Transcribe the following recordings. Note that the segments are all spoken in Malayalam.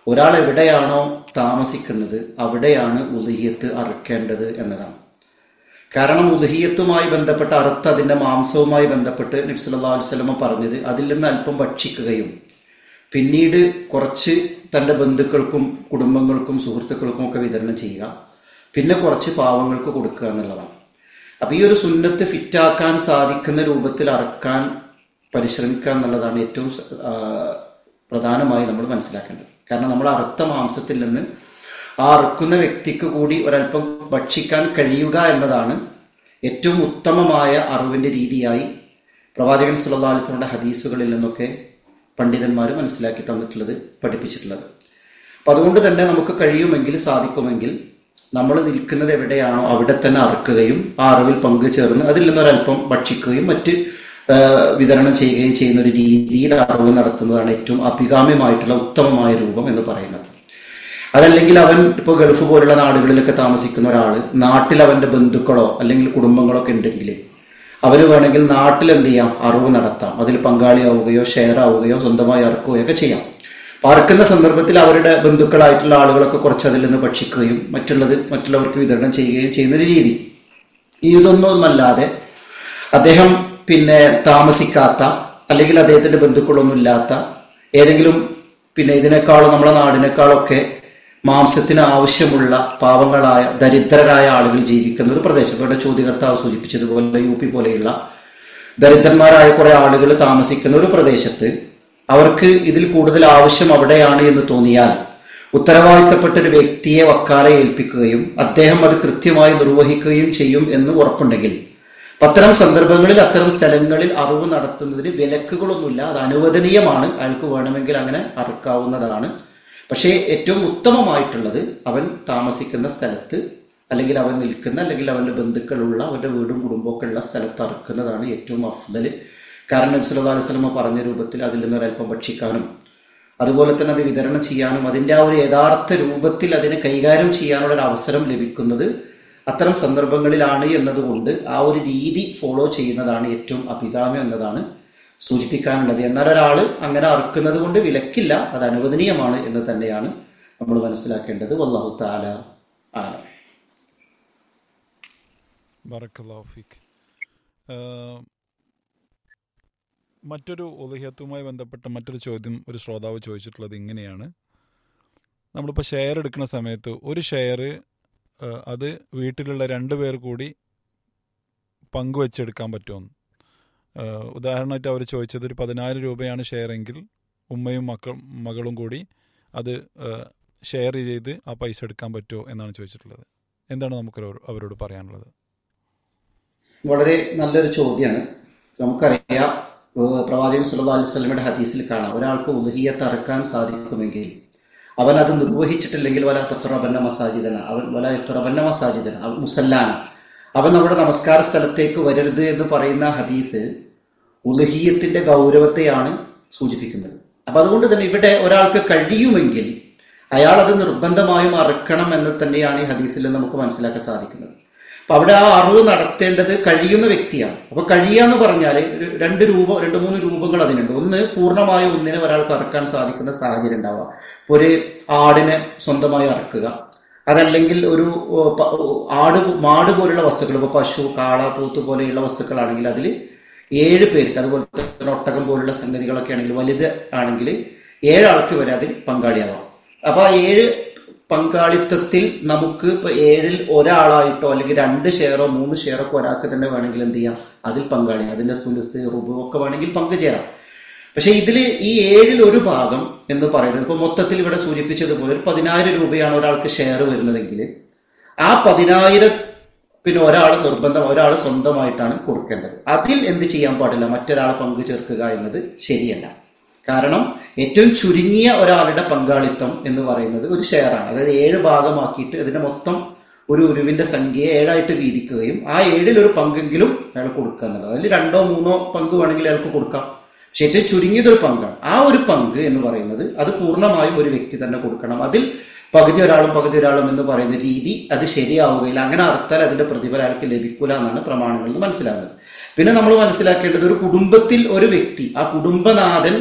ഒരാൾ എവിടെയാണോ താമസിക്കുന്നത് അവിടെയാണ് ഉദഹിയത്ത് അറുക്കേണ്ടത് എന്നതാണ് കാരണം ഉദഹിയത്തുമായി ബന്ധപ്പെട്ട അറുത്ത് അതിൻ്റെ മാംസവുമായി ബന്ധപ്പെട്ട് നബ്സല്ലാ വസ്ലമ പറഞ്ഞത് അതിൽ നിന്ന് അല്പം ഭക്ഷിക്കുകയും പിന്നീട് കുറച്ച് തൻ്റെ ബന്ധുക്കൾക്കും കുടുംബങ്ങൾക്കും സുഹൃത്തുക്കൾക്കും ഒക്കെ വിതരണം ചെയ്യുക പിന്നെ കുറച്ച് പാവങ്ങൾക്ക് കൊടുക്കുക എന്നുള്ളതാണ് അപ്പം ഈ ഒരു സുന്നത്ത് ഫിറ്റാക്കാൻ സാധിക്കുന്ന രൂപത്തിൽ അറക്കാൻ പരിശ്രമിക്കുക എന്നുള്ളതാണ് ഏറ്റവും സ- ആ, പ്രധാനമായി നമ്മൾ മനസ്സിലാക്കേണ്ടത് കാരണം നമ്മൾ അറുത്ത മാംസത്തിൽ നിന്ന് ആ അറുക്കുന്ന വ്യക്തിക്ക് കൂടി ഒരല്പം ഭക്ഷിക്കാൻ കഴിയുക എന്നതാണ് ഏറ്റവും ഉത്തമമായ അറിവിൻ്റെ രീതിയായി പ്രവാചകൻ സുല്ലാ അലിസ്ലമിൻ്റെ ഹദീസുകളിൽ നിന്നൊക്കെ പണ്ഡിതന്മാർ മനസ്സിലാക്കി തന്നിട്ടുള്ളത് പഠിപ്പിച്ചിട്ടുള്ളത് അപ്പം അതുകൊണ്ട് തന്നെ നമുക്ക് കഴിയുമെങ്കിൽ സാധിക്കുമെങ്കിൽ നമ്മൾ നിൽക്കുന്നത് എവിടെയാണോ അവിടെ തന്നെ അറുക്കുകയും ആ അറിവിൽ പങ്കുചേർന്ന് അതിൽ നിന്നൊരല്പം ഭക്ഷിക്കുകയും മറ്റ് ആ, വിതരണം ചെയ്യുകയും ചെയ്യുന്ന ഒരു രീതിയിൽ അറിവ് നടത്തുന്നതാണ് ഏറ്റവും അഭികാമ്യമായിട്ടുള്ള ഉത്തമമായ രൂപം എന്ന് പറയുന്നത് അതല്ലെങ്കിൽ അവൻ ഇപ്പോൾ ഗൾഫ് പോലുള്ള നാടുകളിലൊക്കെ താമസിക്കുന്ന ഒരാൾ നാട്ടിൽ അവൻ്റെ ബന്ധുക്കളോ അല്ലെങ്കിൽ കുടുംബങ്ങളോ ഒക്കെ ഉണ്ടെങ്കിൽ അവന് വേണമെങ്കിൽ നാട്ടിൽ എന്ത് ചെയ്യാം അറിവ് നടത്താം അതിൽ പങ്കാളിയാവുകയോ ഷെയർ ആവുകയോ സ്വന്തമായി അറക്കുകയോ ഒക്കെ ചെയ്യാം അപ്പോൾ അറക്കുന്ന സന്ദർഭത്തിൽ അവരുടെ ബന്ധുക്കളായിട്ടുള്ള ആളുകളൊക്കെ കുറച്ച് അതിൽ നിന്ന് ഭക്ഷിക്കുകയും മറ്റുള്ളത് മറ്റുള്ളവർക്ക് വിതരണം ചെയ്യുകയും ചെയ്യുന്ന ഒരു രീതി ഇതൊന്നുമല്ലാതെ അദ്ദേഹം പിന്നെ താമസിക്കാത്ത അല്ലെങ്കിൽ അദ്ദേഹത്തിന്റെ ബന്ധുക്കളൊന്നും ഇല്ലാത്ത ഏതെങ്കിലും പിന്നെ ഇതിനേക്കാളും നമ്മുടെ നാടിനേക്കാളൊക്കെ മാംസത്തിന് ആവശ്യമുള്ള പാവങ്ങളായ ദരിദ്രരായ ആളുകൾ ജീവിക്കുന്ന ഒരു പ്രദേശം ഇവിടെ ചോദ്യകർത്താവ് സൂചിപ്പിച്ചതുപോലെ യു പി പോലെയുള്ള ദരിദ്രന്മാരായ കുറെ ആളുകൾ താമസിക്കുന്ന ഒരു പ്രദേശത്ത് അവർക്ക് ഇതിൽ കൂടുതൽ ആവശ്യം അവിടെയാണ് എന്ന് തോന്നിയാൽ ഉത്തരവാദിത്തപ്പെട്ട ഒരു വ്യക്തിയെ വക്കാലെ ഏൽപ്പിക്കുകയും അദ്ദേഹം അത് കൃത്യമായി നിർവഹിക്കുകയും ചെയ്യും എന്ന് ഉറപ്പുണ്ടെങ്കിൽ അപ്പൊ അത്തരം സന്ദർഭങ്ങളിൽ അത്തരം സ്ഥലങ്ങളിൽ അറിവ് നടത്തുന്നതിന് വിലക്കുകളൊന്നുമില്ല അത് അനുവദനീയമാണ് അയാൾക്ക് വേണമെങ്കിൽ അങ്ങനെ അറുക്കാവുന്നതാണ് പക്ഷേ ഏറ്റവും ഉത്തമമായിട്ടുള്ളത് അവൻ താമസിക്കുന്ന സ്ഥലത്ത് അല്ലെങ്കിൽ അവൻ നിൽക്കുന്ന അല്ലെങ്കിൽ അവൻ്റെ ബന്ധുക്കളുള്ള അവൻ്റെ വീടും കുടുംബമൊക്കെ ഉള്ള സ്ഥലത്ത് അറുക്കുന്നതാണ് ഏറ്റവും അഫ്ദല് കാരണം നബി സല്ലല്ലാഹു അലൈഹി വസല്ലമ പറഞ്ഞ രൂപത്തിൽ അതിൽ നിന്ന് ഒരല്പം ഭക്ഷിക്കാനും അതുപോലെ തന്നെ അത് വിതരണം ചെയ്യാനും അതിൻ്റെ ആ ഒരു യഥാർത്ഥ രൂപത്തിൽ അതിനെ കൈകാര്യം ചെയ്യാനുള്ള ഒരു അവസരം ലഭിക്കുന്നത് അത്തരം സന്ദർഭങ്ങളിലാണ് എന്നതുകൊണ്ട് ആ ഒരു രീതി ഫോളോ ചെയ്യുന്നതാണ് ഏറ്റവും അഭികാമ്യം എന്നതാണ് സൂചിപ്പിക്കാനുള്ളത് എന്നാൽ ഒരാൾ അങ്ങനെ അറുക്കുന്നത് കൊണ്ട് വിലക്കില്ല അത് അനുവദനീയമാണ് എന്ന് തന്നെയാണ് നമ്മൾ മനസ്സിലാക്കേണ്ടത് വല്ലാഹു താല ആലം ബറക്കല്ലാഹു ഫീക്ക് ഏഹ്, മറ്റൊരു ഉലഹ്യത്തുമായി ബന്ധപ്പെട്ട മറ്റൊരു ചോദ്യം ഒരു ശ്രോതാവ് ചോദിച്ചിട്ടുള്ളത് ഇങ്ങനെയാണ് നമ്മളിപ്പോൾ ഷെയർ എടുക്കുന്ന സമയത്ത് ഒരു ഷെയർ അത് വീട്ടിലുള്ള രണ്ട് പേർ കൂടി പങ്കുവെച്ചെടുക്കാൻ പറ്റുമെന്ന് ഏഹ്, ഉദാഹരണമായിട്ട് അവർ ചോദിച്ചത് ഒരു പതിനായിരം രൂപയാണ് ഷെയർ എങ്കിൽ ഉമ്മയും മക്കൾ മകളും കൂടി അത് ഷെയർ ചെയ്ത് ആ പൈസ എടുക്കാൻ പറ്റുമോ എന്നാണ് ചോദിച്ചിട്ടുള്ളത് എന്താണ് നമുക്ക് അവരോട് അവരോട് പറയാനുള്ളത് വളരെ നല്ലൊരു ചോദ്യമാണ് നമുക്കറിയാം ഏഹ് പ്രവാചകൻ സല്ലല്ലാഹു അലൈഹി വസല്ലമയുടെ ഹദീസിൽ കാണാം ഒരാൾക്ക് ഉദഹിയത്ത് അറക്കാൻ സാധിക്കുമെങ്കിൽ അവൻ അത് നിർവഹിച്ചിട്ടില്ലെങ്കിൽ വല തഖറബന്ന മസാജിദന അവൻ വല യഖറബന്ന മസാജിദന അവൻ മുസല്ലാന അവൻ നമ്മുടെ നമസ്കാര സ്ഥലത്തേക്ക് വരരുത് എന്ന് പറയുന്ന ഹദീസ് ഉലഹീയത്തിന്റെ ഗൗരവത്തെയാണ് സൂചിപ്പിക്കുന്നത് അപ്പൊ അതുകൊണ്ട് തന്നെ ഇവിടെ ഒരാൾക്ക് കഴിയുമെങ്കിൽ അയാൾ അത് നിർബന്ധമായും അറക്കണം എന്ന് തന്നെയാണ് ഈ ഹദീസിൽ നമുക്ക് മനസ്സിലാക്കാൻ സാധിക്കുന്നത് അപ്പൊ അവിടെ ആ അറിവ് നടത്തേണ്ടത് കഴിയുന്ന വ്യക്തിയാണ് അപ്പൊ കഴിയാന്ന് പറഞ്ഞാൽ രണ്ട് രൂപ രണ്ട് മൂന്ന് രൂപങ്ങൾ അതിനുണ്ട് ഒന്ന് പൂർണ്ണമായ ഒന്നിനെ ഒരാൾക്ക് അറക്കാൻ സാധിക്കുന്ന സാഹചര്യം ഉണ്ടാവുക ഇപ്പൊ ഒരു ആടിനെ സ്വന്തമായി അറക്കുക അതല്ലെങ്കിൽ ഒരു ഓ, പ- ഓ, ആട് മാട് പോലുള്ള വസ്തുക്കൾ ഇപ്പോൾ പശു കാള പോത്ത് പോലെയുള്ള വസ്തുക്കളാണെങ്കിൽ അതിൽ ഏഴ് പേർക്ക് അതുപോലെ തന്നെ ഒട്ടകം പോലുള്ള സംഗതികളൊക്കെ ആണെങ്കിൽ വലുത് ആണെങ്കിൽ ഏഴാൾക്ക് വരെ അതിൽ പങ്കാളിയാവാം അപ്പൊ ആ ഏഴ് പങ്കാളിത്തത്തിൽ നമുക്ക് ഇപ്പൊ ഏഴിൽ ഒരാളായിട്ടോ അല്ലെങ്കിൽ രണ്ട് ഷെയറോ മൂന്ന് ഷെയറോ ഒക്കെ ഒരാൾക്ക് തന്നെ വേണമെങ്കിൽ എന്ത് ചെയ്യാം അതിൽ പങ്കാളി അതിന്റെ സുലസ് റുബു ഒക്കെ വേണമെങ്കിൽ പങ്കുചേരാം പക്ഷെ ഇതിൽ ഈ ഏഴിൽ ഒരു ഭാഗം എന്ന് പറയുന്നത് ഇപ്പൊ മൊത്തത്തിൽ ഇവിടെ സൂചിപ്പിച്ചതുപോലെ ഒരു പതിനായിരം രൂപയാണ് ഒരാൾക്ക് ഷെയർ വരുന്നതെങ്കിൽ ആ പതിനായിരം പിന്നെ ഒരാൾ നിർബന്ധം ഒരാൾ സ്വന്തമായിട്ടാണ് കൊടുക്കേണ്ടത് അതിൽ എന്ത് ചെയ്യാൻ പാടില്ല മറ്റൊരാളെ പങ്കു ചേർക്കുക എന്നത് ശരിയല്ല കാരണം ഏറ്റവും ചുരുങ്ങിയ ഒരാളുടെ പങ്കാളിത്തം എന്ന് പറയുന്നത് ഒരു ഷെയറാണ് അതായത് ഏഴ് ഭാഗമാക്കിയിട്ട് അതിന്റെ മൊത്തം ഒരു ഉരുവിന്റെ സംഖ്യയെ ഏഴായിട്ട് വീതിക്കുകയും ആ ഏഴിൽ ഒരു പങ്കെങ്കിലും അയാൾ കൊടുക്കുക എന്നുള്ളത് അതിൽ രണ്ടോ മൂന്നോ പങ്ക് വേണമെങ്കിൽ അയാൾക്ക് കൊടുക്കാം പക്ഷെ ഏറ്റവും ചുരുങ്ങിയതൊരു പങ്കാണ് ആ ഒരു പങ്ക് എന്ന് പറയുന്നത് അത് പൂർണ്ണമായും ഒരു വ്യക്തി തന്നെ കൊടുക്കണം അതിൽ പകുതി ഒരാളും പകുതി ഒരാളും എന്ന് പറയുന്ന രീതി അത് ശരിയാവുകയില്ല അങ്ങനെ അർത്ഥം അതിന്റെ പ്രതിഫലം അയാൾക്ക് ലഭിക്കൂല എന്നാണ് പ്രമാണങ്ങളിൽ നിന്ന് മനസ്സിലാകുന്നത് പിന്നെ നമ്മൾ മനസ്സിലാക്കേണ്ടത് ഒരു കുടുംബത്തിൽ ഒരു വ്യക്തി ആ കുടുംബനാഥൻ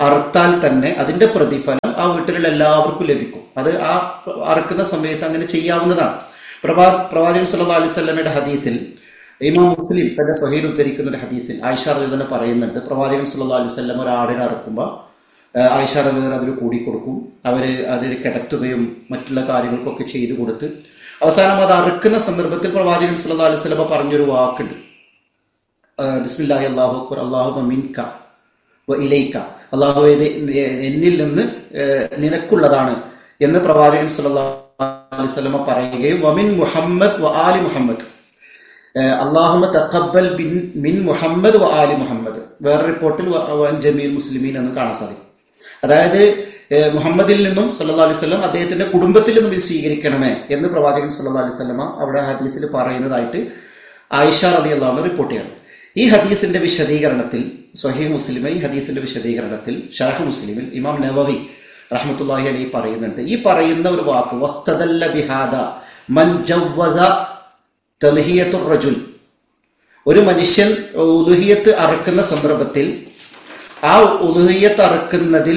അറുത്താൽ തന്നെ അതിന്റെ പ്രതിഫലം ആ വീട്ടിലുള്ള എല്ലാവർക്കും ലഭിക്കും അത് ആ അറുക്കുന്ന സമയത്ത് അങ്ങനെ ചെയ്യാവുന്നതാണ് പ്രവാ പ്രവാചകൻ സല്ലല്ലാഹു അലൈഹി വസല്ലമയുടെ ഹദീസിൽ ഇമാം മുസ്ലിം തന്റെ സഹീൽ ഉദ്ധരിക്കുന്ന ഒരു ഹദീസിൽ ആയിഷ റളിയല്ലാഹു തന്നെ പറയുന്നുണ്ട് പ്രവാചകൻ സല്ലല്ലാഹു അലൈഹി വസല്ലം ഒരു ആടിനെ അറുക്കുമ്പോൾ ആയിഷ റളിയല്ലാഹു അതിൽ കൂടി കൊടുക്കും അവർ അതിൽ കിടത്തുകയും മറ്റുള്ള കാര്യങ്ങൾക്കൊക്കെ ചെയ്തു കൊടുത്ത് അവസാനം അത് അറുക്കുന്ന സന്ദർഭത്തിൽ പ്രവാചകൻ സല്ലല്ലാഹു അലൈഹി വസല്ലം പറഞ്ഞൊരു വാക്കുണ്ട് ബിസ്മില്ലാഹി അല്ലാഹു അക്ബർ അല്ലാഹു മിൻക വ ഇലൈക്ക അള്ളാഹു ഇത് എന്നിൽ നിന്ന് ഏഹ്, നിനക്കുള്ളതാണ് എന്ന് പ്രവാചകൻ സല്ലല്ലാഹു അലൈഹി വസല്ലം പറയുകയും വമിൻ മുഹമ്മദ് വ ആലി മുഹമ്മദ് അള്ളാഹുമ തഖബ്ബൽ ബിൻ മിൻ മുഹമ്മദ് വ ആലി മുഹമ്മദ് വേറെ റിപ്പോർട്ടിൽ വ- വൻ ജമീൽ മുസ്ലിമീൻ എന്ന് കാണാൻ സാധിക്കും അതായത് ഏഹ്, മുഹമ്മദിൽ നിന്നും സല്ലല്ലാഹു അലൈഹി വസല്ലം അദ്ദേഹത്തിന്റെ കുടുംബത്തിൽ നിന്നും ഇത് സ്വീകരിക്കണമേ എന്ന് പ്രവാചകൻ സല്ലല്ലാഹു അലൈഹി വസല്ലമ അവിടെ ഹദീസിൽ പറയുന്നതായിട്ട് ആയിഷ റളിയല്ലാഹു റിപ്പോർട്ട് ചെയ്യണം ഈ ഹദീസിന്റെ വിശദീകരണത്തിൽ സഹീഹ് മുസ്ലിം ഈ ഹദീസിന്റെ വിശദീകരണത്തിൽ ഷാഹ് മുസ്ലിമിൽ ഇമാം നവവി റഹ്മത്തുള്ളാഹി അലൈഹി പറയുന്നുണ്ട് ഈ പറയുന്ന ഒരു വാക്ക് വസ്തദല്ല ബിഹാദ മൻ ജവ്വസ തൽഹിയത്തുർ റജുൽ ഒരു മനുഷ്യൻ ഉലുഹിയത്ത് അറക്കുന്ന സന്ദർഭത്തിൽ ആ ഉലുഹിയത്ത് അറക്കുന്നതിൽ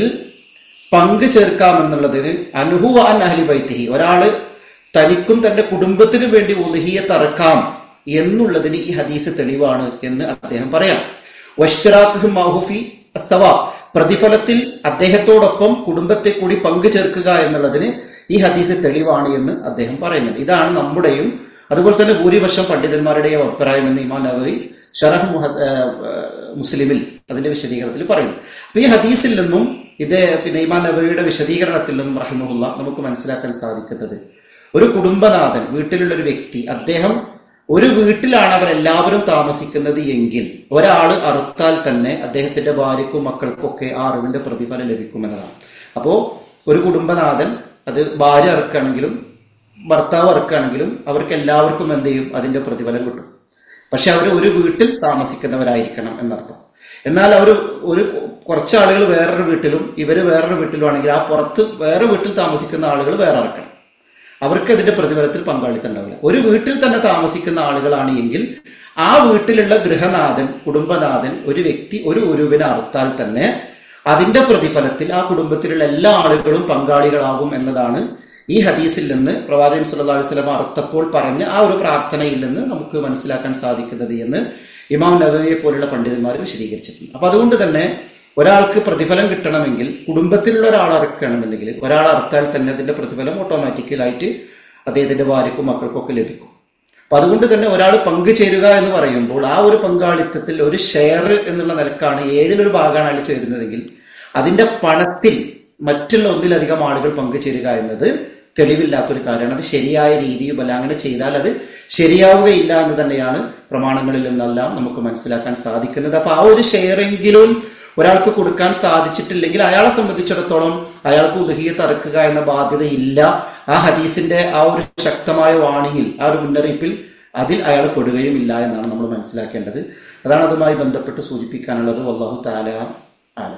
പങ്കു ചേർക്കാമെന്നുള്ളതിന് അനുഹുവ അൻ അഹ്ലി ബൈത്തിഹി ഒരാള് തനിക്കും തന്റെ കുടുംബത്തിനു വേണ്ടി ഉലുഹിയത്ത് അറക്കാം എന്നുള്ളതിന് ഈ ഹദീസ് തെളിവാണ് എന്ന് അദ്ദേഹം പറയാം വഷ്തറാഖുഹു മാഹുഫി അഥവാ പ്രതിഫലത്തിൽ അദ്ദേഹത്തോടൊപ്പം കുടുംബത്തെ കൂടി പങ്കു ചേർക്കുക എന്നുള്ളതിന് ഈ ഹദീസ് തെളിവാണ് എന്ന് അദ്ദേഹം പറയുന്നുണ്ട് ഇതാണ് നമ്മുടെയും അതുപോലെ തന്നെ ഭൂരിപക്ഷം പണ്ഡിതന്മാരുടെയും അഭിപ്രായം എന്ന് ഇമാം നബവി ഷറഹ് മുഹ- ഏഹ് മുസ്ലിമിൽ അതിന്റെ വിശദീകരണത്തിൽ പറയുന്നു അപ്പൊ ഈ ഹദീസിൽ നിന്നും ഇത് പിന്നെ ഇമാം നബവിയുടെ വിശദീകരണത്തിൽ നിന്നും റഹിമുല്ല നമുക്ക് മനസ്സിലാക്കാൻ സാധിക്കുന്നത് ഒരു കുടുംബനാഥൻ വീട്ടിലുള്ള ഒരു വ്യക്തി അദ്ദേഹം ഒരു വീട്ടിലാണ് അവരെല്ലാവരും താമസിക്കുന്നത് എങ്കിൽ ഒരാൾ അറുത്താൽ തന്നെ അദ്ദേഹത്തിന്റെ ഭാര്യക്കും മക്കൾക്കും ഒക്കെ ആ അറിവിന്റെ പ്രതിഫലം ലഭിക്കുമെന്നതാണ് അപ്പോ ഒരു കുടുംബനാഥൻ അത് ഭാര്യ അറുക്കുകയാണെങ്കിലും ഭർത്താവ് അറുക്കുകയാണെങ്കിലും അവർക്ക് എല്ലാവർക്കും എന്ത് ചെയ്യും അതിന്റെ പ്രതിഫലം കിട്ടും പക്ഷെ അവർ ഒരു വീട്ടിൽ താമസിക്കുന്നവരായിരിക്കണം എന്നർത്ഥം എന്നാൽ അവർ ഒരു കുറച്ച് ആളുകൾ വേറൊരു വീട്ടിലും ഇവർ വേറൊരു വീട്ടിലുമാണെങ്കിൽ ആ പുറത്ത് വേറെ വീട്ടിൽ താമസിക്കുന്ന ആളുകൾ വേറെ ഇറക്കണം അവർക്ക് അതിന്റെ പ്രതിഫലത്തിൽ പങ്കാളിത്തം ഉണ്ടാവില്ല ഒരു വീട്ടിൽ തന്നെ താമസിക്കുന്ന ആളുകളാണ് എങ്കിൽ ആ വീട്ടിലുള്ള ഗൃഹനാഥൻ കുടുംബനാഥൻ ഒരു വ്യക്തി ഒരു ഉരുവിനെ അറുത്താൽ തന്നെ അതിന്റെ പ്രതിഫലത്തിൽ ആ കുടുംബത്തിലുള്ള എല്ലാ ആളുകളും പങ്കാളികളാകും എന്നതാണ് ഈ ഹദീസിൽ നിന്ന് പ്രവാചകൻ സല്ലല്ലാഹു അലൈഹി വസല്ലം അറുത്തപ്പോൾ പറഞ്ഞ ആ ഒരു പ്രാർത്ഥനയിൽ നിന്ന് നമുക്ക് മനസ്സിലാക്കാൻ സാധിക്കുന്നത് എന്ന് ഇമാം നബവിയെ പോലുള്ള പണ്ഡിതന്മാർ വിശദീകരിച്ചിട്ടുണ്ട് അപ്പൊ അതുകൊണ്ട് തന്നെ ഒരാൾക്ക് പ്രതിഫലം കിട്ടണമെങ്കിൽ കുടുംബത്തിലുള്ള ഒരാൾ അറുക്കുകയാണെന്നുണ്ടെങ്കിൽ ഒരാൾ അറുത്താൽ തന്നെ അതിന്റെ പ്രതിഫലം ഓട്ടോമാറ്റിക്കലായിട്ട് അദ്ദേഹത്തിന്റെ ഭാര്യക്കും മക്കൾക്കും ഒക്കെ ലഭിക്കും അപ്പൊ അതുകൊണ്ട് തന്നെ ഒരാൾ പങ്കുചേരുക എന്ന് പറയുമ്പോൾ ആ ഒരു പങ്കാളിത്തത്തിൽ ഒരു ഷെയർ എന്നുള്ള നിലക്കാണ് ഏഴിലൊരു ഭാഗമാണ് അയാൾ ചേരുന്നതെങ്കിൽ അതിന്റെ പണത്തിൽ മറ്റുള്ള ഒന്നിലധികം ആളുകൾ പങ്കുചേരുക എന്നത് തെളിവില്ലാത്തൊരു കാര്യമാണ് അത് ശരിയായ രീതിയുമല്ല അങ്ങനെ ചെയ്താൽ അത് ശരിയാവുകയില്ല എന്ന് തന്നെയാണ് പ്രമാണങ്ങളിൽ നിന്നെല്ലാം നമുക്ക് മനസ്സിലാക്കാൻ സാധിക്കുന്നത് അപ്പൊ ആ ഒരു ഷെയറെങ്കിലും ഒരാൾക്ക് കൊടുക്കാൻ സാധിച്ചിട്ടില്ലെങ്കിൽ അയാളെ സംബന്ധിച്ചിടത്തോളം അയാൾക്ക് ഉദഹിയത്ത് അറക്കുക എന്ന ബാധ്യതയില്ല ആ ഹദീസിന്റെ ആ ഒരു ശക്തമായ വാണിങ്ങിൽ ആ ഒരു മുന്നറിയിപ്പിൽ അതിൽ അയാൾ പെടുകയും ഇല്ല എന്നാണ് നമ്മൾ മനസ്സിലാക്കേണ്ടത് അതാണ് അതുമായി ബന്ധപ്പെട്ട് സൂചിപ്പിക്കാനുള്ളത് വല്ലാഹു താല ആലം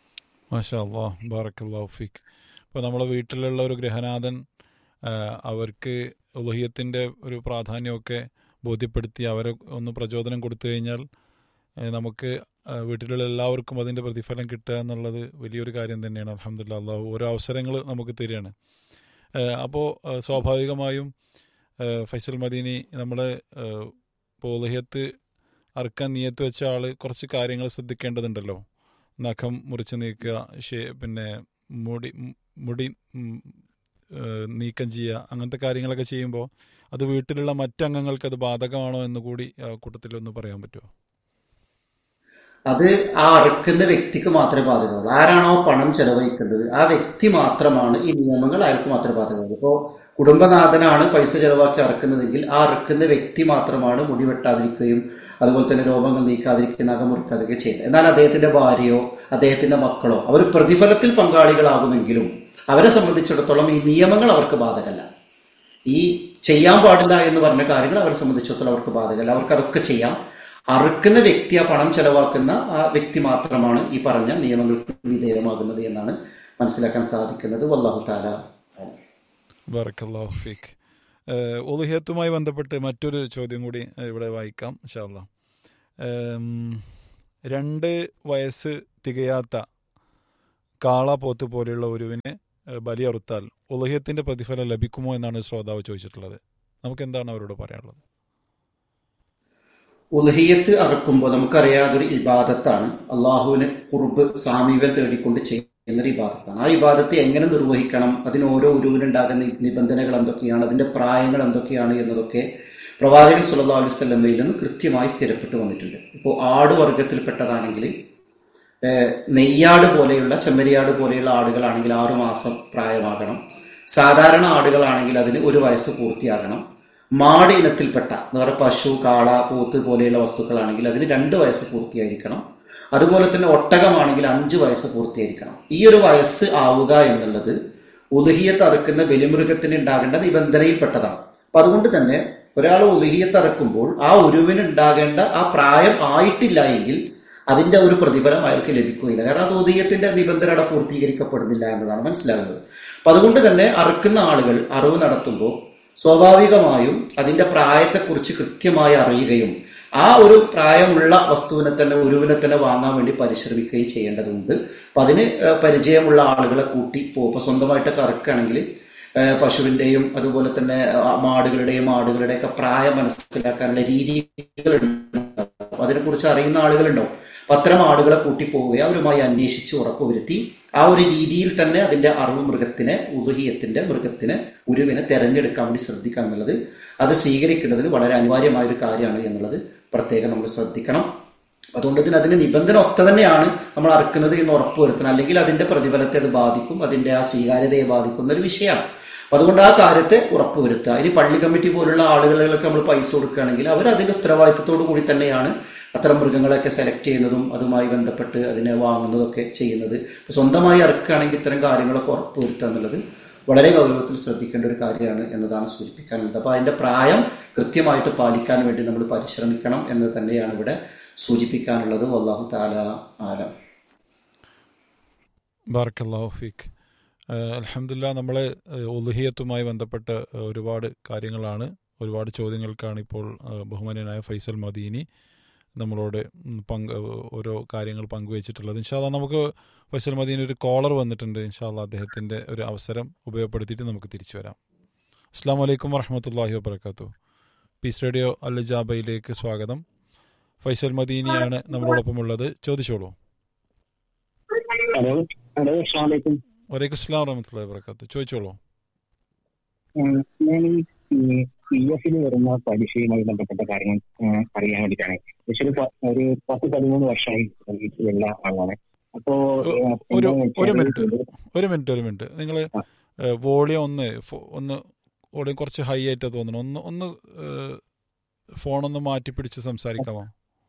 മാഷാ അള്ളാ ബാറക്കല്ലാഹു ഫീക്ക് ഇപ്പോൾ നമ്മളെ വീട്ടിലുള്ള ഒരു ഗൃഹനാഥൻ ആ, അവർക്ക് ഉലഹിയത്തിൻ്റെ ഒരു പ്രാധാന്യമൊക്കെ ബോധ്യപ്പെടുത്തി അവരെ ഒന്ന് പ്രചോദനം കൊടുത്തു കഴിഞ്ഞാൽ ഏ, നമുക്ക് ആ, വീട്ടിലുള്ള എല്ലാവർക്കും അതിൻ്റെ പ്രതിഫലം കിട്ടുക എന്നുള്ളത് വലിയൊരു കാര്യം തന്നെയാണ് അലഹമില്ല അള്ളാഹു ഓരോ അവസരങ്ങൾ നമുക്ക് തരികയാണ് അപ്പോൾ സ്വാഭാവികമായും ആ, ഫൈസൽ മദീനി നമ്മൾ ഇപ്പോൾ ഉലഹിയത്ത് അറുക്കാൻ നിയത്ത് വെച്ച ആൾ കുറച്ച് കാര്യങ്ങൾ ശ്രദ്ധിക്കേണ്ടതുണ്ടല്ലോ നഖം മുറിച്ച് നീക്കുക ഷേ- പിന്നെ മുടി മ് മുടി ഉം, ഏഹ് നീക്കം ചെയ്യുക അങ്ങനത്തെ കാര്യങ്ങളൊക്കെ ചെയ്യുമ്പോൾ അത് വീട്ടിലുള്ള മറ്റംഗങ്ങൾക്ക് അത് ബാധകമാണോ എന്ന് കൂടി ആ കൂട്ടത്തിൽ ഒന്ന് പറയാൻ പറ്റുമോ അത് ആ അറക്കുന്ന വ്യക്തിക്ക് മാത്രമേ ബാധകമുള്ളൂ ആരാണോ പണം ചെലവഴിക്കേണ്ടത് ആ വ്യക്തി മാത്രമാണ് ഈ നിയമങ്ങൾ അയാൾക്ക് മാത്രമേ ബാധകമുള്ളൂ ഇപ്പോൾ കുടുംബനാഥനാണ് പൈസ ചെലവാക്കി അറക്കുന്നതെങ്കിൽ ആ അറക്കുന്ന വ്യക്തി മാത്രമാണ് മുടി വെട്ടാതിരിക്കുകയും അതുപോലെ തന്നെ രോഗങ്ങൾ നീക്കാതിരിക്കുകയും നഖം മുറിക്കാതിരിക്കുകയും ചെയ്യുന്നത് എന്നാൽ അദ്ദേഹത്തിന്റെ ഭാര്യയോ അദ്ദേഹത്തിന്റെ മക്കളോ അവർ പ്രതിഫലത്തിൽ പങ്കാളികളാകുമെങ്കിലും അവരെ സംബന്ധിച്ചിടത്തോളം ഈ നിയമങ്ങൾ അവർക്ക് ബാധകമല്ല ഈ ചെയ്യാൻ പാടില്ല എന്ന് പറഞ്ഞ കാര്യങ്ങൾ അവരെ സംബന്ധിച്ചിടത്തോളം അവർക്ക് ബാധകമല്ല അവർക്ക് അതൊക്കെ ചെയ്യാം അറുക്കുന്ന വ്യക്തി ആ പണം ചെലവാക്കുന്ന ആ വ്യക്തി മാത്രമാണ് ഈ പറഞ്ഞ നിയമങ്ങൾക്ക് വിധേയമാകുന്നത് എന്നാണ് മനസ്സിലാക്കാൻ സാധിക്കുന്നത് വല്ലാഹു താല ബറക്കല്ലാഹു ഫീക്ക് ഏഹ് ഉളുഹിയത്തുമായി ബന്ധപ്പെട്ട് മറ്റൊരു ചോദ്യം കൂടി ഏഹ് ഇവിടെ വായിക്കാം ഇൻഷാല്ല രണ്ട് വയസ്സ് തികയാത്ത കാള പോത്ത് പോലെയുള്ള ഒരുവിനെ ഏഹ്, ബലിയറുത്താൽ ഉലഹ്യത്തിന്റെ പ്രതിഫലം ലഭിക്കുമോ എന്നാണ് ശ്രോതാവ് ചോദിച്ചിട്ടുള്ളത് നമുക്ക് എന്താണ് അവരോട് പറയാനുള്ളത് ഉൽഹിയത്ത് അറക്കുമ്പോൾ നമുക്കറിയാം അതൊരു ഇബാദത്താണ് അള്ളാഹുവിന് കുറുബ് സാമീപ്യം തേടിക്കൊണ്ട് ചെയ്യുന്ന ഒരു ഇബാദത്താണ് ആ ഇബാദത്തെ എങ്ങനെ നിർവഹിക്കണം അതിന് ഓരോ ഉരുവിനുണ്ടാകുന്ന നിബന്ധനകൾ എന്തൊക്കെയാണ് അതിന്റെ പ്രായങ്ങൾ എന്തൊക്കെയാണ് എന്നതൊക്കെ പ്രവാചകൻ സുല്ലാ അലുസല്ലമ്മയിൽ നിന്ന് കൃത്യമായി സ്ഥിരപ്പെട്ട് വന്നിട്ടുണ്ട് ഇപ്പോൾ ആട് വർഗത്തിൽപ്പെട്ടതാണെങ്കിൽ ഏഹ്, നെയ്യാട് പോലെയുള്ള ചെമ്മരിയാട് പോലെയുള്ള ആടുകളാണെങ്കിൽ ആറു മാസം പ്രായമാകണം സാധാരണ ആടുകളാണെങ്കിൽ അതിന് ഒരു വയസ്സ് പൂർത്തിയാകണം മാട് ഇനത്തിൽപ്പെട്ട എന്ന് പറയുക പശു കാള പോത്ത് പോലെയുള്ള വസ്തുക്കളാണെങ്കിൽ അതിന് രണ്ട് വയസ്സ് പൂർത്തിയായിരിക്കണം അതുപോലെ തന്നെ ഒട്ടകമാണെങ്കിൽ അഞ്ച് വയസ്സ് പൂർത്തിയായിരിക്കണം ഈ ഒരു വയസ്സ് ആവുക എന്നുള്ളത് ഉലുഹിയത്ത് അറുക്കുന്ന ബലിമൃഗത്തിന് ഉണ്ടാകേണ്ട നിബന്ധനയിൽപ്പെട്ടതാണ് അപ്പൊ അതുകൊണ്ട് തന്നെ ഒരാൾ ഉലുഹിയത്ത് അറക്കുമ്പോൾ ആ ഉരുവിന് ഉണ്ടാകേണ്ട ആ പ്രായം ആയിട്ടില്ല എങ്കിൽ അതിന്റെ ഒരു പ്രതിഫലം അയാൾക്ക് ലഭിക്കുകയില്ല കാരണം അത് ഉദയത്തിന്റെ നിബന്ധന അവിടെ പൂർത്തീകരിക്കപ്പെടുന്നില്ല എന്നതാണ് മനസ്സിലാകുന്നത് അപ്പൊ അതുകൊണ്ട് തന്നെ അറുക്കുന്ന ആളുകൾ അറിവ് നടത്തുമ്പോൾ സ്വാഭാവികമായും അതിന്റെ പ്രായത്തെക്കുറിച്ച് കൃത്യമായി അറിയുകയും ആ ഒരു പ്രായമുള്ള വസ്തുവിനെ തന്നെ ഉരുവിനെ തന്നെ വാങ്ങാൻ വേണ്ടി പരിശ്രമിക്കുകയും ചെയ്യേണ്ടതുണ്ട് അപ്പം അതിന് ഏഹ്, പരിചയമുള്ള ആളുകളെ കൂട്ടി പോകും ഇപ്പം സ്വന്തമായിട്ടൊക്കെ അറുക്കുകയാണെങ്കിൽ ഏഹ്, പശുവിൻ്റെയും അതുപോലെ തന്നെ ആ, മാടുകളുടെയും ആടുകളുടെയൊക്കെ പ്രായം മനസ്സിലാക്കാനുള്ള രീതികളുണ്ടാവും അതിനെക്കുറിച്ച് അറിയുന്ന ആളുകളുണ്ടാവും അപ്പം അത്തരം ആളുകളെ കൂട്ടി പോവുകയും അവരുമായി അന്വേഷിച്ച് ഉറപ്പുവരുത്തി ആ ഒരു രീതിയിൽ തന്നെ അതിന്റെ അറിവ് മൃഗത്തിനെ ഉദുഹിയത്തിന്റെ മൃഗത്തിനെ ഉരുവിനെ തെരഞ്ഞെടുക്കാൻ വേണ്ടി ശ്രദ്ധിക്കുക എന്നുള്ളത് അത് സ്വീകരിക്കുന്നതിന് വളരെ അനിവാര്യമായ ഒരു കാര്യമാണ് എന്നുള്ളത് പ്രത്യേകം നമ്മൾ ശ്രദ്ധിക്കണം അതുകൊണ്ട് തന്നെ അതിന്റെ നിബന്ധന ഒത്ത തന്നെയാണ് നമ്മൾ അറക്കുന്നത് എന്ന് ഉറപ്പുവരുത്തണം അല്ലെങ്കിൽ അതിന്റെ പ്രതിഫലത്തെ അത് ബാധിക്കും അതിന്റെ ആ സ്വീകാര്യതയെ ബാധിക്കുന്ന ഒരു വിഷയമാണ് അപ്പൊ അതുകൊണ്ട് ആ കാര്യത്തെ ഉറപ്പുവരുത്തുക ഇനി പള്ളി കമ്മിറ്റി പോലുള്ള ആളുകളിലൊക്കെ നമ്മൾ പൈസ കൊടുക്കുകയാണെങ്കിൽ അവർ അതിന്റെ ഉത്തരവാദിത്തത്തോടു കൂടി തന്നെയാണ് അത്തരം മൃഗങ്ങളെയൊക്കെ സെലക്ട് ചെയ്യുന്നതും അതുമായി ബന്ധപ്പെട്ട് അതിനെ വാങ്ങുന്നതൊക്കെ ചെയ്യുന്നത് ഇപ്പൊ സ്വന്തമായി ഇറക്കുകയാണെങ്കിൽ ഇത്തരം കാര്യങ്ങളൊക്കെ ഉറപ്പുവരുത്തുക എന്നുള്ളത് വളരെ ഗൗരവത്തിൽ ശ്രദ്ധിക്കേണ്ട ഒരു കാര്യമാണ് എന്നതാണ് സൂചിപ്പിക്കാനുള്ളത് അപ്പോൾ അതിന്റെ പ്രായം കൃത്യമായിട്ട് പാലിക്കാൻ വേണ്ടി നമ്മൾ പരിശ്രമിക്കണം എന്ന് തന്നെയാണ് ഇവിടെ സൂചിപ്പിക്കാനുള്ളത് അള്ളാഹു താല ആലം ബാർക്കല്ലാഹു ഫീക്ക് അലഹമില്ല നമ്മൾ ഉലുഹിയത്തുമായി ബന്ധപ്പെട്ട ഏഹ്, ഒരുപാട് കാര്യങ്ങളാണ് ഒരുപാട് ചോദ്യങ്ങൾക്കാണ് ഇപ്പോൾ ഏഹ്, ബഹുമാന്യനായ ഫൈസൽ മദീനി നമ്മളോട് ഉം, പങ്ക് ഓരോ കാര്യങ്ങൾ പങ്കുവച്ചിട്ടുള്ളത് ഇൻഷാല്ല നമുക്ക് ഫൈസൽ മദീനി ഒരു കോളർ വന്നിട്ടുണ്ട് ഇൻഷാല്ല അദ്ദേഹത്തിൻ്റെ ഒരു അവസരം ഉപയോഗപ്പെടുത്തിയിട്ട് നമുക്ക് തിരിച്ചു വരാം അസ്സാം വലൈക്കും വറഹമത്തല്ലാഹി വാബർക്കാത്തു പീസ് റേഡിയോ അൽ ജാബയിലേക്ക് സ്വാഗതം ഫൈസൽ മദീനിയാണ് നമ്മളോടൊപ്പം ഉള്ളത് ചോദിച്ചോളൂ ഹലോ ഹലോ അസ്സാം വലൈക്കും വലൈക്കും സ്ലാം വറഹമത്തല്ലാഹി വാബർക്കാത്തു ചോദിച്ചോളൂ ഉം, ഞാൻ ഈ പി എഫിൽ വരുന്ന പലിശയുമായി ബന്ധപ്പെട്ട കാര്യങ്ങൾ ഉം, അറിയാൻ വേണ്ടിയിട്ടാണ് പക്ഷെ ഒരു പ- ഒരു പത്ത് പതിമൂന്ന് വർഷമായി സർവീസിലുള്ള ആളാണ് അപ്പോ ഒ- ഏഹ്, ഒരു എന്താ ഒരു വെച്ചാല് മിനിറ്റ് ഒരു മിനിറ്റ് ഒരു മിനിറ്റ് നിങ്ങൾ ആ. വോളിയം ഒന്ന് ഫോ- ഒന്ന് വോളിയം കുറച്ച് ഹൈ ആയിട്ട് തോന്നുന്നു ഒന്ന് ഒന്ന് ഫോണൊന്ന് മാറ്റി പിടിച്ച് സംസാരിക്കാമോ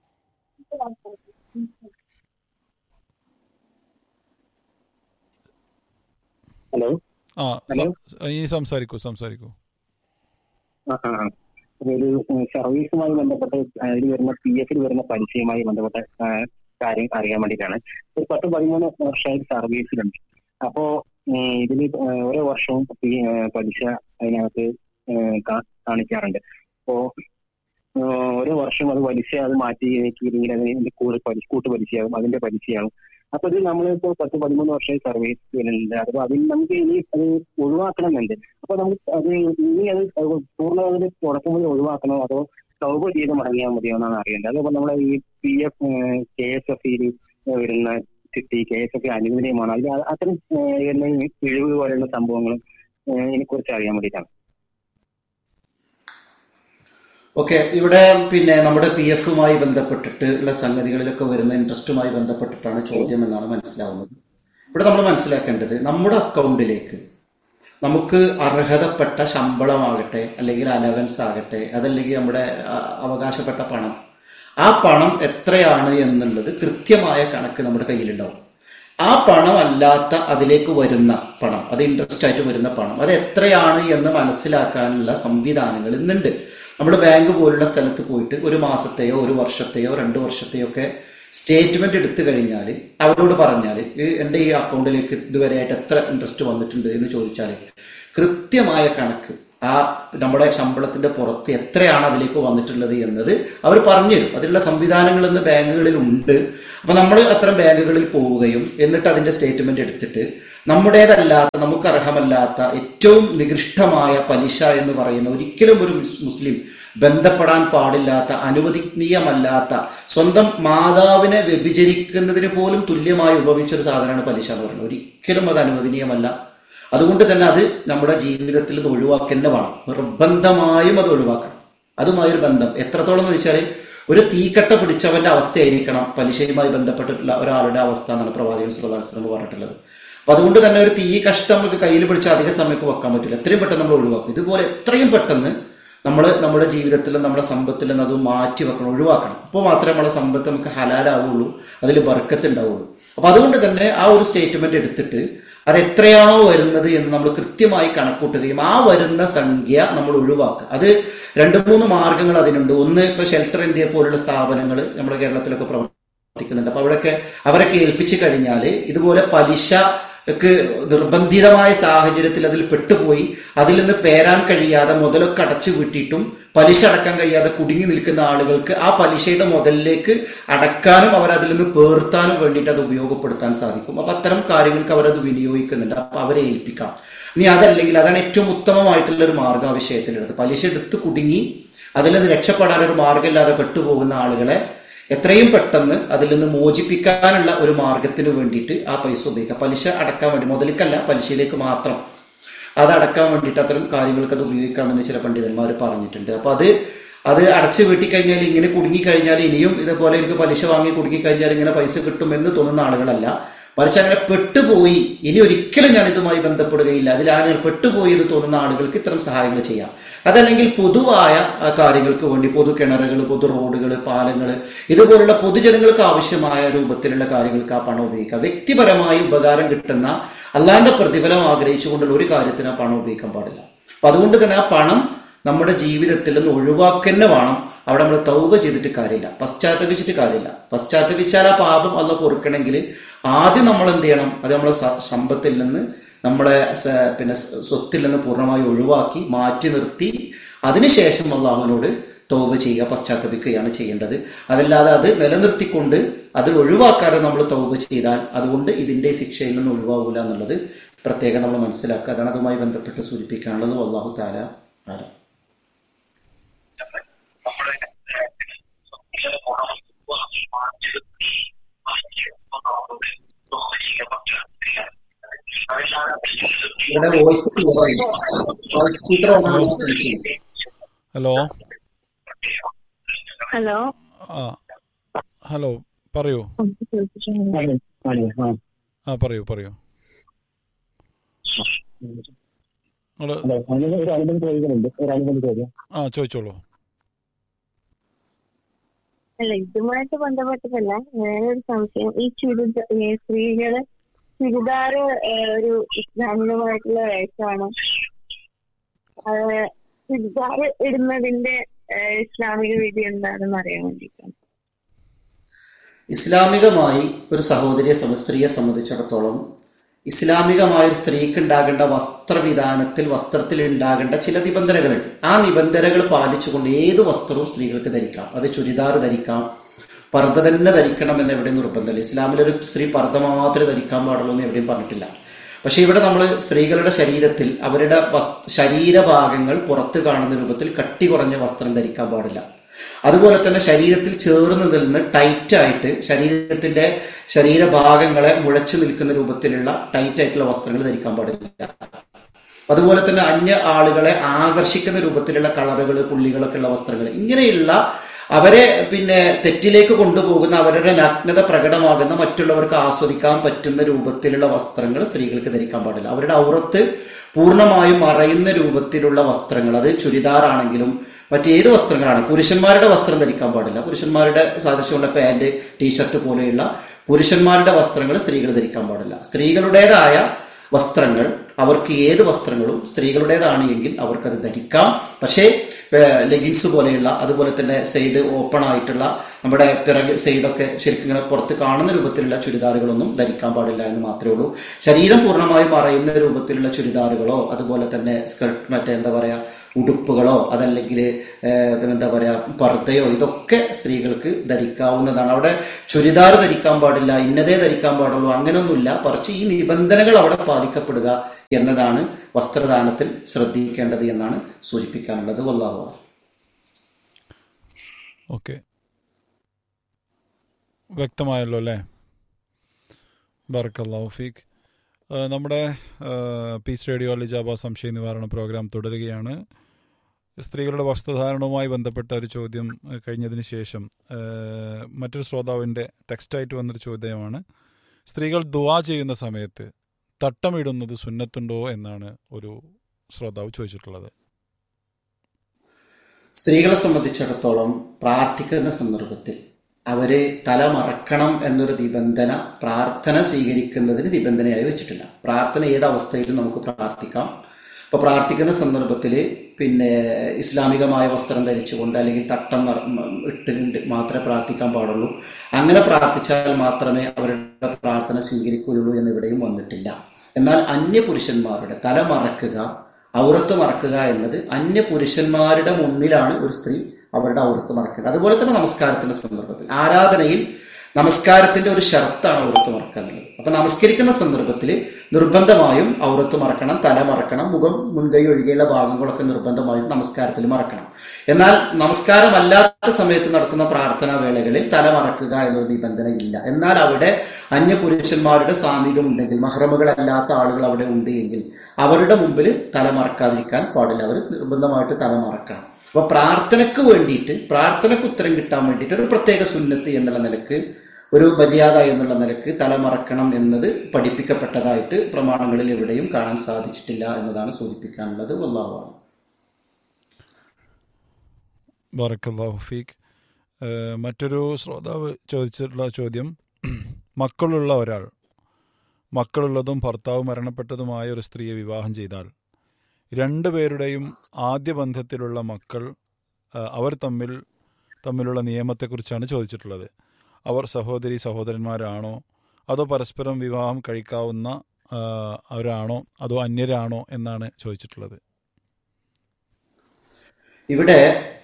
ഹലോ ആ ഹലോ? സം- ഇനി സംസാരിക്കൂ സംസാരിക്കൂ ആ, ആ, ആ. ഒരു ഉം, സർവീസുമായി ബന്ധപ്പെട്ട് അതിൽ വരുന്ന പി എഫിൽ വരുന്ന പലിശയുമായി ബന്ധപ്പെട്ട ആ, കാര്യം അറിയാൻ വേണ്ടിയിട്ടാണ് ഒരു പത്ത് പതിമൂന്ന് വർഷമായിട്ട് സർവീസിലുണ്ട് അപ്പോ ഉം, ഇതില് ആ, ഓരോ വർഷവും ഈ, ആ, പലിശ അതിനകത്ത് ആ, കാ- കാണിക്കാറുണ്ട് അപ്പോ ആ, ഓരോ വർഷം അത് പലിശ അത് മാറ്റി വെക്കില്ലെങ്കിൽ അതിന്റെ കൂടെ പലിശ കൂട്ട് പലിശയാകും അതിന്റെ പലിശയാകും അപ്പൊ ഇത് നമ്മളിപ്പോ പത്ത് പതിമൂന്ന് വർഷമായി സർവീസ് ചെയ്യുന്നുണ്ട് അപ്പൊ അതിൽ നമുക്ക് ഇനി അത് ഒഴിവാക്കണമെന്നുണ്ട് അപ്പൊ നമുക്ക് അത് ഇനി അത് പൂർണ്ണമായിട്ട് തുടക്കം മുതൽ ഒഴിവാക്കണോ അതോ സൗബ ചെയ്ത് മടങ്ങിയാൽ മതിയോ എന്നാണ് അറിയേണ്ടത് അതേപോലെ നമ്മളെ ഈ P F K S F ഇയിൽ വരുന്ന ചിട്ടി കെ എസ് എഫ് അനുവദനീയമാണ് അതിൽ അ- അത്തരം ഏഹ്, വരുന്ന ഈ പിഴവ് പോലെയുള്ള സംഭവങ്ങളും ഇതിനെ കുറിച്ച് അറിയാൻ വേണ്ടിയിട്ടാണ് ഓക്കെ ഇവിടെ പിന്നെ നമ്മുടെ പി എഫുമായി ബന്ധപ്പെട്ടിട്ട് ഉള്ള സംഗതികളിലൊക്കെ വരുന്ന ഇൻട്രസ്റ്റുമായി ബന്ധപ്പെട്ടിട്ടാണ് ചോദ്യം എന്നാണ് മനസ്സിലാവുന്നത് ഇവിടെ നമ്മൾ മനസ്സിലാക്കേണ്ടത് നമ്മുടെ അക്കൗണ്ടിലേക്ക് നമുക്ക് അർഹതപ്പെട്ട ശമ്പളമാകട്ടെ അല്ലെങ്കിൽ അലവൻസ് ആകട്ടെ അതല്ലെങ്കിൽ നമ്മുടെ ആ, അവകാശപ്പെട്ട പണം ആ പണം എത്രയാണ് എന്നുള്ളത് കൃത്യമായ കണക്ക് നമ്മുടെ കയ്യിലുണ്ടാവും ആ പണം അല്ലാത്ത അതിലേക്ക് വരുന്ന പണം അത് ഇൻട്രസ്റ്റ് ആയിട്ട് വരുന്ന പണം അത് എത്രയാണ് എന്ന് മനസ്സിലാക്കാനുള്ള സംവിധാനങ്ങൾ ഇന്നുണ്ട് നമ്മൾ ബാങ്ക് പോലുള്ള സ്ഥലത്ത് പോയിട്ട് ഒരു മാസത്തെയോ ഒരു വർഷത്തെയോ രണ്ട് വർഷത്തെയോ ഒക്കെ സ്റ്റേറ്റ്മെന്റ് എടുത്തു കഴിഞ്ഞാൽ അവരോട് പറഞ്ഞാൽ എൻ്റെ ഈ അക്കൗണ്ടിലേക്ക് ഇതുവരെയായിട്ട് എത്ര ഇൻട്രസ്റ്റ് വന്നിട്ടുണ്ട് എന്ന് ചോദിച്ചാൽ കൃത്യമായ കണക്ക് ആ നമ്മുടെ ശമ്പളത്തിന്റെ പുറത്ത് എത്രയാണ് അതിലേക്ക് വന്നിട്ടുള്ളത് എന്നത് അവർ പറഞ്ഞു തരും അതിനുള്ള സംവിധാനങ്ങൾ ഇന്ന് ബാങ്കുകളിൽ ഉണ്ട് അപ്പൊ നമ്മൾ അത്തരം ബാങ്കുകളിൽ പോവുകയും എന്നിട്ട് അതിന്റെ സ്റ്റേറ്റ്മെന്റ് എടുത്തിട്ട് നമ്മുടേതല്ലാത്ത നമുക്ക് അർഹമല്ലാത്ത ഏറ്റവും നികൃഷ്ടമായ പലിശ എന്ന് പറയുന്ന ഒരിക്കലും ഒരു മുസ് മുസ്ലിം ബന്ധപ്പെടാൻ പാടില്ലാത്ത അനുവദനീയമല്ലാത്ത സ്വന്തം മാതാവിനെ വ്യഭിചരിക്കുന്നതിന് പോലും തുല്യമായി ഉപയോഗിച്ചൊരു സാധനമാണ് പലിശ എന്ന് പറയുന്നത് ഒരിക്കലും അത് അനുവദനീയമല്ല അതുകൊണ്ട് തന്നെ അത് നമ്മുടെ ജീവിതത്തിൽ നിന്ന് ഒഴിവാക്കുക വേണം നിർബന്ധമായും അത് ഒഴിവാക്കണം അതുമായൊരു ബന്ധം എത്രത്തോളം എന്ന് വെച്ചാൽ ഒരു തീക്കട്ട പിടിച്ചവന്റെ അവസ്ഥയായിരിക്കണം പലിശയുമായി ബന്ധപ്പെട്ടിട്ടുള്ള ഒരാളുടെ അവസ്ഥ എന്നാണ് പ്രവാചകൻ സുല്ലാസ്ലം പറഞ്ഞിട്ടുള്ളത് അപ്പൊ അതുകൊണ്ട് തന്നെ ഒരു തീ കഷ്ടം നമുക്ക് കയ്യിൽ പിടിച്ച് അധിക സമയത്ത് വെക്കാൻ പറ്റില്ല എത്രയും പെട്ടെന്ന് നമ്മൾ ഒഴിവാക്കും ഇതുപോലെ എത്രയും പെട്ടെന്ന് നമ്മൾ നമ്മുടെ ജീവിതത്തിലും നമ്മുടെ സമ്പത്തിലും അത് മാറ്റി വെക്കണം ഒഴിവാക്കണം അപ്പോൾ മാത്രമേ നമ്മളെ സമ്പത്ത് നമുക്ക് ഹലാലാവുള്ളൂ അതിൽ ബർക്കത്ത് ഉണ്ടാവുള്ളൂ അപ്പൊ അതുകൊണ്ട് തന്നെ ആ ഒരു സ്റ്റേറ്റ്മെന്റ് എടുത്തിട്ട് അത് എത്രയാണോ വരുന്നത് എന്ന് നമ്മൾ കൃത്യമായി കണക്കൂട്ടുകയും ആ വരുന്ന സംഖ്യ നമ്മൾ ഒഴിവാക്കുക അത് രണ്ട് മൂന്ന് മാർഗങ്ങൾ അതിനുണ്ട് ഒന്ന് ഇപ്പൊ ഷെൽട്ടർ ഇന്ത്യ പോലുള്ള സ്ഥാപനങ്ങൾ നമ്മുടെ കേരളത്തിലൊക്കെ പ്രവർത്തിക്കുന്നുണ്ട് അപ്പൊ അവിടെയൊക്കെ അവരൊക്കെ ഏൽപ്പിച്ചു കഴിഞ്ഞാൽ ഇതുപോലെ പലിശ ഒക്കെ നിർബന്ധിതമായ സാഹചര്യത്തിൽ അതിൽ പെട്ടുപോയി അതിൽ നിന്ന് പേരാൻ കഴിയാതെ മുതലൊക്കെ അടച്ചു വിട്ടിട്ടും പലിശ അടക്കാൻ കഴിയാതെ കുടുങ്ങി നിൽക്കുന്ന ആളുകൾക്ക് ആ പലിശയുടെ മുതലിലേക്ക് അടക്കാനും അവർ അതിൽ നിന്ന് പേർത്താനും വേണ്ടിയിട്ട് അത് ഉപയോഗപ്പെടുത്താൻ സാധിക്കും അപ്പൊ അത്തരം കാര്യങ്ങൾക്ക് അവരത് വിനിയോഗിക്കുന്നുണ്ട് അപ്പൊ അവരെ ഏൽപ്പിക്കാം ഇനി അതല്ലെങ്കിൽ അതാണ് ഏറ്റവും ഉത്തമമായിട്ടുള്ള ഒരു മാർഗം ആ വിഷയത്തിലെടുത്ത് പലിശ എടുത്ത് കുടുങ്ങി അതിൽ നിന്ന് രക്ഷപ്പെടാൻ ഒരു മാർഗമില്ലാതെ പെട്ടുപോകുന്ന ആളുകളെ എത്രയും പെട്ടെന്ന് അതിൽ നിന്ന് മോചിപ്പിക്കാനുള്ള ഒരു മാർഗത്തിന് വേണ്ടിയിട്ട് ആ പൈസ ഉപയോഗിക്കാം പലിശ അടക്കാൻ വേണ്ടി മുതലിക്കല്ല പലിശയിലേക്ക് മാത്രം അത് അടക്കാൻ വേണ്ടിയിട്ട് അത്തരം കാര്യങ്ങൾക്ക് അത് ഉപയോഗിക്കാമെന്ന് ചില പണ്ഡിതന്മാർ പറഞ്ഞിട്ടുണ്ട് അപ്പൊ അത് അത് അടച്ചു വീട്ടി കഴിഞ്ഞാൽ ഇങ്ങനെ കുടുങ്ങി കഴിഞ്ഞാൽ ഇനിയും ഇതുപോലെ എനിക്ക് പലിശ വാങ്ങി കുടുങ്ങി കഴിഞ്ഞാൽ ഇങ്ങനെ പൈസ കിട്ടുമെന്ന് തോന്നുന്ന ആളുകളല്ല മറിച്ച് അങ്ങനെ പെട്ടുപോയി ഇനി ഒരിക്കലും ഞാൻ ഇതുമായി ബന്ധപ്പെടുകയില്ല അതിലാണ് ഞാൻ പെട്ടുപോയി എന്ന് തോന്നുന്ന ആളുകൾക്ക് ഇത്തരം സഹായങ്ങൾ ചെയ്യാം അതല്ലെങ്കിൽ പൊതുവായ ആ, കാര്യങ്ങൾക്ക് വേണ്ടി പൊതു കിണറുകൾ പൊതു റോഡുകൾ പാലങ്ങൾ ഇതുപോലുള്ള പൊതുജനങ്ങൾക്ക് ആവശ്യമായ രൂപത്തിലുള്ള കാര്യങ്ങൾക്ക് ആ പണം ഉപയോഗിക്കാം വ്യക്തിപരമായി ഉപകാരം കിട്ടുന്ന അല്ലാണ്ട് പ്രതിഫലം ആഗ്രഹിച്ചുകൊണ്ടുള്ള ഒരു കാര്യത്തിന് ആ പണം ഉപയോഗിക്കാൻ പാടില്ല അപ്പൊ അതുകൊണ്ട് തന്നെ ആ പണം നമ്മുടെ ജീവിതത്തിൽ നിന്ന് ഒഴിവാക്കന്നെ വേണം അവിടെ നമ്മൾ തൗബ ചെയ്തിട്ട് കാര്യമില്ല പശ്ചാത്തപിച്ചിട്ട് കാര്യമില്ല പശ്ചാത്തപിച്ചാൽ ആ പാപം അല്ല പൊറുക്കണമെങ്കിൽ ആദ്യം നമ്മൾ എന്ത് ചെയ്യണം അത് നമ്മളെ സ- സമ്പത്തിൽ നിന്ന് നമ്മളെ സ- പിന്നെ സ് സ്വത്തിൽ നിന്ന് പൂർണ്ണമായി ഒഴിവാക്കി മാറ്റി നിർത്തി അതിനുശേഷം അള്ളാഹുവിനോട് തോപ ചെയ്യുക പശ്ചാത്തപിക്കുകയാണ് ചെയ്യേണ്ടത് അതല്ലാതെ അത് നിലനിർത്തിക്കൊണ്ട് അത് ഒഴിവാക്കാതെ നമ്മൾ തൗബ ചെയ്താൽ അതുകൊണ്ട് ഇതിന്റെ ശിക്ഷയിൽ നിന്ന് ഒഴിവാകില്ല എന്നുള്ളത് പ്രത്യേകം നമ്മൾ മനസ്സിലാക്കുക അതാണ് അതുമായി ബന്ധപ്പെട്ട് സൂചിപ്പിക്കാനുള്ളത് അള്ളാഹു താല ആരാ ഇവിടെ voice voice speaker hello hello ആ ഹലോ പറയൂ ആ പറയൂ പറയൂ നിങ്ങള് ഒരു അനുബന്ധ ചോദിക്കുന്നുണ്ട് ഒരു അനുബന്ധ ചോദ്യം ആ ചോദിച്ചോളൂ അല്ല ഇതുമായിട്ട് ബന്ധപ്പെട്ടതല്ല വേറൊരു സംശയം ഈ ചുരിദ ഈ സ്ത്രീകള് ചുരിദാറ് ഏഹ്, ഒരു ഇസ്ലാമികമായിട്ടുള്ള വേഷമാണ് അത് ചുരിദാർ ഇടുന്നതിന്റെ ഏഹ്, ഇസ്ലാമിക വിധി എന്താണെന്ന് അറിയാൻ വേണ്ടിയിട്ടാണ് ഇസ്ലാമികമായി ഒരു സഹോദരിയെ സമ സ്ത്രീയെ സംബന്ധിച്ചിടത്തോളം ഇസ്ലാമികമായ ഒരു സ്ത്രീക്ക് ഉണ്ടാകേണ്ട വസ്ത്രവിധാനത്തിൽ വസ്ത്രത്തിൽ ഉണ്ടാകേണ്ട ചില നിബന്ധനകളുണ്ട് ആ നിബന്ധനകൾ പാലിച്ചുകൊണ്ട് ഏത് വസ്ത്രവും സ്ത്രീകൾക്ക് ധരിക്കാം അത് ചുരിദാർ ധരിക്കാം പർദ്ദ തന്നെ ധരിക്കണം എന്ന് എവിടെയും നിർബന്ധമില്ല ഇസ്ലാമിലൊരു സ്ത്രീ പർദ്ദ മാത്രമേ ധരിക്കാൻ പാടുള്ളൂ എന്ന് എവിടെയും പറഞ്ഞിട്ടില്ല പക്ഷെ ഇവിടെ നമ്മൾ സ്ത്രീകളുടെ ശരീരത്തിൽ അവരുടെ വസ് ശരീരഭാഗങ്ങൾ പുറത്ത് കാണുന്ന രൂപത്തിൽ കട്ടി കുറഞ്ഞ വസ്ത്രം ധരിക്കാൻ പാടില്ല അതുപോലെ തന്നെ ശരീരത്തിൽ ചേർന്ന് നിന്ന് ടൈറ്റായിട്ട് ശരീരത്തിന്റെ ശരീരഭാഗങ്ങളെ മുഴച്ചു നിൽക്കുന്ന രൂപത്തിലുള്ള ടൈറ്റ് ആയിട്ടുള്ള വസ്ത്രങ്ങൾ ധരിക്കാൻ പാടില്ല അതുപോലെ തന്നെ അന്യ ആളുകളെ ആകർഷിക്കുന്ന രൂപത്തിലുള്ള കളറുകൾ പുള്ളികളൊക്കെ ഉള്ള വസ്ത്രങ്ങൾ ഇങ്ങനെയുള്ള അവരെ പിന്നെ തെറ്റിലേക്ക് കൊണ്ടുപോകുന്ന അവരുടെ നഗ്നത പ്രകടമാകുന്ന മറ്റുള്ളവർക്ക് ആസ്വദിക്കാൻ പറ്റുന്ന രൂപത്തിലുള്ള വസ്ത്രങ്ങൾ സ്ത്രീകൾക്ക് ധരിക്കാൻ പാടില്ല അവരുടെ ഔറത്ത് പൂർണ്ണമായും മറയുന്ന രൂപത്തിലുള്ള വസ്ത്രങ്ങൾ അത് ചുരിദാറാണെങ്കിലും മറ്റേത് വസ്ത്രങ്ങളാണ് പുരുഷന്മാരുടെ വസ്ത്രം ധരിക്കാൻ പാടില്ല പുരുഷന്മാരുടെ സാദൃശ്യമുള്ള പാൻറ് ടീഷർട്ട് പോലെയുള്ള പുരുഷന്മാരുടെ വസ്ത്രങ്ങൾ സ്ത്രീകൾ ധരിക്കാൻ പാടില്ല സ്ത്രീകളുടേതായ വസ്ത്രങ്ങൾ അവർക്ക് ഏത് വസ്ത്രങ്ങളും സ്ത്രീകളുടേതാണ് എങ്കിൽ അവർക്കത് ധരിക്കാം പക്ഷേ ലെഗിൻസ് പോലെയുള്ള അതുപോലെ തന്നെ സൈഡ് ഓപ്പൺ ആയിട്ടുള്ള നമ്മുടെ പിറക് സൈഡൊക്കെ ശരിക്കും ഇങ്ങനെ പുറത്ത് കാണുന്ന രൂപത്തിലുള്ള ചുരിദാറുകളൊന്നും ധരിക്കാൻ പാടില്ല എന്ന് മാത്രമേ ഉള്ളൂ ശരീരം പൂർണ്ണമായും മറയുന്ന രൂപത്തിലുള്ള ചുരിദാറുകളോ അതുപോലെ തന്നെ സ്കർട്ട് മറ്റേ എന്താ പറയുക ഉടുപ്പുകളോ അതല്ലെങ്കിൽ പിന്നെന്താ പറയുക പർദ്ദയോ ഇതൊക്കെ സ്ത്രീകൾക്ക് ധരിക്കാവുന്നതാണ് അവിടെ ചുരിദാർ ധരിക്കാൻ പാടില്ല ഇന്നതേ ധരിക്കാൻ പാടുള്ളൂ അങ്ങനെയൊന്നുമില്ല മറിച്ച് ഈ നിബന്ധനകൾ അവിടെ പാലിക്കപ്പെടുക എന്നതാണ് വസ്ത്രദാനത്തിൽ ശ്രദ്ധിക്കേണ്ടത് എന്നാണ് സൂചിപ്പിക്കാനുള്ളത് വല്ലാഹു ഓക്കെ വ്യക്തമായല്ലോ അല്ലേ ബർക്കല്ലാഹു ഫീഖ് ആ, നമ്മുടെ പീസ് റേഡിയോ അലിജാബ സംശയ നിവാരണ പ്രോഗ്രാം തുടരുകയാണ് സ്ത്രീകളുടെ വസ്ത്രധാരണവുമായി ബന്ധപ്പെട്ട ഒരു ചോദ്യം ആ, കഴിഞ്ഞതിന് ശേഷം ആ, മറ്റൊരു ശ്രോതാവിൻ്റെ ടെക്സ്റ്റായിട്ട് വന്നൊരു ചോദ്യമാണ് സ്ത്രീകൾ ദുവാ ചെയ്യുന്ന സമയത്ത് തട്ടമിടുന്നത് സുന്നത്തുണ്ടോ എന്നാണ് ഒരു ശ്രോതാവ് ചോദിച്ചിട്ടുള്ളത് സ്ത്രീകളെ സംബന്ധിച്ചിടത്തോളം പ്രാർത്ഥിക്കുന്ന സന്ദർഭത്തിൽ അവര് തല മറക്കണം എന്നൊരു നിബന്ധന പ്രാർത്ഥന സ്വീകരിക്കുന്നതിന് നിബന്ധനയായി വെച്ചിട്ടില്ല പ്രാർത്ഥന ഏത് അവസ്ഥയിലും നമുക്ക് പ്രാർത്ഥിക്കാം അപ്പോൾ പ്രാർത്ഥിക്കുന്ന സന്ദർഭത്തിൽ പിന്നെ ഇസ്ലാമികമായ വസ്ത്രം ധരിച്ചുകൊണ്ട് അല്ലെങ്കിൽ തട്ടം നിറ- മ- ഇട്ടുകൊണ്ട് മാത്രമേ പ്രാർത്ഥിക്കാൻ പാടുള്ളൂ അങ്ങനെ പ്രാർത്ഥിച്ചാൽ മാത്രമേ അവരുടെ പ്രാർത്ഥന സ്വീകരിക്കുകയുള്ളൂ എന്ന് ഇവിടെയും വന്നിട്ടില്ല എന്നാൽ അന്യ പുരുഷന്മാരുടെ തല മറക്കുക ഔറത്ത് മറക്കുക എന്നത് അന്യ പുരുഷന്മാരുടെ മുന്നിലാണ് ഒരു സ്ത്രീ അവരുടെ ഔറത്ത് മറക്കേണ്ടത് അതുപോലെ തന്നെ നമസ്കാരത്തിന്റെ സന്ദർഭത്തിൽ ആരാധനയിൽ നമസ്കാരത്തിന്റെ ഒരു ഷർത്താണ് ഔറത്ത് മറക്കുക എന്നുള്ളത് അപ്പൊ നമസ്കരിക്കുന്ന സന്ദർഭത്തിൽ നിർബന്ധമായും ഔറത്ത് മറക്കണം തല മറക്കണം മുഖം മുൻകൈ ഒഴികെയുള്ള ഭാഗങ്ങളൊക്കെ നിർബന്ധമായും നമസ്കാരത്തിൽ മറക്കണം എന്നാൽ നമസ്കാരമല്ലാത്ത സമയത്ത് നടത്തുന്ന പ്രാർത്ഥനാ വേളകളിൽ തല മറക്കുക എന്നൊരു നിബന്ധന ഇല്ല എന്നാൽ അവിടെ അന്യപുരുഷന്മാരുടെ സാമീപ്യം ഉണ്ടെങ്കിൽ മഹ്റമുകളല്ലാത്ത ആളുകൾ അവിടെ ഉണ്ട് എങ്കിൽ അവരുടെ മുമ്പിൽ തല മറക്കാതിരിക്കാൻ പാടില്ല അവർ നിർബന്ധമായിട്ട് തല മറക്കണം അപ്പൊ പ്രാർത്ഥനയ്ക്ക് വേണ്ടിയിട്ട് പ്രാർത്ഥനയ്ക്ക് ഉത്തരം കിട്ടാൻ വേണ്ടിയിട്ട് ഒരു പ്രത്യേക സുന്നത്ത് എന്നുള്ള നിലക്ക് ഒരു മര്യാദ എന്നുള്ള നിലക്ക് തലമറക്കണം എന്നത് പഠിപ്പിക്കപ്പെട്ടതായിട്ട് പ്രമാണങ്ങളിൽ എവിടെയും കാണാൻ സാധിച്ചിട്ടില്ല എന്നതാണ് സൂചിപ്പിക്കാനുള്ളത് വല്ലാവാണ് ബറക്കല്ലാഹു ഫീഖ് ഏഹ് മറ്റൊരു ശ്രോതാവ് ചോദിച്ചിട്ടുള്ള ചോദ്യം മക്കളുള്ള ഒരാൾ മക്കളുള്ളതും ഭർത്താവ് മരണപ്പെട്ടതുമായ ഒരു സ്ത്രീയെ വിവാഹം ചെയ്താൽ രണ്ടുപേരുടെയും ആദ്യ ബന്ധത്തിലുള്ള മക്കൾ ആ, അവർ തമ്മിൽ തമ്മിലുള്ള നിയമത്തെക്കുറിച്ചാണ് ചോദിച്ചിട്ടുള്ളത് അവർ സഹോദരി സഹോദരന്മാരാണോ അതോ പരസ്പരം വിവാഹം കഴിക്കാവുന്ന ആ, അവരാണോ അതോ അന്യരാണോ എന്നാണ് ചോദിച്ചിട്ടുള്ളത് ഇവിടെ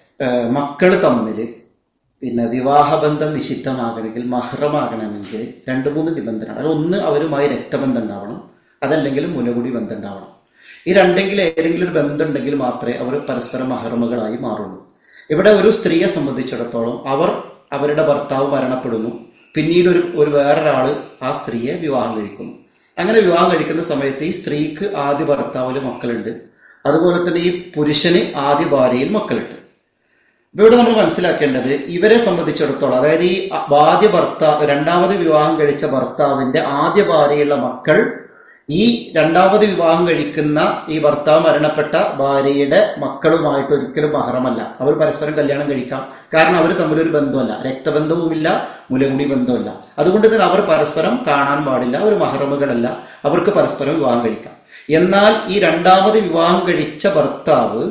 മക്കൾ തമ്മിൽ പിന്നെ വിവാഹബന്ധം നിഷിദ്ധമാകണമെങ്കിൽ മഹ്റമാകണമെങ്കിൽ രണ്ട് മൂന്ന് നിബന്ധനകൾ അതിൽ ഒന്ന് അവരുമായി രക്തബന്ധം ഉണ്ടാവണം അതല്ലെങ്കിൽ മുലകുടി ബന്ധം ഉണ്ടാവണം ഈ രണ്ടെങ്കിലും ഏതെങ്കിലും ഒരു ബന്ധം ഉണ്ടെങ്കിൽ മാത്രമേ അവർ പരസ്പരം മഹർമകളായി മാറുള്ളൂ ഇവിടെ ഒരു സ്ത്രീയെ സംബന്ധിച്ചിടത്തോളം അവർ അവരുടെ ഭർത്താവ് മരണപ്പെടുന്നു പിന്നീട് ഒരു ഒരു വേറൊരാള് ആ സ്ത്രീയെ വിവാഹം കഴിക്കുന്നു അങ്ങനെ വിവാഹം കഴിക്കുന്ന സമയത്ത് ഈ സ്ത്രീക്ക് ആദ്യ ഭർത്താവിൽ മക്കളുണ്ട് അതുപോലെ തന്നെ ഈ പുരുഷന് ആദ്യ ഭാര്യയിൽ മക്കളുണ്ട് അപ്പൊ ഇവിടെ നമ്മൾ മനസ്സിലാക്കേണ്ടത് ഇവരെ സംബന്ധിച്ചിടത്തോളം അതായത് ഈ ആദ്യ ഭർത്താവ് രണ്ടാമത് വിവാഹം കഴിച്ച ഭർത്താവിന്റെ ആദ്യ ഭാര്യയുള്ള മക്കൾ ഈ രണ്ടാമത് വിവാഹം കഴിക്കുന്ന ഈ ഭർത്താവ് മരണപ്പെട്ട ഭാര്യയുടെ മക്കളുമായിട്ട് ഒരിക്കലും മഹറമല്ല അവർ പരസ്പരം കല്യാണം കഴിക്കാം കാരണം അവർ തമ്മിലൊരു ബന്ധമല്ല രക്തബന്ധവുമില്ല മുലകുടി ബന്ധമല്ല അതുകൊണ്ട് തന്നെ അവർ പരസ്പരം കാണാൻ പാടില്ല അവർ മഹറമുകളല്ല അവർക്ക് പരസ്പരം വിവാഹം കഴിക്കാം എന്നാൽ ഈ രണ്ടാമത് വിവാഹം കഴിച്ച ഭർത്താവ്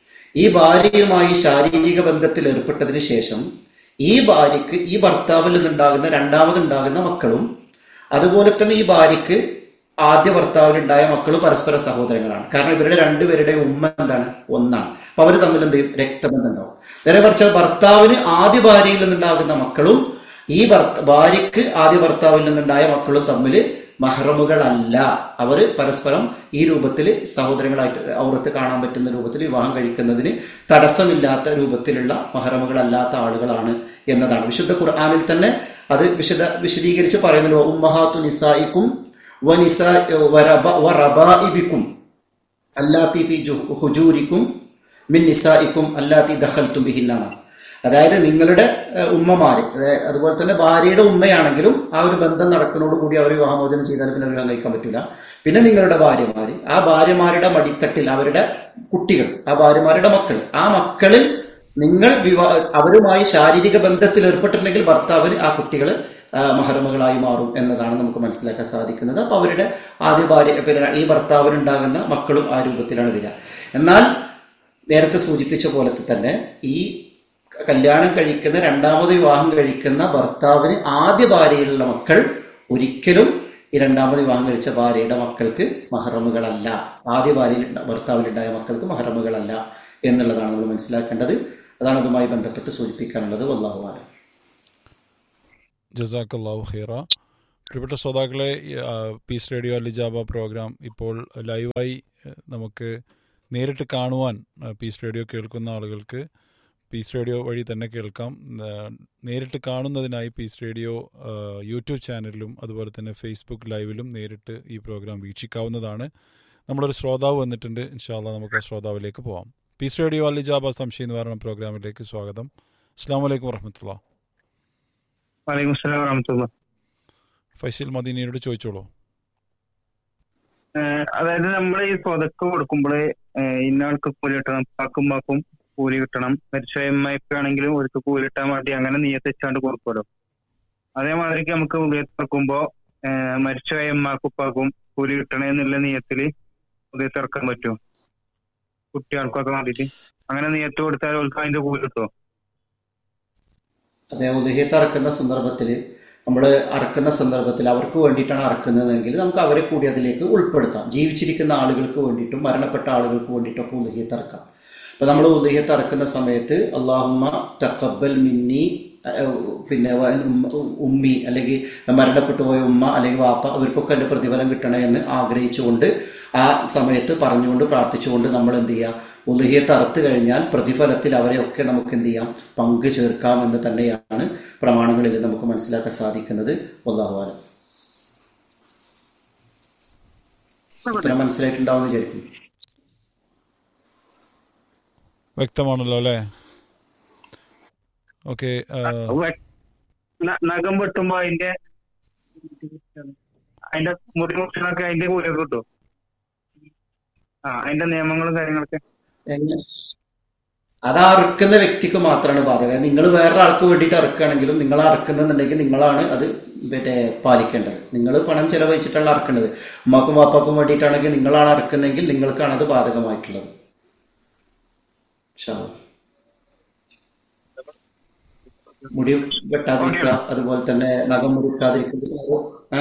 ഈ ഭാര്യയുമായി ശാരീരിക ബന്ധത്തിൽ ഏർപ്പെട്ടതിന് ശേഷം ഈ ഭാര്യയ്ക്ക് ഈ ഭർത്താവിൽ നിന്നുണ്ടാകുന്ന രണ്ടാമതുണ്ടാകുന്ന മക്കളും അതുപോലെ തന്നെ ഈ ഭാര്യയ്ക്ക് ആദ്യ ഭർത്താവിലുണ്ടായ മക്കളും പരസ്പര സഹോദരങ്ങളാണ് കാരണം ഇവരുടെ രണ്ടുപേരുടെ ഉമ്മ എന്താണ് ഒന്നാണ് അപ്പൊ അവർ തമ്മിൽ എന്ത് ചെയ്യും രക്തബന്ധം ഉണ്ടാവും നേരെ മറിച്ച് ഭർത്താവിന് ആദ്യ ഭാര്യയിൽ നിന്നുണ്ടാകുന്ന മക്കളും ഈ ഭർത്ത ഭാര്യയ്ക്ക് ആദ്യ ഭർത്താവിൽ നിന്നുണ്ടായ മക്കളും തമ്മിൽ മഹ്റമുകളല്ല അവർ പരസ്പരം ഈ രൂപത്തിൽ സഹോദരങ്ങളായിട്ട് ഔറത്ത് കാണാൻ പറ്റുന്ന രൂപത്തിൽ വിവാഹം കഴിക്കുന്നതിന് തടസ്സമില്ലാത്ത രൂപത്തിലുള്ള മഹ്റമുകളല്ലാത്ത ആളുകളാണ് എന്നതാണ് വിശുദ്ധ ഖുർആാനിൽ തന്നെ അത് വിശദ വിശദീകരിച്ച് പറയുന്നല്ലോ ഉമ്മഹാത്തു നിസായിക്കും വനിസാ വറബ- വറബാഇബിക്കും അല്ലാത്തി ഫി ജു- ഹുജൂരിക്കും മിൻ നിസായിക്കും അല്ലാത്തി ദഖൽത്തും ബിഹിന്നാണ് അതായത് നിങ്ങളുടെ ഏഹ്, ഉമ്മമാര് അതായത് അതുപോലെ തന്നെ ഭാര്യയുടെ ഉമ്മയാണെങ്കിലും ആ ഒരു ബന്ധം നടക്കുന്നതോടുകൂടി അവർ വിവാഹമോചനം ചെയ്താൽ പിന്നെ വിവാഹം കഴിക്കാൻ പറ്റില്ല പിന്നെ നിങ്ങളുടെ ഭാര്യമാര് ആ ഭാര്യമാരുടെ മടിത്തട്ടിൽ അവരുടെ കുട്ടികൾ ആ ഭാര്യമാരുടെ മക്കൾ ആ മക്കളിൽ നിങ്ങൾ വിവാ അവരുമായി ശാരീരിക ബന്ധത്തിൽ ഏർപ്പെട്ടിട്ടുണ്ടെങ്കിൽ ഭർത്താവിന് ആ കുട്ടികൾ മഹർമകളായി മാറും എന്നതാണ് നമുക്ക് മനസ്സിലാക്കാൻ സാധിക്കുന്നത് അപ്പൊ അവരുടെ ആദ്യ ഭാര്യ പിന്നെ ഈ ഭർത്താവിനുണ്ടാകുന്ന മക്കളും ആ രൂപത്തിലാണ് വരിക എന്നാൽ നേരത്തെ സൂചിപ്പിച്ച പോലത്തെ തന്നെ ഈ കല്യാണം കഴിക്കുന്ന രണ്ടാമത് വിവാഹം കഴിക്കുന്ന ഭർത്താവിന് ആദ്യ ഭാര്യയിലുള്ള മക്കൾ ഒരിക്കലും ഈ രണ്ടാമത് വിവാഹം കഴിച്ച ഭാര്യയുടെ മക്കൾക്ക് മഹറമുകളല്ല ആദ്യ ഭാര്യയിൽ ഭർത്താവിലുണ്ടായ മക്കൾക്ക് മഹറമുകളല്ല എന്നുള്ളതാണ് നമ്മൾ മനസ്സിലാക്കേണ്ടത് അതാണ് അതുമായി ബന്ധപ്പെട്ട് സൂചിപ്പിക്കാനുള്ളത് വല്ലാഹു ആലം ജസാക്കല്ലാഹു ഖൈറ പ്രിയപ്പെട്ട ശ്രോതാക്കളെ ഈ, ആ, പീസ് റേഡിയോ അലിജാബ പ്രോഗ്രാം ഇപ്പോൾ ലൈവായി ഏ, നമുക്ക് നേരിട്ട് കാണുവാൻ ആ, പീസ് റേഡിയോ കേൾക്കുന്ന ആളുകൾക്ക് പീസ് റേഡിയോ വഴി തന്നെ കേൾക്കാം ആ, നേരിട്ട് കാണുന്നതിനായി പീസ് റേഡിയോ ആ, യൂട്യൂബ് ചാനലിലും അതുപോലെ തന്നെ ഫേസ്ബുക്ക് ലൈവിലും നേരിട്ട് ഈ പ്രോഗ്രാം വീക്ഷിക്കാവുന്നതാണ് നമ്മളൊരു ശ്രോതാവ് വന്നിട്ടുണ്ട് ഇൻഷാല്ല നമുക്ക് ആ ശ്രോതാവിലേക്ക് പോവാം പീസ് റേഡിയോ അലിജാബ സംശയം എന്ന് പറയുന്ന പ്രോഗ്രാമിലേക്ക് സ്വാഗതം അസ്സാം വലൈക്കും വർഹമത്തുള്ള വലൈക്കും സ്ലാം വറഹമത്തുള്ള ഫൈസൽ മദീനയോട് ചോദിച്ചോളൂ അതായത് നമ്മൾ ഈ സ്വതക്ക് കൊടുക്കുമ്പോൾ ഇന്നാൾക്ക് കൂലി കിട്ടണം പാക്കും പാക്കും കൂലി കിട്ടണം മരിച്ചയമ്മയ്ക്കാണെങ്കിലും ഒരുക്ക് കൂലി കിട്ടാൻ വേണ്ടി അങ്ങനെ നീയത്ത് വെച്ചാണ്ട് കൊടുക്കുമല്ലോ അതേമാതിരിക്ക് നമുക്ക് ഉദയത്തിറക്കുമ്പോ മരിച്ചയമ്മക്കും ഉപ്പാക്കും കൂലി കിട്ടണേ എന്നുള്ള നീയത്തില് ഉദയത്തിറക്കാൻ പറ്റുമോ കുട്ടികൾക്കൊക്കെ വേണ്ടിയിട്ട് അങ്ങനെ നീയത്ത് കൊടുത്താൽ അവർക്ക് അതിന്റെ കൂലി കിട്ടുമോ അതേ ഉദഹീത്ത് അറക്കുന്ന സന്ദർഭത്തിൽ നമ്മൾ അറക്കുന്ന സന്ദർഭത്തിൽ അവർക്ക് വേണ്ടിയിട്ടാണ് അറക്കുന്നതെങ്കിൽ നമുക്ക് അവരെ കൂടി അതിലേക്ക് ഉൾപ്പെടുത്താം ജീവിച്ചിരിക്കുന്ന ആളുകൾക്ക് വേണ്ടിയിട്ടും മരണപ്പെട്ട ആളുകൾക്ക് വേണ്ടിയിട്ടൊക്കെ ഉദഹീത്ത് അറക്കാം അപ്പോൾ നമ്മൾ ഉദഹീത്ത് അറക്കുന്ന സമയത്ത് അള്ളാഹുമ്മ തക്കബൽ മിന്നി അഹ് പിന്നെ വ- ഉമ്മ- ഉമ്മി അല്ലെങ്കിൽ മരണപ്പെട്ടു പോയ ഉമ്മ അല്ലെങ്കിൽ വാപ്പ അവർക്കൊക്കെ എൻ്റെ പ്രതിഫലം കിട്ടണേ എന്ന് ആഗ്രഹിച്ചുകൊണ്ട് ആ സമയത്ത് പറഞ്ഞുകൊണ്ട് പ്രാർത്ഥിച്ചുകൊണ്ട് നമ്മൾ എന്ത് ചെയ്യുക ഉദഹിയത്ത് അറുത്ത് കഴിഞ്ഞാൽ പ്രതിഫലത്തിൽ അവരെയൊക്കെ നമുക്ക് എന്ത് ചെയ്യാം പങ്കു ചേർക്കാം എന്ന് തന്നെയാണ് പ്രമാണങ്ങളിൽ നമുക്ക് മനസ്സിലാക്കാൻ സാധിക്കുന്നത് ഒന്നാവാനം ഉത്തരം മനസ്സിലായിട്ടുണ്ടാവും വിചാരിക്കും വ്യക്തമാണല്ലോ അല്ലേ ഓക്കെ വെ- ന- നഖം വെട്ടുമ്പോ അതിന്റെ അതിന്റെ മുറി മുറിച്ചൊക്കെ അതിന്റെ കൂലിയൊക്കെ കിട്ടും ആ അതിന്റെ നിയമങ്ങളും കാര്യങ്ങളൊക്കെ എങ്ങനെ അത് ആ അറുക്കുന്ന വ്യക്തിക്ക് മാത്രമാണ് ബാധകം നിങ്ങൾ വേറെ ആൾക്ക് വേണ്ടിയിട്ട് അറുക്കുകയാണെങ്കിലും നിങ്ങൾ അറുക്കുന്നുണ്ടെങ്കിൽ നിങ്ങളാണ് അത് മറ്റേ പാലിക്കേണ്ടത് നിങ്ങൾ പണം ചെലവഴിച്ചിട്ടാണ് അറുക്കേണ്ടത് ഉമ്മാക്കും വാപ്പാക്കും വേണ്ടിയിട്ടാണെങ്കിൽ നിങ്ങളാണ് അറുക്കുന്നതെങ്കിൽ നിങ്ങൾക്കാണ് അത് ബാധകമായിട്ടുള്ളത് ഇൻഷാ അല്ലാ. മുടി വെട്ടാതിരിക്കുക അതുപോലെ തന്നെ നഖം മുറിക്കാതിരിക്കുക ഏ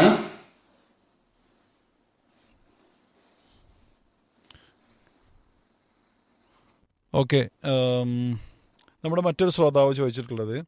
ഓക്കെ നമ്മുടെ മറ്റൊരു ശ്രോതാവ് ചോദിച്ചിട്ടുള്ളത്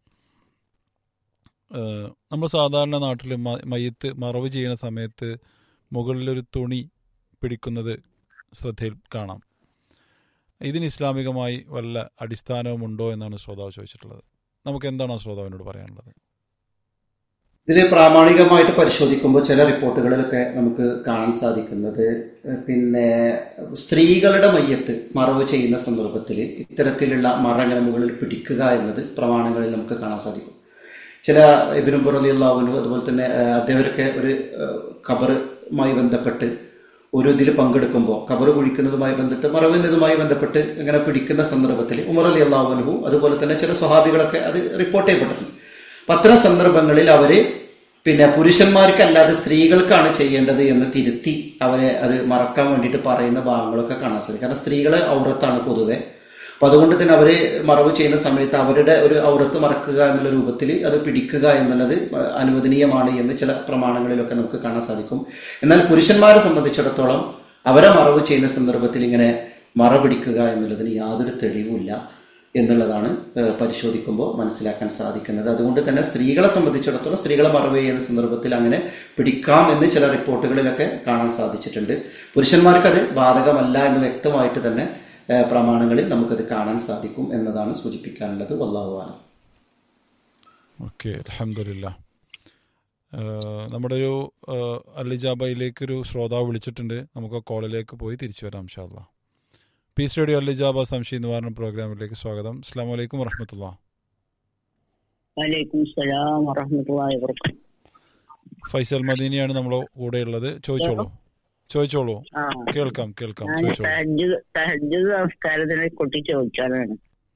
ഏഹ്, നമ്മൾ സാധാരണ നാട്ടിൽ മ- മയ്യത്ത് മറവ് ചെയ്യുന്ന സമയത്ത് മുകളിലൊരു തുണി പിടിക്കുന്നത് ശ്രദ്ധയിൽ കാണാം ഇതിന് ഇസ്ലാമികമായി വല്ല അടിസ്ഥാനവുമുണ്ടോ എന്നാണ് ശ്രോതാവ് ചോദിച്ചിട്ടുള്ളത് നമുക്ക് എന്താണ് ആ ശ്രോതാവിനോട് പറയാനുള്ളത് ഇതിൽ പ്രാമാണികമായിട്ട് പരിശോധിക്കുമ്പോൾ ചില റിപ്പോർട്ടുകളിലൊക്കെ നമുക്ക് കാണാൻ സാധിക്കുന്നത് ഏഹ്, പിന്നെ സ്ത്രീകളുടെ മയ്യത്ത് മറവ് ചെയ്യുന്ന സന്ദർഭത്തിൽ ഇത്തരത്തിലുള്ള മറ ഇങ്ങനെ മുകളിൽ പിടിക്കുക എന്നത് പ്രമാണങ്ങളിൽ നമുക്ക് കാണാൻ സാധിക്കും ചില ഇബിനും പുറലിയുള്ളവനും അതുപോലെ തന്നെ ഏഹ്, അദ്ദേഹമൊക്കെ ഒരു ഏഹ്, ഖബറുമായി ബന്ധപ്പെട്ട് ഒരു ഇതിൽ പങ്കെടുക്കുമ്പോൾ ഖബർ കുഴിക്കുന്നതുമായി ബന്ധപ്പെട്ട് മറവുന്നതുമായി ബന്ധപ്പെട്ട് ഇങ്ങനെ പിടിക്കുന്ന സന്ദർഭത്തിൽ ഉമർ അലി അള്ളാഹുനുഹു അതുപോലെ തന്നെ ചില സ്വഹാബികളൊക്കെ അത് റിപ്പോർട്ട് ചെയ്യപ്പെട്ടിട്ടുണ്ട് അപ്പം അത്തരം സന്ദർഭങ്ങളിൽ അവർ പിന്നെ പുരുഷന്മാർക്കല്ലാതെ സ്ത്രീകൾക്കാണ് ചെയ്യേണ്ടത് എന്ന് തിരുത്തി അവരെ അത് മറക്കാൻ വേണ്ടിയിട്ട് പറയുന്ന ഭാഗങ്ങളൊക്കെ കാണാൻ സാധിക്കും കാരണം സ്ത്രീകൾ ഔറത്താണ് പൊതുവെ അപ്പം അതുകൊണ്ട് തന്നെ അവർ മറവ് ചെയ്യുന്ന സമയത്ത് അവരുടെ ഒരു ഔറത്ത് മറക്കുക എന്നുള്ള രൂപത്തിൽ അത് പിടിക്കുക എന്നുള്ളത് അനുവദനീയമാണ് എന്ന് ചില പ്രമാണങ്ങളിലൊക്കെ നമുക്ക് കാണാൻ സാധിക്കും എന്നാൽ പുരുഷന്മാരെ സംബന്ധിച്ചിടത്തോളം അവരെ മറവ് ചെയ്യുന്ന സന്ദർഭത്തിൽ ഇങ്ങനെ മറ പിടിക്കുക എന്നുള്ളതിന് യാതൊരു തെളിവുമില്ല എന്നുള്ളതാണ് ഏഹ്, പരിശോധിക്കുമ്പോൾ മനസ്സിലാക്കാൻ സാധിക്കുന്നത് അതുകൊണ്ട് തന്നെ സ്ത്രീകളെ സംബന്ധിച്ചിടത്തോളം സ്ത്രീകളെ മറവ് ചെയ്യുന്ന സന്ദർഭത്തിൽ അങ്ങനെ പിടിക്കാം എന്ന് ചില റിപ്പോർട്ടുകളിലൊക്കെ കാണാൻ സാധിച്ചിട്ടുണ്ട് പുരുഷന്മാർക്ക് അത് ബാധകമല്ല എന്ന് വ്യക്തമായിട്ട് തന്നെ ഏഹ്, പ്രമാണങ്ങളിൽ നമുക്കത് കാണാൻ സാധിക്കും എന്നതാണ് സൂചിപ്പിക്കാനുള്ളത് വല്ലാഹുവാനം ഓക്കെ അലഹമില്ല നമ്മുടെ ഒരു ഏഹ്, അല്ലിജാബയിലേക്കൊരു ശ്രോതാവ് വിളിച്ചിട്ടുണ്ട് നമുക്ക് ആ കോളിലേക്ക് പോയി തിരിച്ചു വരാം ഷാല്ല പീസ് റേഡിയോ അല്ലിജാബ സംശയ നിവാരണ പ്രോഗ്രാമിലേക്ക് സ്വാഗതം അസ്സാം വലൈക്കും വറഹമത്തുള്ള വലൈക്കും സലാം വറഹമത്തുള്ളാഹി വബറകാതുഹു ഫൈസൽ മദീനിയാണ് നമ്മളെ കൂടെയുള്ളത് ചോദിച്ചോളൂ ചോദിച്ചോളൂ ആ കേൾക്കാം കേൾക്കാം ഞാൻ ചോദിച്ചോളൂ തഹജ്ജുദ് തഹജ്ജുദ് നമസ്കാരത്തിനെ കുട്ടി ചോദിക്കാനാണ്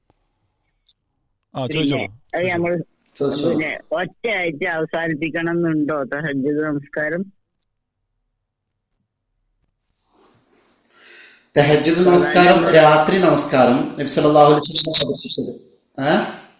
ആ പിന്നെ ചോദിച്ചോളൂ അത് നമ്മൾ ചോദിച്ചോളൂ പിന്നെ ഒറ്റയായിട്ട് അവസാനിപ്പിക്കണം എന്നുണ്ടോ തഹജ്ജുദ് നമസ്കാരം തെഹജുദ് നമസ്കാരം രാത്രി നമസ്കാരം നബി സല്ലല്ലാഹു അലൈഹി വസല്ലം പഠിപ്പിച്ചത് ഏ?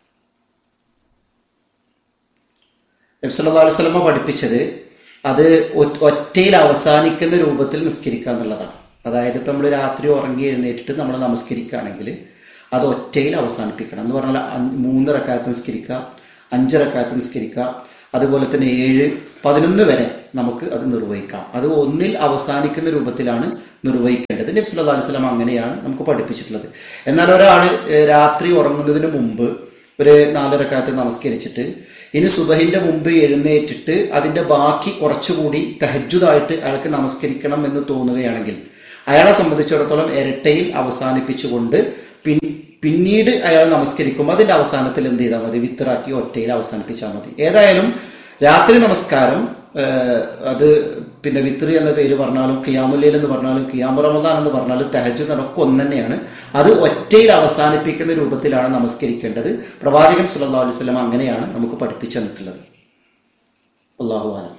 നബി സല്ലല്ലാഹു അലൈഹി വസല്ലം പഠിപ്പിച്ചത് അത് ഒ- ഒറ്റയിൽ അവസാനിക്കുന്ന രൂപത്തിൽ നിസ്കരിക്കുക എന്നുള്ളതാണ് അതായത് ഇപ്പം നമ്മൾ രാത്രി ഉറങ്ങി എഴുന്നേറ്റിട്ട് നമ്മൾ നമസ്കരിക്കുകയാണെങ്കിൽ അത് ഒറ്റയിൽ അവസാനിപ്പിക്കണം എന്ന് പറഞ്ഞാൽ അഞ്ച് മൂന്ന് റക്കായത്ത് നിസ്കരിക്കുക അഞ്ച് റക്കായത്ത് നിസ്കരിക്കുക അതുപോലെ തന്നെ ഏഴ് പതിനൊന്ന് വരെ നമുക്ക് അത് നിർവഹിക്കാം അത് ഒന്നിൽ അവസാനിക്കുന്ന രൂപത്തിലാണ് നിർവഹിക്കേണ്ടത് നബി സല്ലല്ലാഹു അലൈഹി വസല്ലം അങ്ങനെയാണ് നമുക്ക് പഠിപ്പിച്ചിട്ടുള്ളത് എന്നാൽ ഒരാൾ രാത്രി ഉറങ്ങുന്നതിന് മുമ്പ് ഒരു നാലരക്കാലത്ത് നമസ്കരിച്ചിട്ട് ഇനി സുബഹിന്റെ മുമ്പ് എഴുന്നേറ്റിട്ട് അതിന്റെ ബാക്കി കുറച്ചുകൂടി തഹജുദായിട്ട് അയാൾക്ക് നമസ്കരിക്കണം എന്ന് തോന്നുകയാണെങ്കിൽ അയാളെ സംബന്ധിച്ചിടത്തോളം ഇരട്ടയിൽ അവസാനിപ്പിച്ചുകൊണ്ട് പിൻ പിന്നീട് അയാൾ നമസ്കരിക്കുമ്പോൾ അതിന്റെ അവസാനത്തിൽ എന്ത് ചെയ്താൽ മതി വിത്തറാക്കി ഒറ്റയിൽ അവസാനിപ്പിച്ചാൽ മതി ഏതായാലും രാത്രി നമസ്കാരം ഏഹ്, അത് പിന്നെ വിത്രി എന്ന പേര് പറഞ്ഞാലും കിയാമുല്ലയിൽ എന്ന് പറഞ്ഞാലും കിയാമു റമദാൻ എന്ന് പറഞ്ഞാലും തെഹജു ഒക്കെ ഒന്ന് തന്നെയാണ് അത് ഒറ്റയിൽ അവസാനിപ്പിക്കുന്ന രൂപത്തിലാണ് നമസ്കരിക്കേണ്ടത് പ്രവാചകൻ സുല്ലല്ലാഹു അലൈഹി വസല്ലം അങ്ങനെയാണ് നമുക്ക് പഠിപ്പിച്ചു തന്നിട്ടുള്ളത് അള്ളാഹു ആലം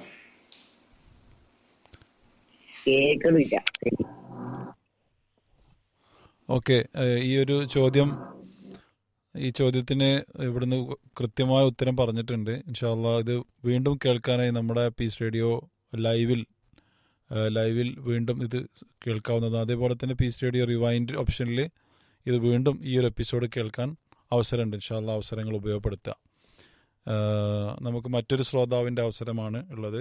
കേൾക്കണില്ല ഓക്കെ ഈ ഒരു ചോദ്യം ഈ ചോദ്യത്തിന് ഇവിടുന്ന് കൃത്യമായ ഉത്തരം പറഞ്ഞിട്ടുണ്ട് ഇൻഷാല്ല ഇത് വീണ്ടും കേൾക്കാനായി നമ്മുടെ പീസ് റേഡിയോ ലൈവിൽ ഏഹ് ലൈവിൽ വീണ്ടും ഇത് കേൾക്കാവുന്നതാണ് അതേപോലെ തന്നെ പീസ് റേഡിയോ റിവൈൻഡ് ഓപ്ഷനിൽ ഇത് വീണ്ടും ഈ ഒരു എപ്പിസോഡ് കേൾക്കാൻ അവസരമുണ്ട് ഇൻഷാല്ല അവസരങ്ങൾ ഉപയോഗപ്പെടുത്തുക ഏഹ് നമുക്ക് മറ്റൊരു ശ്രോതാവിൻ്റെ അവസരമാണ് ഉള്ളത്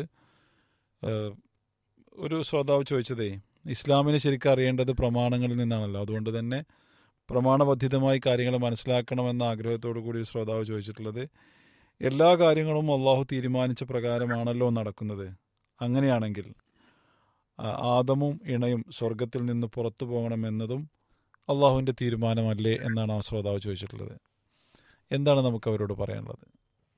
ഏഹ് ഒരു ശ്രോതാവ് ചോദിച്ചതേ ഇസ്ലാമിനെ ശരിക്കും അറിയേണ്ടത് പ്രമാണങ്ങളിൽ നിന്നാണല്ലോ അതുകൊണ്ട് തന്നെ പ്രമാണബദ്ധിതമായി കാര്യങ്ങൾ മനസ്സിലാക്കണമെന്ന ആഗ്രഹത്തോടു കൂടി ഒരു ശ്രോതാവ് ചോദിച്ചിട്ടുള്ളത് എല്ലാ കാര്യങ്ങളും അള്ളാഹു തീരുമാനിച്ച പ്രകാരമാണല്ലോ നടക്കുന്നത് അങ്ങനെയാണെങ്കിൽ ആ, ആദമും ഇണയും സ്വർഗത്തിൽ നിന്ന് പുറത്തു പോകണമെന്നതും അള്ളാഹുവിൻ്റെ തീരുമാനമല്ലേ എന്നാണ് ആ ശ്രോതാവ് ചോദിച്ചിട്ടുള്ളത് എന്താണ് നമുക്ക് അവരോട് പറയാനുള്ളത്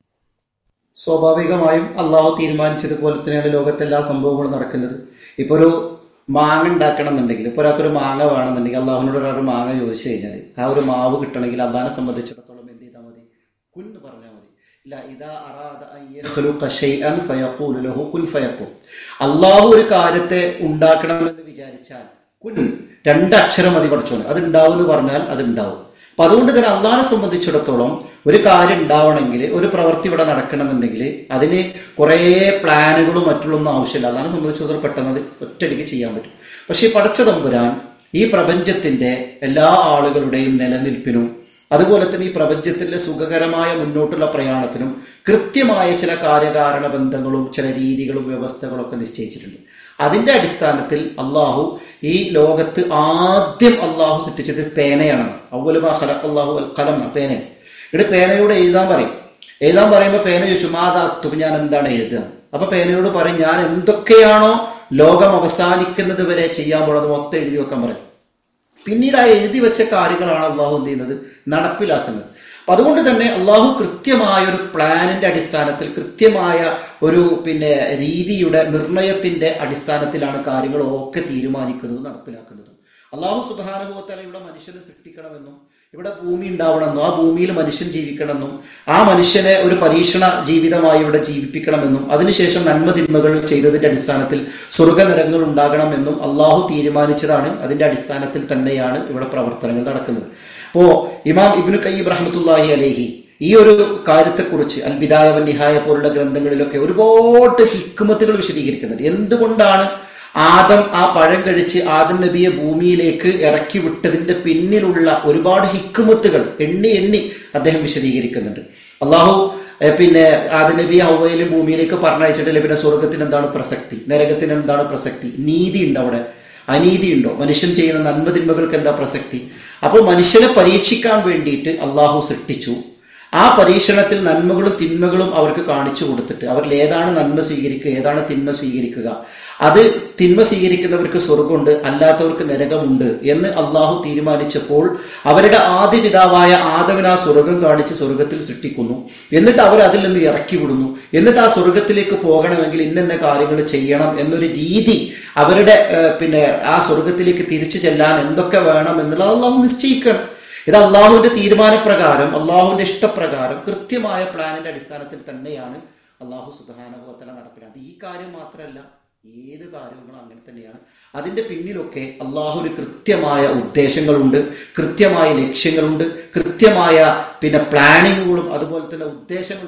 സ്വാഭാവികമായും അള്ളാഹു തീരുമാനിച്ചതുപോലെ തന്നെയാണ് ലോകത്തെ എല്ലാ സംഭവങ്ങളും നടക്കുന്നത് ഇപ്പോൾ ഒരു മാങ്ങ ഉണ്ടാക്കണം എന്നുണ്ടെങ്കിൽ ഇപ്പോൾ ഒരാൾക്കൊരു മാങ്ങ വേണമെന്നുണ്ടെങ്കിൽ അള്ളാഹുവിനോട് ഒരാൾ മാങ്ങ ചോദിച്ചു കഴിഞ്ഞാൽ ആ ഒരു മാവ് കിട്ടണമെങ്കിൽ അള്ളാഹിനെ സംബന്ധിച്ചിടത്തോളം എന്ത് ചെയ്താൽ മതി കുൻ എന്ന് പറഞ്ഞാൽ മതി ഇല്ല ഇതാ അറാദ അൻ യഖ്ലുഖ ശൈഅൻ ഫയഖൂലു ലഹു കുൻ ഫയഖൂൻ അള്ളാഹു ഒരു കാര്യത്തെ ഉണ്ടാക്കണമെന്ന് വിചാരിച്ചാൽ കുൻ രണ്ടക്ഷരം മതി പഠിച്ചോന് അത് ഉണ്ടാവും എന്ന് പറഞ്ഞാൽ അത് ഉണ്ടാവും അപ്പൊ അതുകൊണ്ട് തന്നെ അള്ളാഹിനെ സംബന്ധിച്ചിടത്തോളം ഒരു കാര്യം ഉണ്ടാവണമെങ്കിൽ ഒരു പ്രവൃത്തി ഇവിടെ നടക്കണമെന്നുണ്ടെങ്കിൽ അതിന് കുറേ പ്ലാനുകളും മറ്റുള്ളൊന്നും ആവശ്യമില്ല അള്ളാഹിനെ സംബന്ധിച്ചിടത്തോളം പെട്ടെന്ന് അത് ഒറ്റയടിക്ക് ചെയ്യാൻ പറ്റും പക്ഷേ ഈ പടച്ച തമ്പുരാൻ ഈ പ്രപഞ്ചത്തിന്റെ എല്ലാ ആളുകളുടെയും നിലനിൽപ്പിനും അതുപോലെ തന്നെ ഈ പ്രപഞ്ചത്തിലെ സുഖകരമായ മുന്നോട്ടുള്ള പ്രയാണത്തിനും കൃത്യമായ ചില കാര്യകാരണ ബന്ധങ്ങളും ചില രീതികളും വ്യവസ്ഥകളും ഒക്കെ നിശ്ചയിച്ചിട്ടുണ്ട് അതിന്റെ അടിസ്ഥാനത്തിൽ അള്ളാഹു ഈ ലോകത്ത് ആദ്യം അള്ളാഹു സൃഷ്ടിച്ചത് പേനയാണ് അവലുമാ ഖലഖല്ലാഹു അൽ ഖലം പേന ഇവിടെ പേനയോട് എഴുതാൻ പറയും എഴുതാൻ പറയുമ്പോൾ പേന ചോദിച്ചു മാതാക്തും ഞാൻ എന്താണ് എഴുതുക അപ്പൊ പേനയോട് പറയും ഞാൻ എന്തൊക്കെയാണോ ലോകം അവസാനിക്കുന്നത് വരെ ചെയ്യാൻ പോകുന്നത് മൊത്തം എഴുതി വെക്കാൻ പറയും പിന്നീട് ആ എഴുതി വെച്ച കാര്യങ്ങളാണ് അള്ളാഹു എന്ത് ചെയ്യുന്നത് നടപ്പിലാക്കുന്നത് അപ്പൊ അതുകൊണ്ട് തന്നെ അള്ളാഹു കൃത്യമായ ഒരു പ്ലാനിന്റെ അടിസ്ഥാനത്തിൽ കൃത്യമായ ഒരു പിന്നെ രീതിയുടെ നിർണയത്തിന്റെ അടിസ്ഥാനത്തിലാണ് കാര്യങ്ങളൊക്കെ തീരുമാനിക്കുന്നതും നടപ്പിലാക്കുന്നതും അള്ളാഹു സുബാനുഭവത്തല ഇവിടെ മനുഷ്യനെ സൃഷ്ടിക്കണമെന്നും ഇവിടെ ഭൂമി ഉണ്ടാവണമെന്നും ആ ഭൂമിയിൽ മനുഷ്യൻ ജീവിക്കണമെന്നും ആ മനുഷ്യനെ ഒരു പരീക്ഷണ ജീവിതമായി ഇവിടെ ജീവിപ്പിക്കണമെന്നും അതിനുശേഷം നന്മ തിന്മകൾ ചെയ്തതിന്റെ അടിസ്ഥാനത്തിൽ സ്വർഗനിരങ്ങൾ ഉണ്ടാകണമെന്നും അള്ളാഹു തീരുമാനിച്ചതാണ് അതിന്റെ അടിസ്ഥാനത്തിൽ തന്നെയാണ് ഇവിടെ പ്രവർത്തനങ്ങൾ നടക്കുന്നത് അപ്പോ ഇമാം ഇബ്നു കയ്യബ് റഹ്മത്തുല്ലാഹി അലേഹി ഈ ഒരു കാര്യത്തെക്കുറിച്ച് അൽ ബിദായ വൻ നിഹായ പോലുള്ള ഗ്രന്ഥങ്ങളിലൊക്കെ ഒരുപാട് ഹിക്കുമത്തുകൾ വിശദീകരിക്കുന്നുണ്ട് എന്തുകൊണ്ടാണ് ആദം ആ പഴം കഴിച്ച് ആദം നബിയെ ഭൂമിയിലേക്ക് ഇറക്കി വിട്ടതിന്റെ പിന്നിലുള്ള ഒരുപാട് ഹിക്കുമത്തുകൾ എണ്ണി എണ്ണി അദ്ദേഹം വിശദീകരിക്കുന്നുണ്ട് അള്ളാഹു ഏഹ് പിന്നെ ആദം നബിയെ ഹൗവയിലെ ഭൂമിയിലേക്ക് പറഞ്ഞയച്ചിട്ടില്ല പിന്നെ സ്വർഗത്തിന് എന്താണ് പ്രസക്തി നരകത്തിന് എന്താണ് പ്രസക്തി നീതി ഉണ്ട് അവിടെ അനീതി ഉണ്ടോ മനുഷ്യൻ ചെയ്യുന്ന നന്മ തിന്മകൾക്ക് എന്താ പ്രസക്തി അപ്പോൾ മനുഷ്യനെ പരീക്ഷിക്കാൻ വേണ്ടിയിട്ട് അള്ളാഹു സൃഷ്ടിച്ചു ആ പരീക്ഷണത്തിൽ നന്മകളും തിന്മകളും അവർക്ക് കാണിച്ചു കൊടുത്തിട്ട് അവരിൽ ഏതാണ് നന്മ സ്വീകരിക്കുക ഏതാണ് തിന്മ സ്വീകരിക്കുക അത് തിന്മ സ്വീകരിക്കുന്നവർക്ക് സ്വർഗമുണ്ട് അല്ലാത്തവർക്ക് നരകമുണ്ട് എന്ന് അള്ളാഹു തീരുമാനിച്ചപ്പോൾ അവരുടെ ആദ്യ പിതാവായ ആദവിന് ആ സ്വർഗം കാണിച്ച് സ്വർഗത്തിൽ സൃഷ്ടിക്കുന്നു എന്നിട്ട് അവർ അതിൽ നിന്ന് ഇറക്കി വിടുന്നു എന്നിട്ട് ആ സ്വർഗത്തിലേക്ക് പോകണമെങ്കിൽ ഇന്നെന്ന കാര്യങ്ങൾ ചെയ്യണം എന്നൊരു രീതി അവരുടെ ഏഹ്, പിന്നെ ആ സ്വർഗത്തിലേക്ക് തിരിച്ചു ചെല്ലാൻ എന്തൊക്കെ വേണം എന്നുള്ളത് അള്ളാഹു നിശ്ചയിക്കണം ഇത് അള്ളാഹുവിന്റെ തീരുമാനപ്രകാരം അള്ളാഹുവിന്റെ ഇഷ്ടപ്രകാരം കൃത്യമായ പ്ലാനിന്റെ അടിസ്ഥാനത്തിൽ തന്നെയാണ് അള്ളാഹു സുബാനുഭവത്തല നടപ്പിലാക്കുന്നത് ഈ കാര്യം മാത്രമല്ല ഏത് കാര്യങ്ങളും അങ്ങനെ തന്നെയാണ് അതിന്റെ പിന്നിലൊക്കെ അള്ളാഹുവിന് കൃത്യമായ ഉദ്ദേശങ്ങളുണ്ട് കൃത്യമായ ലക്ഷ്യങ്ങളുണ്ട് കൃത്യമായ പിന്നെ പ്ലാനിങ്ങുകളും അതുപോലെ തന്നെ ഉദ്ദേശങ്ങളുണ്ട്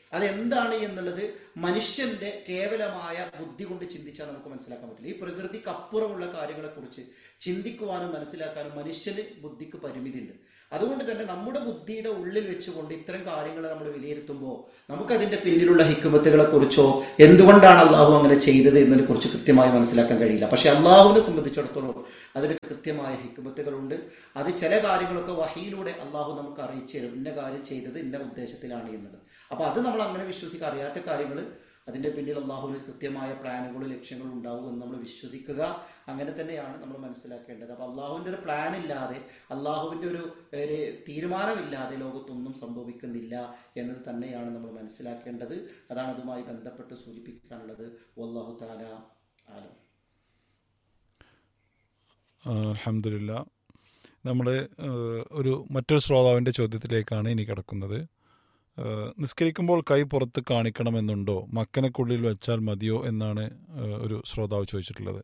അതെന്താണ് എന്നുള്ളത് മനുഷ്യന്റെ കേവലമായ ബുദ്ധി കൊണ്ട് ചിന്തിച്ചാൽ നമുക്ക് മനസ്സിലാക്കാൻ പറ്റില്ല ഈ പ്രകൃതിക്കപ്പുറമുള്ള കാര്യങ്ങളെക്കുറിച്ച് ചിന്തിക്കുവാനും മനസ്സിലാക്കാനും മനുഷ്യന് ബുദ്ധിക്ക് പരിമിതിയുണ്ട് അതുകൊണ്ട് തന്നെ നമ്മുടെ ബുദ്ധിയുടെ ഉള്ളിൽ വെച്ചുകൊണ്ട് ഇത്തരം കാര്യങ്ങൾ നമ്മൾ വിലയിരുത്തുമ്പോൾ നമുക്കതിന്റെ പിന്നിലുള്ള ഹിക്കുമത്തുകളെ കുറിച്ചോ എന്തുകൊണ്ടാണ് അള്ളാഹു അങ്ങനെ ചെയ്തത് എന്നതിനെ കുറിച്ച് കൃത്യമായി മനസ്സിലാക്കാൻ കഴിയില്ല പക്ഷെ അള്ളാഹുവിനെ സംബന്ധിച്ചിടത്തോളം അതിന് കൃത്യമായ ഹിക്കുമത്തുകളുണ്ട് അത് ചില കാര്യങ്ങളൊക്കെ വഹിയിലൂടെ അള്ളാഹു നമുക്ക് അറിയിച്ചു തരും ഇന്ന കാര്യം ചെയ്തത് ഇന്ന ഉദ്ദേശത്തിലാണ് എന്നത് അപ്പൊ അത് നമ്മൾ അങ്ങനെ വിശ്വസിക്കുക അറിയാത്ത കാര്യങ്ങൾ അതിന്റെ പിന്നിൽ അള്ളാഹുവിന് കൃത്യമായ പ്ലാനുകളും ലക്ഷ്യങ്ങളും ഉണ്ടാവും എന്ന് നമ്മൾ വിശ്വസിക്കുക അങ്ങനെ തന്നെയാണ് നമ്മൾ മനസ്സിലാക്കേണ്ടത് അപ്പൊ അള്ളാഹുവിന്റെ ഒരു പ്ലാൻ ഇല്ലാതെ അള്ളാഹുവിന്റെ ഒരു ഒരു തീരുമാനമില്ലാതെ ലോകത്തൊന്നും സംഭവിക്കുന്നില്ല എന്നത് തന്നെയാണ് നമ്മൾ മനസ്സിലാക്കേണ്ടത് അതാണ് അതുമായി ബന്ധപ്പെട്ട് സൂചിപ്പിക്കാനുള്ളത് വല്ലാഹു താല ആലം അലഹമില്ല നമ്മൾ ഒരു മറ്റൊരു ശ്രോതാവിൻ്റെ ചോദ്യത്തിലേക്കാണ് ഇനി കിടക്കുന്നത് ഏഹ്, നിസ്കരിക്കുമ്പോൾ കൈ പുറത്ത് കാണിക്കണമെന്നുണ്ടോ മക്കനക്കുള്ളിൽ വെച്ചാൽ മതിയോ എന്നാണ് ഏഹ്, ഒരു ശ്രോതാവ് ചോദിച്ചിട്ടുള്ളത്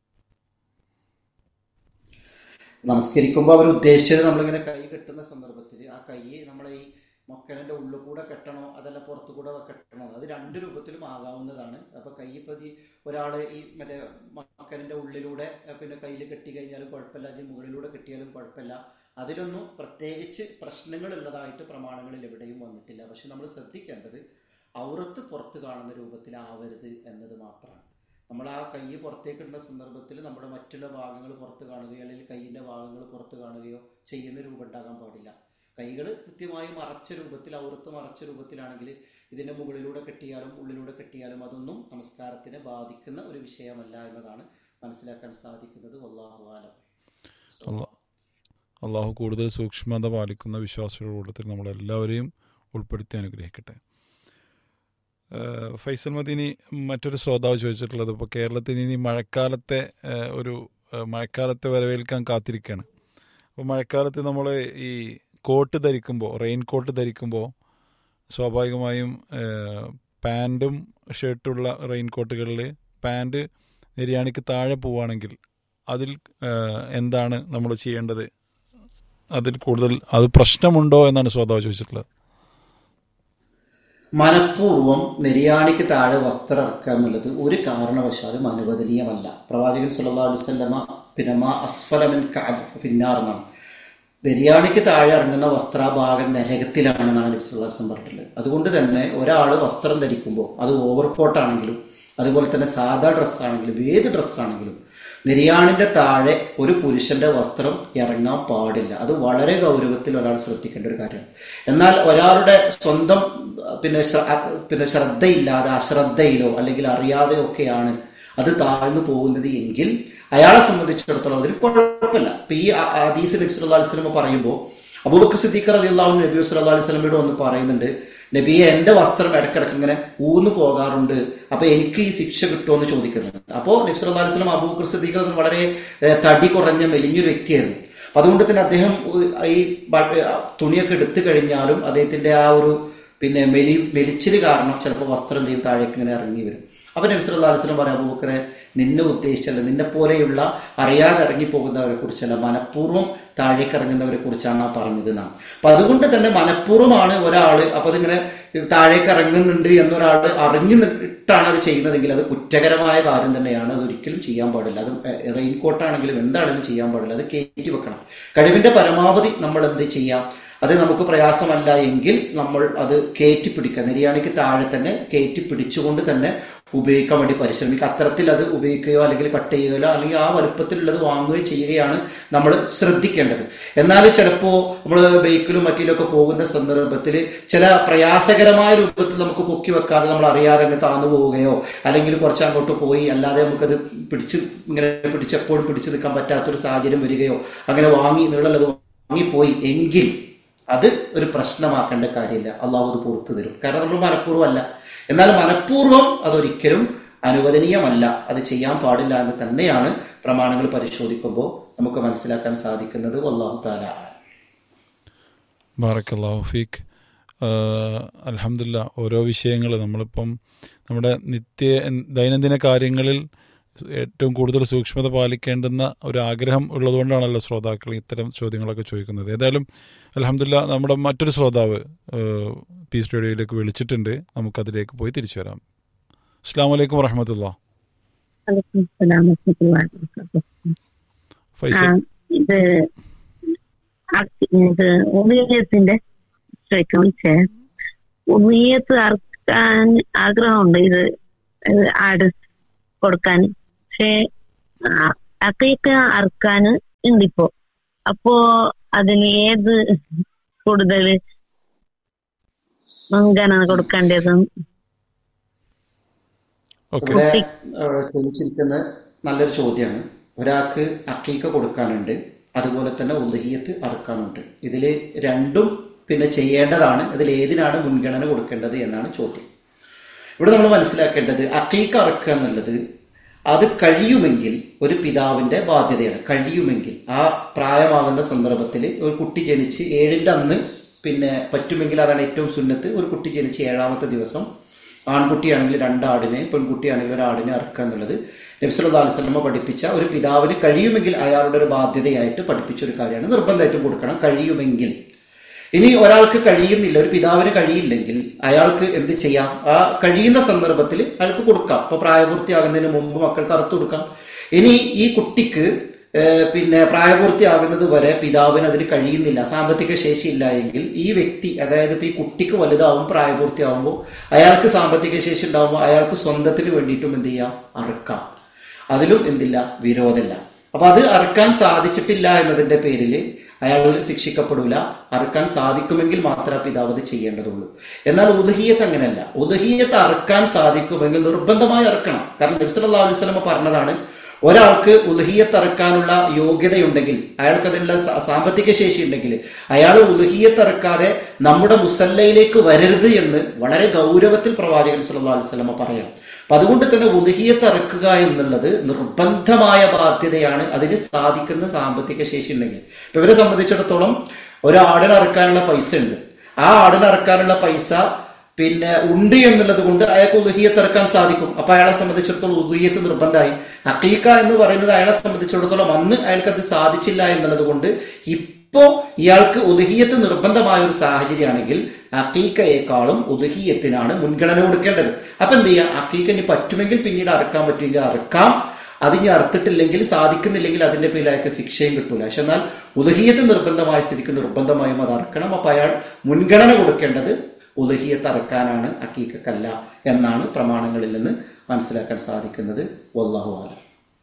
നമസ്കരിക്കുമ്പോൾ അവർ ഉദ്ദേശിച്ചത് നമ്മളിങ്ങനെ കൈ കെട്ടുന്ന സന്ദർഭത്തിൽ ആ കൈ നമ്മളെ ഈ മൊക്കനന്റെ ഉള്ളിൽ കൂടെ കെട്ടണോ അതല്ല പുറത്തു കൂടെ കെട്ടണോ അത് രണ്ട് രൂപത്തിലും ആകാവുന്നതാണ് അപ്പൊ കൈ ഇപ്പൊ ഈ ഒരാള് ഈ മറ്റേ മക്കനന്റെ ഉള്ളിലൂടെ അഹ് പിന്നെ കയ്യിൽ കെട്ടി കഴിഞ്ഞാലും കുഴപ്പമില്ല അല്ലെങ്കിൽ മുകളിലൂടെ കെട്ടിയാലും കുഴപ്പമില്ല അതിലൊന്നും പ്രത്യേകിച്ച് പ്രശ്നങ്ങളുള്ളതായിട്ട് പ്രമാണങ്ങളിൽ എവിടെയും വന്നിട്ടില്ല പക്ഷെ നമ്മൾ ശ്രദ്ധിക്കേണ്ടത് ഔറത്ത് പുറത്ത് കാണുന്ന രൂപത്തിലാവരുത് എന്നത് മാത്രമാണ് നമ്മൾ ആ കൈ പുറത്തേക്ക് ഇടുന്ന സന്ദർഭത്തിൽ നമ്മുടെ മറ്റുള്ള ഭാഗങ്ങൾ പുറത്ത് കാണുകയോ അല്ലെങ്കിൽ കൈയിൻ്റെ ഭാഗങ്ങൾ പുറത്ത് കാണുകയോ ചെയ്യുന്ന രൂപം ഉണ്ടാകാൻ പാടില്ല കൈകൾ കൃത്യമായി മറച്ച രൂപത്തിൽ ഔറത്ത് മറച്ച രൂപത്തിലാണെങ്കിൽ ഇതിൻ്റെ മുകളിലൂടെ കെട്ടിയാലും ഉള്ളിലൂടെ കെട്ടിയാലും അതൊന്നും നമസ്കാരത്തിനെ ബാധിക്കുന്ന ഒരു വിഷയമല്ല എന്നതാണ് മനസ്സിലാക്കാൻ സാധിക്കുന്നത് വല്ലാഹു ആലം അള്ളാ അള്ളാഹു കൂടുതൽ സൂക്ഷ്മത പാലിക്കുന്ന വിശ്വാസികളുടെ കൂട്ടത്തിൽ നമ്മളെല്ലാവരെയും ഉൾപ്പെടുത്തി അനുഗ്രഹിക്കട്ടെ ഏഹ് ഫൈസൽ മദീനി മറ്റൊരു ശ്രോതാവ് ചോദിച്ചിട്ടുള്ളത് ഇപ്പോൾ കേരളത്തിന് ഇനി മഴക്കാലത്തെ ഏഹ് ഒരു ഏഹ് മഴക്കാലത്തെ വരവേൽക്കാൻ കാത്തിരിക്കുകയാണ് അപ്പോൾ മഴക്കാലത്ത് നമ്മൾ ഈ കോട്ട് ധരിക്കുമ്പോൾ റെയിൻ കോട്ട് ധരിക്കുമ്പോൾ സ്വാഭാവികമായും ഏഹ് പാൻറ്റും ഷർട്ടുള്ള റെയിൻ കോട്ടുകളിൽ പാൻറ് നിര്യാണിക്ക് താഴെ പോവുകയാണെങ്കിൽ അതിൽ ഏഹ് എന്താണ് നമ്മൾ ചെയ്യേണ്ടത് അതിൽ കൂടുതൽ അത് പ്രശ്നമുണ്ടോ എന്നാണ് ശ്രോതാവ് ചോദിച്ചിട്ടുള്ളത് മനഃപൂർവ്വം നെരിയാണിക്ക് താഴെ വസ്ത്രം ഇറക്കുക എന്നുള്ളത് ഒരു കാരണവശാലും അനുവദനീയമല്ല പ്രവാചകൻ സല്ലല്ലാഹു അലൈഹി വസല്ലമ പിന്നെ മാ അസ്ഫലമിൻ കഅബ് ഫിന്നാർ എന്നാണ് നെരിയാണിക്ക് താഴെ ഇറങ്ങുന്ന വസ്ത്രാഭാഗം നരകത്തിലാണെന്നാണ് നബി സല്ലല്ലാഹു അലൈഹി വസല്ലം പറഞ്ഞിട്ടുള്ളത് അതുകൊണ്ട് തന്നെ ഒരാൾ വസ്ത്രം ധരിക്കുമ്പോൾ അത് ഓവർ കോട്ടാണെങ്കിലും അതുപോലെ തന്നെ സാധാ ഡ്രസ്സാണെങ്കിലും ഏത് ഡ്രസ്സാണെങ്കിലും നിര്യാണിന്റെ താഴെ ഒരു പുരുഷന്റെ വസ്ത്രം ഇറങ്ങാൻ പാടില്ല അത് വളരെ ഗൗരവത്തിൽ ഒരാൾ ശ്രദ്ധിക്കേണ്ട ഒരു കാര്യമാണ് എന്നാൽ ഒരാളുടെ സ്വന്തം പിന്നെ ശ്ര- പിന്നെ ശ്രദ്ധയില്ലാതെ അശ്രദ്ധയിലോ അല്ലെങ്കിൽ അറിയാതെയോ ഒക്കെയാണ് അത് താഴ്ന്നു പോകുന്നത് എങ്കിൽ അയാളെ സംബന്ധിച്ചിടത്തോളം അതിൽ കുഴപ്പമില്ല ഇപ്പൊ ഈ ആ- ഹദീസ് നബി സല്ലല്ലാഹു അലൈഹി വസല്ലം പറയുമ്പോൾ അബൂബക്കർ സിദ്ദീഖ് റളിയല്ലാഹു അൻഹു നബി സല്ലല്ലാഹു അലൈഹി വസല്ലമയോട് വന്ന് പറയുന്നുണ്ട് നബിയെ എൻ്റെ വസ്ത്രം ഇടക്കിടക്ക് ഇങ്ങനെ ഊന്നു പോകാറുണ്ട് അപ്പൊ എനിക്ക് ഈ ശിക്ഷ കിട്ടുമോ എന്ന് ചോദിക്കുന്നുണ്ട് അപ്പോൾ നബി സല്ലല്ലാഹു അലൈഹി വസല്ലം അബൂബക്കർ സിദ്ദീഖ് റളിയല്ലാഹു അൻഹു വളരെ ഏഹ്, തടി കുറഞ്ഞ മെലിഞ്ഞൊരു വ്യക്തിയായിരുന്നു അപ്പൊ അതുകൊണ്ട് തന്നെ അദ്ദേഹം ഉ- ഈ ബ- തുണിയൊക്കെ എടുത്തു കഴിഞ്ഞാലും അദ്ദേഹത്തിന്റെ ആ ഒരു പിന്നെ മെലി മെലിച്ചിൽ കാരണം ചിലപ്പോൾ വസ്ത്രം എന്തെയും താഴേക്ക് ഇങ്ങനെ ഇറങ്ങി വരും അപ്പൊ നബി സല്ലല്ലാഹു അലൈഹി വസല്ലം പറയാം അബൂബക്കറെ നിന്നെ ഉദ്ദേശിച്ചല്ല നിന്നെ പോലെയുള്ള അറിയാതെ ഇറങ്ങി പോകുന്നവരെ കുറിച്ചല്ല മനഃപൂർവ്വം താഴേക്ക് ഇറങ്ങുന്നവരെ കുറിച്ചാണ് ആ പറഞ്ഞത് നാം അപ്പൊ അതുകൊണ്ട് തന്നെ മനഃപൂർവ്വമാണ് ഒരാള് അപ്പൊ അതിങ്ങനെ താഴേക്ക് ഇറങ്ങുന്നുണ്ട് എന്നൊരാൾ അറിഞ്ഞു ഇട്ടാണ് അത് ചെയ്യുന്നതെങ്കിൽ അത് കുറ്റകരമായ കാര്യം തന്നെയാണ് അത് ഒരിക്കലും ചെയ്യാൻ പാടില്ല അത് റെയിൻകോട്ട് ആണെങ്കിലും എന്താണെങ്കിലും ചെയ്യാൻ പാടില്ല അത് കയറ്റി വെക്കണം കഴിവിന്റെ പരമാവധി നമ്മൾ എന്ത് ചെയ്യാം അത് നമുക്ക് പ്രയാസമല്ല എങ്കിൽ നമ്മൾ അത് കയറ്റി പിടിക്കുക നെരിയാണിക്ക് താഴെ തന്നെ കയറ്റി പിടിച്ചുകൊണ്ട് തന്നെ ഉപയോഗിക്കാൻ വേണ്ടി പരിശ്രമിക്കുക അത്തരത്തിൽ അത് ഉപയോഗിക്കുകയോ അല്ലെങ്കിൽ കട്ട് ചെയ്യുകയോ അല്ലെങ്കിൽ ആ വലുപ്പത്തിലുള്ളത് വാങ്ങുകയോ ചെയ്യുകയാണ് നമ്മൾ ശ്രദ്ധിക്കേണ്ടത് എന്നാൽ ചിലപ്പോൾ നമ്മൾ ബൈക്കിലും മറ്റിലൊക്കെ പോകുന്ന സന്ദർഭത്തിൽ ചില പ്രയാസകരമായ രൂപത്തിൽ നമുക്ക് പൊക്കി വെക്കാതെ നമ്മൾ അറിയാതെ അങ്ങ് താന്നു പോവുകയോ അല്ലെങ്കിൽ കുറച്ച് അങ്ങോട്ട് പോയി അല്ലാതെ നമുക്കത് പിടിച്ച് ഇങ്ങനെ പിടിച്ചെപ്പോഴും പിടിച്ചു നിൽക്കാൻ പറ്റാത്തൊരു സാഹചര്യം വരികയോ അങ്ങനെ വാങ്ങി നീളത് വാങ്ങിപ്പോയി എങ്കിൽ അത് ഒരു പ്രശ്നമാക്കേണ്ട കാര്യമില്ല അള്ളാഹു അത് പുറത്തു തരും കാരണം നമ്മൾ മനഃപൂർവ്വം അല്ല എന്നാൽ മനഃപൂർവ്വം അതൊരിക്കലും അനുവദനീയമല്ല അത് ചെയ്യാൻ പാടില്ല എന്ന് തന്നെയാണ് പ്രമാണങ്ങൾ പരിശോധിക്കുമ്പോൾ നമുക്ക് മനസ്സിലാക്കാൻ സാധിക്കുന്നത് അള്ളാഹു താല ബാറക്കല്ലാഹു ഫീക്ക് അലഹമില്ല ഓരോ വിഷയങ്ങൾ നമ്മളിപ്പം നമ്മുടെ നിത്യ ദൈനംദിന കാര്യങ്ങളിൽ ഏറ്റവും കൂടുതൽ സൂക്ഷ്മത പാലിക്കേണ്ടുന്ന ഒരു ആഗ്രഹം ഉള്ളതുകൊണ്ടാണല്ലോ ശ്രോതാക്കൾ ഇത്തരം ചോദ്യങ്ങളൊക്കെ ചോദിക്കുന്നത് ഏതായാലും അലഹമില്ല നമ്മുടെ മറ്റൊരു ശ്രോതാവ് ഏഹ്, പീസ് റേഡിയോയിലേക്ക് വിളിച്ചിട്ടുണ്ട് നമുക്കതിലേക്ക് പോയി തിരിച്ചു വരാം അസ്സാം വലൈക്കും വറഹമത്തുള്ള വലൈക്കും അസ്സലാം വറഹ്മത്തുള്ളാഹി വബറകാതുഹു. ആ, ഫൈസൽ ഇത് അക്ക് ഇത് ഉദയത്തിന്റെ ചോദിക്കാൻ വിളിച്ചേ ഉദയത്ത് അറക്കാൻ ആഗ്രഹമുണ്ട് ഇത് ഇത് ആട് കൊടുക്കാൻ പക്ഷേ അക്കയ്ക്ക് അറക്കാൻ ഉണ്ടിപ്പോ അപ്പോ അതിന് ഏത് കൂടുതൽ മുൻഗണന കൊടുക്കേണ്ടത് ഓക്കെ ഇവിടെ ഏഹ്, ചോദിച്ചിരിക്കുന്ന നല്ലൊരു ചോദ്യമാണ് ഒരാൾക്ക് അക്കീക്ക കൊടുക്കാനുണ്ട് അതുപോലെ തന്നെ ഉദഹിയത്ത് അറക്കാനുണ്ട് ഇതിൽ രണ്ടും പിന്നെ ചെയ്യേണ്ടതാണ് ഇതിൽ ഏതിനാണ് മുൻഗണന കൊടുക്കേണ്ടത് എന്നാണ് ചോദ്യം ഇവിടെ നമ്മൾ മനസ്സിലാക്കേണ്ടത് അക്കീക്ക അറക്കുക എന്നുള്ളത് അത് കഴിയുമെങ്കിൽ ഒരു പിതാവിന്റെ ബാധ്യതയാണ് കഴിയുമെങ്കിൽ ആ പ്രായമാകുന്ന സന്ദർഭത്തിൽ ഒരു കുട്ടി ജനിച്ച് ഏഴിൻ്റെ അന്ന് പിന്നെ പറ്റുമെങ്കിൽ അതാണ് ഏറ്റവും സുന്നത്ത് ഒരു കുട്ടി ജനിച്ച് ഏഴാമത്തെ ദിവസം ആൺകുട്ടിയാണെങ്കിൽ രണ്ടാടിനെ പെൺകുട്ടിയാണെങ്കിൽ ഒരാടിനെ അറക്കുക എന്നുള്ളത് നബ്സല്ലാ അലിസ്ലമ പഠിപ്പിച്ച ഒരു പിതാവിന് കഴിയുമെങ്കിൽ അയാളുടെ ഒരു ബാധ്യതയായിട്ട് പഠിപ്പിച്ച ഒരു കാര്യമാണ് നിർബന്ധമായിട്ടും കൊടുക്കണം കഴിയുമെങ്കിൽ ഇനി ഒരാൾക്ക് കഴിയുന്നില്ല ഒരു പിതാവിന് കഴിയില്ലെങ്കിൽ അയാൾക്ക് എന്ത് ചെയ്യാം ആ കഴിയുന്ന സന്ദർഭത്തിൽ അയാൾക്ക് കൊടുക്കാം ഇപ്പൊ പ്രായപൂർത്തിയാകുന്നതിന് മുമ്പ് മക്കൾക്ക് അറുത്തു കൊടുക്കാം ഇനി ഈ കുട്ടിക്ക് ഏഹ്, പിന്നെ പ്രായപൂർത്തിയാകുന്നത് വരെ പിതാവിന് അതിന് കഴിയുന്നില്ല സാമ്പത്തിക ശേഷി ഇല്ല എങ്കിൽ ഈ വ്യക്തി അതായത് ഇപ്പൊ ഈ കുട്ടിക്ക് വലുതാവും പ്രായപൂർത്തിയാവുമ്പോൾ അയാൾക്ക് സാമ്പത്തിക ശേഷി ഉണ്ടാവുമ്പോൾ അയാൾക്ക് സ്വന്തത്തിന് വേണ്ടിയിട്ടും എന്ത് ചെയ്യാം അറുക്കാം അതിലും എന്തില്ല വിരോധമില്ല അപ്പൊ അത് അറുക്കാൻ സാധിച്ചിട്ടില്ല എന്നതിന്റെ പേരിൽ അയാൾ ശിക്ഷിക്കപ്പെടൂല അറുക്കാൻ സാധിക്കുമെങ്കിൽ മാത്രമേ പിതാവ് അത് ചെയ്യേണ്ടതുള്ളൂ എന്നാൽ ഉദഹീയത്ത് അങ്ങനെയല്ല ഉദഹീയത്ത് അറുക്കാൻ സാധിക്കുമെങ്കിൽ നിർബന്ധമായി അറുക്കണം കാരണം നബ്സല്ലാ അലൈഹി സ്വലമ പറഞ്ഞതാണ് ഒരാൾക്ക് ഉലഹിയത്ത് അറക്കാനുള്ള യോഗ്യതയുണ്ടെങ്കിൽ അയാൾക്ക് അതിനുള്ള സ- സാമ്പത്തിക ശേഷി ഉണ്ടെങ്കിൽ അയാൾ ഉലഹിയത്ത് അറക്കാതെ നമ്മുടെ മുസല്ലയിലേക്ക് വരരുത് എന്ന് വളരെ ഗൗരവത്തിൽ പ്രവാചകൻ സല്ലല്ലാഹു അലൈഹി വസല്ലമ പറയാം അപ്പൊ അതുകൊണ്ട് തന്നെ ഉലഹിയത്ത് അറക്കുക എന്നുള്ളത് നിർബന്ധമായ ബാധ്യതയാണ് അതിന് സാധിക്കുന്ന സാമ്പത്തിക ശേഷി ഉണ്ടെങ്കിൽ ഇപ്പൊ ഇവരെ സംബന്ധിച്ചിടത്തോളം ഒരു ആടിനെ അറക്കാനുള്ള പൈസ ഉണ്ട് ആ ആടിനെ അറക്കാനുള്ള പൈസ പിന്നെ ഉണ്ട് എന്നുള്ളത് കൊണ്ട് അയാൾക്ക് ഉദുഹിയത്ത് ഇറക്കാൻ സാധിക്കും അപ്പൊ അയാളെ സംബന്ധിച്ചിടത്തോളം ഉദുഹിയത്ത് നിർബന്ധമായി അക്കീക്ക എന്ന് പറയുന്നത് അയാളെ സംബന്ധിച്ചിടത്തോളം അന്ന് അയാൾക്ക് അത് സാധിച്ചില്ല എന്നുള്ളത് കൊണ്ട് ഇപ്പോ ഇയാൾക്ക് ഉദുഹിയത്ത് നിർബന്ധമായ ഒരു സാഹചര്യമാണെങ്കിൽ അക്കീക്കയേക്കാളും ഉദുഹിയത്തിനാണ് മുൻഗണന കൊടുക്കേണ്ടത് അപ്പൊ എന്ത് ചെയ്യാം അക്കീക്ക ഇനി പറ്റുമെങ്കിൽ പിന്നീട് അറക്കാൻ പറ്റുമെങ്കിൽ അറക്കാം അതിനി അറുത്തിട്ടില്ലെങ്കിൽ സാധിക്കുന്നില്ലെങ്കിൽ അതിന്റെ പേരിൽ അയാൾക്ക് ശിക്ഷയും കിട്ടൂല പക്ഷെ എന്നാൽ ഉദഹിയത്ത് നിർബന്ധമായ സ്ഥിതിക്ക് നിർബന്ധമായും അത് അറക്കണം അപ്പൊ അയാൾ മുൻഗണന കൊടുക്കേണ്ടത് ഉദഹിയത്ത് അറക്കാനാണ് അക്കീക്കല്ല എന്നാണ് പ്രമാണങ്ങളിൽ നിന്ന് മനസ്സിലാക്കാൻ സാധിക്കുന്നത് വല്ലാഹു ആലം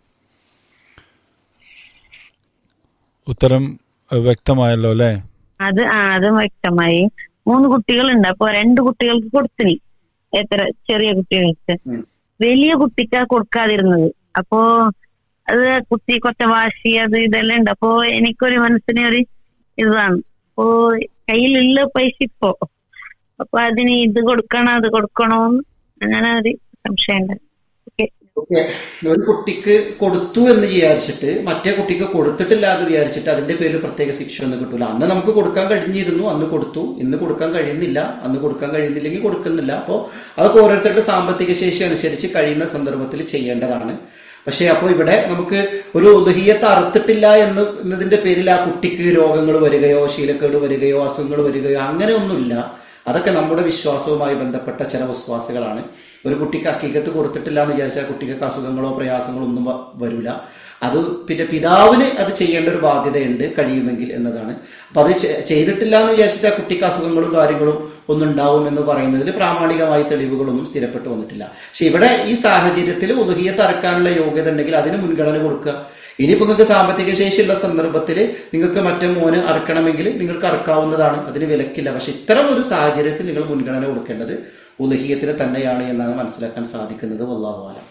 ഉത്തരം ഏഹ്, വ്യക്തമായല്ലോ അല്ലേ അത് ആ അത് വ്യക്തമായി മൂന്ന് കുട്ടികളുണ്ട് അപ്പൊ രണ്ട് കുട്ടികൾക്ക് കൊടുത്തിനി എത്ര ചെറിയ കുട്ടികൾക്ക് ഉം. വലിയ കുട്ടിക്കാ കൊടുക്കാതിരുന്നത് അപ്പോ അത് കുട്ടി കൊച്ച വാശി അത് ഇതെല്ലാം ഉണ്ട് അപ്പോ എനിക്കൊരു മനസ്സിന് ഒരു ഇതാണ് അപ്പോ കയ്യിലുള്ള പൈസ ഇപ്പോ അപ്പൊ അതിന് ഇത് കൊടുക്കണോ അത് കൊടുക്കണോന്ന് അങ്ങനെ ഒരു സംശയമുണ്ട് ഓക്കെ ഓക്കെ ഒരു കുട്ടിക്ക് കൊടുത്തു എന്ന് വിചാരിച്ചിട്ട് മറ്റേ കുട്ടിക്ക് കൊടുത്തിട്ടില്ല എന്ന് വിചാരിച്ചിട്ട് അതിന്റെ പേരിൽ പ്രത്യേക ശിക്ഷ ഒന്നും കിട്ടൂല അന്ന് നമുക്ക് കൊടുക്കാൻ കഴിഞ്ഞിരുന്നു അന്ന് കൊടുത്തു ഇന്ന് കൊടുക്കാൻ കഴിയുന്നില്ല അന്ന് കൊടുക്കാൻ കഴിയുന്നില്ലെങ്കിൽ കൊടുക്കുന്നില്ല അപ്പോൾ അതൊക്കെ ഓരോരുത്തരുടെ സാമ്പത്തിക ശേഷി അനുസരിച്ച് കഴിയുന്ന സന്ദർഭത്തിൽ ചെയ്യേണ്ടതാണ് പക്ഷേ അപ്പോൾ ഇവിടെ നമുക്ക് ഒരു ഉദഹീയത്ത് അറുത്തിട്ടില്ല എന്ന് എന്നതിന്റെ പേരിൽ ആ കുട്ടിക്ക് രോഗങ്ങൾ വരികയോ ശീലക്കേട് വരികയോ അസുഖങ്ങൾ വരികയോ അങ്ങനെയൊന്നുമില്ല അതൊക്കെ നമ്മുടെ വിശ്വാസവുമായി ബന്ധപ്പെട്ട ചില വിശ്വാസികളാണ് ഒരു കുട്ടിക്ക് അക്കീകത്ത് കൊടുത്തിട്ടില്ല എന്ന് വിചാരിച്ചാൽ കുട്ടിക്ക് അസുഖങ്ങളോ പ്രയാസങ്ങളോ ഒന്നും വ- വരില്ല അത് പിന്നെ പിതാവിന് അത് ചെയ്യേണ്ട ഒരു ബാധ്യതയുണ്ട് കഴിയുമെങ്കിൽ എന്നതാണ് അപ്പൊ അത് ചെ- ചെയ്തിട്ടില്ല എന്ന് വിചാരിച്ചിട്ട് ആ കുട്ടിക്ക് അസുഖങ്ങളും കാര്യങ്ങളും ഒന്നും ഉണ്ടാവും എന്ന് പറയുന്നതിൽ പ്രാമാണികമായ തെളിവുകളൊന്നും സ്ഥിരപ്പെട്ടു വന്നിട്ടില്ല പക്ഷെ ഇവിടെ ഈ സാഹചര്യത്തിൽ ഉദഹിയത്ത് അറക്കാനുള്ള യോഗ്യത ഉണ്ടെങ്കിൽ അതിന് മുൻഗണന കൊടുക്കുക ഇനിയിപ്പോൾ നിങ്ങൾക്ക് സാമ്പത്തിക ശേഷിയുള്ള സന്ദർഭത്തിൽ നിങ്ങൾക്ക് മറ്റേ മോന് അറക്കണമെങ്കിൽ നിങ്ങൾക്ക് അറക്കാവുന്നതാണ് അതിന് വിലക്കില്ല പക്ഷെ ഇത്തരം ഒരു സാഹചര്യത്തിൽ നിങ്ങൾ മുൻഗണന കൊടുക്കേണ്ടത് ഉലഹിയത്തിന് തന്നെയാണ് എന്നാണ് മനസ്സിലാക്കാൻ സാധിക്കുന്നത് വല്ലാഹുവാലം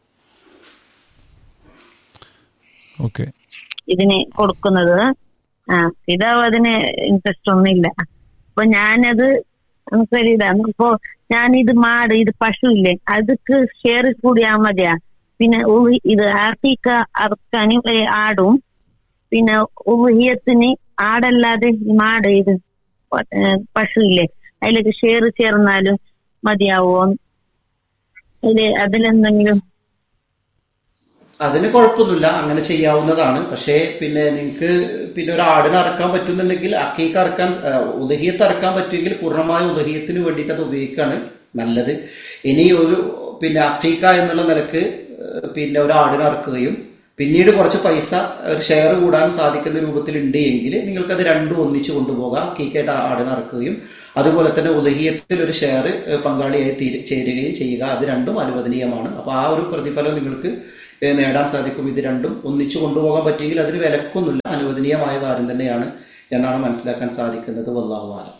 ഓക്കെ ഇതിന് കൊടുക്കുന്നത് ആ പിതാവ് അതിന് ഇൻട്രസ്റ്റ് ഒന്നുമില്ല അപ്പൊ ഞാനത് നമുക്കൊരു ഇതാണ് അപ്പൊ ഞാനിത് മാട് ഇത് പശു ഇല്ലേ അതൊക്കെ ഷെയർ കൂടിയാ മതിയാ പിന്നെ ഉഹി- ഇത് ആർട്ടിക്ക അറക്കാനും ഏ, ആടും പിന്നെ ഉഹിയത്തിന് ആടല്ലാതെ ഈ മാട് ഇത് ഏ, പശു ഇല്ലേ അതിലേക്ക് ഷെയർ ചേർന്നാലും മതിയാവോ അതില് അതിലെന്തെങ്കിലും അതിന് കുഴപ്പമൊന്നുമില്ല അങ്ങനെ ചെയ്യാവുന്നതാണ് പക്ഷേ പിന്നെ നിങ്ങൾക്ക് പിന്നെ ഒരു ആടിനെ അറക്കാൻ പറ്റുന്നുണ്ടെങ്കിൽ അക്കീക്ക് അറക്കാൻ ഉദഹിയത്ത് അറക്കാൻ പറ്റുമെങ്കിൽ പൂർണ്ണമായ ഉദഹിയത്തിന് വേണ്ടിയിട്ട് അത് ഉപയോഗിക്കുകയാണ് നല്ലത് ഇനി ഒരു പിന്നെ അക്കീക്ക എന്നുള്ള നിലക്ക് ഏഹ്, പിന്നെ ഒരു ആടിനെ അറക്കുകയും പിന്നീട് കുറച്ച് പൈസ ഒരു ഷെയർ കൂടാൻ സാധിക്കുന്ന രൂപത്തിൽ ഉണ്ട് എങ്കിൽ നിങ്ങൾക്കത് രണ്ടും ഒന്നിച്ചു കൊണ്ടുപോകാം അക്കീക്കായിട്ട് ആടിനെ അറക്കുകയും അതുപോലെ തന്നെ ഉദഹിയത്തിൽ ഒരു ഷെയർ പങ്കാളിയായി തീര ചേരുകയും ചെയ്യുക അത് രണ്ടും അനുവദനീയമാണ് അപ്പോൾ ആ ഒരു പ്രതിഫലം നിങ്ങൾക്ക് ഏഹ് നേടാൻ സാധിക്കും ഇത് രണ്ടും ഒന്നിച്ചു കൊണ്ടുപോകാൻ പറ്റിയെങ്കിൽ അതിന് വിലക്കൊന്നുമില്ല അനുവദനീയമായ കാര്യം തന്നെയാണ് എന്നാണ് മനസ്സിലാക്കാൻ സാധിക്കുന്നത് വല്ലാഹു ആലം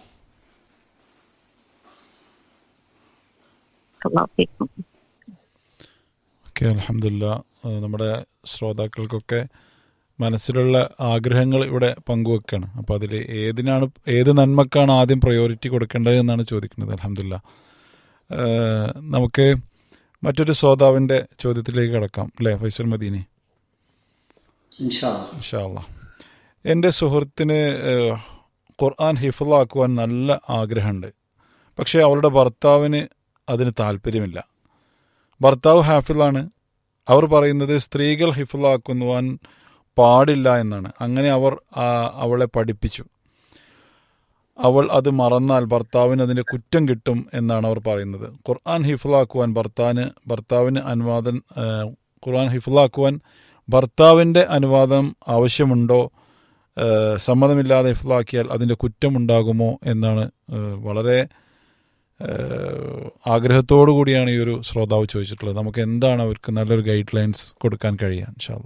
അള്ളാഹു ഓക്കെ അലഹമില്ല നമ്മുടെ ശ്രോതാക്കൾക്കൊക്കെ മനസ്സിലുള്ള ആഗ്രഹങ്ങൾ ഇവിടെ പങ്കുവെക്കുകയാണ് അപ്പോൾ അതിൽ ഏതിനാണ് ഏത് നന്മക്കാണ് ആദ്യം പ്രയോറിറ്റി കൊടുക്കേണ്ടത് എന്നാണ് ചോദിക്കുന്നത് അലഹമില്ല നമുക്ക് മറ്റൊരു ശ്രോതാവിൻ്റെ ചോദ്യത്തിലേക്ക് കടക്കാം അല്ലേ ഫൈസൽ മദീനെ ഇൻഷാ അല്ലാ. ഇൻഷാല്ല എൻ്റെ സുഹൃത്തിന് ഏഹ്, ഖുർആൻ ഹിഫുള്ളാക്കുവാൻ നല്ല ആഗ്രഹമുണ്ട് പക്ഷേ അവളുടെ ഭർത്താവിന് അതിന് താല്പര്യമില്ല ഭർത്താവ് ഹാഫിളാണ് അവർ പറയുന്നത് സ്ത്രീകൾ ഹിഫുള്ളാക്കുവാൻ പാടില്ല എന്നാണ് അങ്ങനെ അവർ ആ, അവളെ പഠിപ്പിച്ചു അവൾ അത് മറന്നാൽ ഭർത്താവിന് അതിൻ്റെ കുറ്റം കിട്ടും എന്നാണ് അവർ പറയുന്നത് ഖുർആൻ ഹിഫുള്ളാക്കുവാൻ ഭർത്താവിന് ഭർത്താവിന് അനുവാദം ഏഹ്, ഖുർആൻ ഹിഫുള്ളാക്കുവാൻ ഭർത്താവിൻ്റെ അനുവാദം ആവശ്യമുണ്ടോ ഏഹ്, സമ്മതമില്ലാതെ ഹിഫുള്ളാക്കിയാൽ അതിൻ്റെ കുറ്റമുണ്ടാകുമോ എന്നാണ് ഏഹ്, വളരെ ഏഹ്, ആഗ്രഹത്തോടു കൂടിയാണ് ഈ ഒരു ശ്രോതാവ് ചോദിച്ചിട്ടുള്ളത് നമുക്ക് എന്താണ് അവർക്ക് നല്ലൊരു ഗൈഡ് ലൈൻസ് കൊടുക്കാൻ കഴിയുക ഇൻഷാല്ല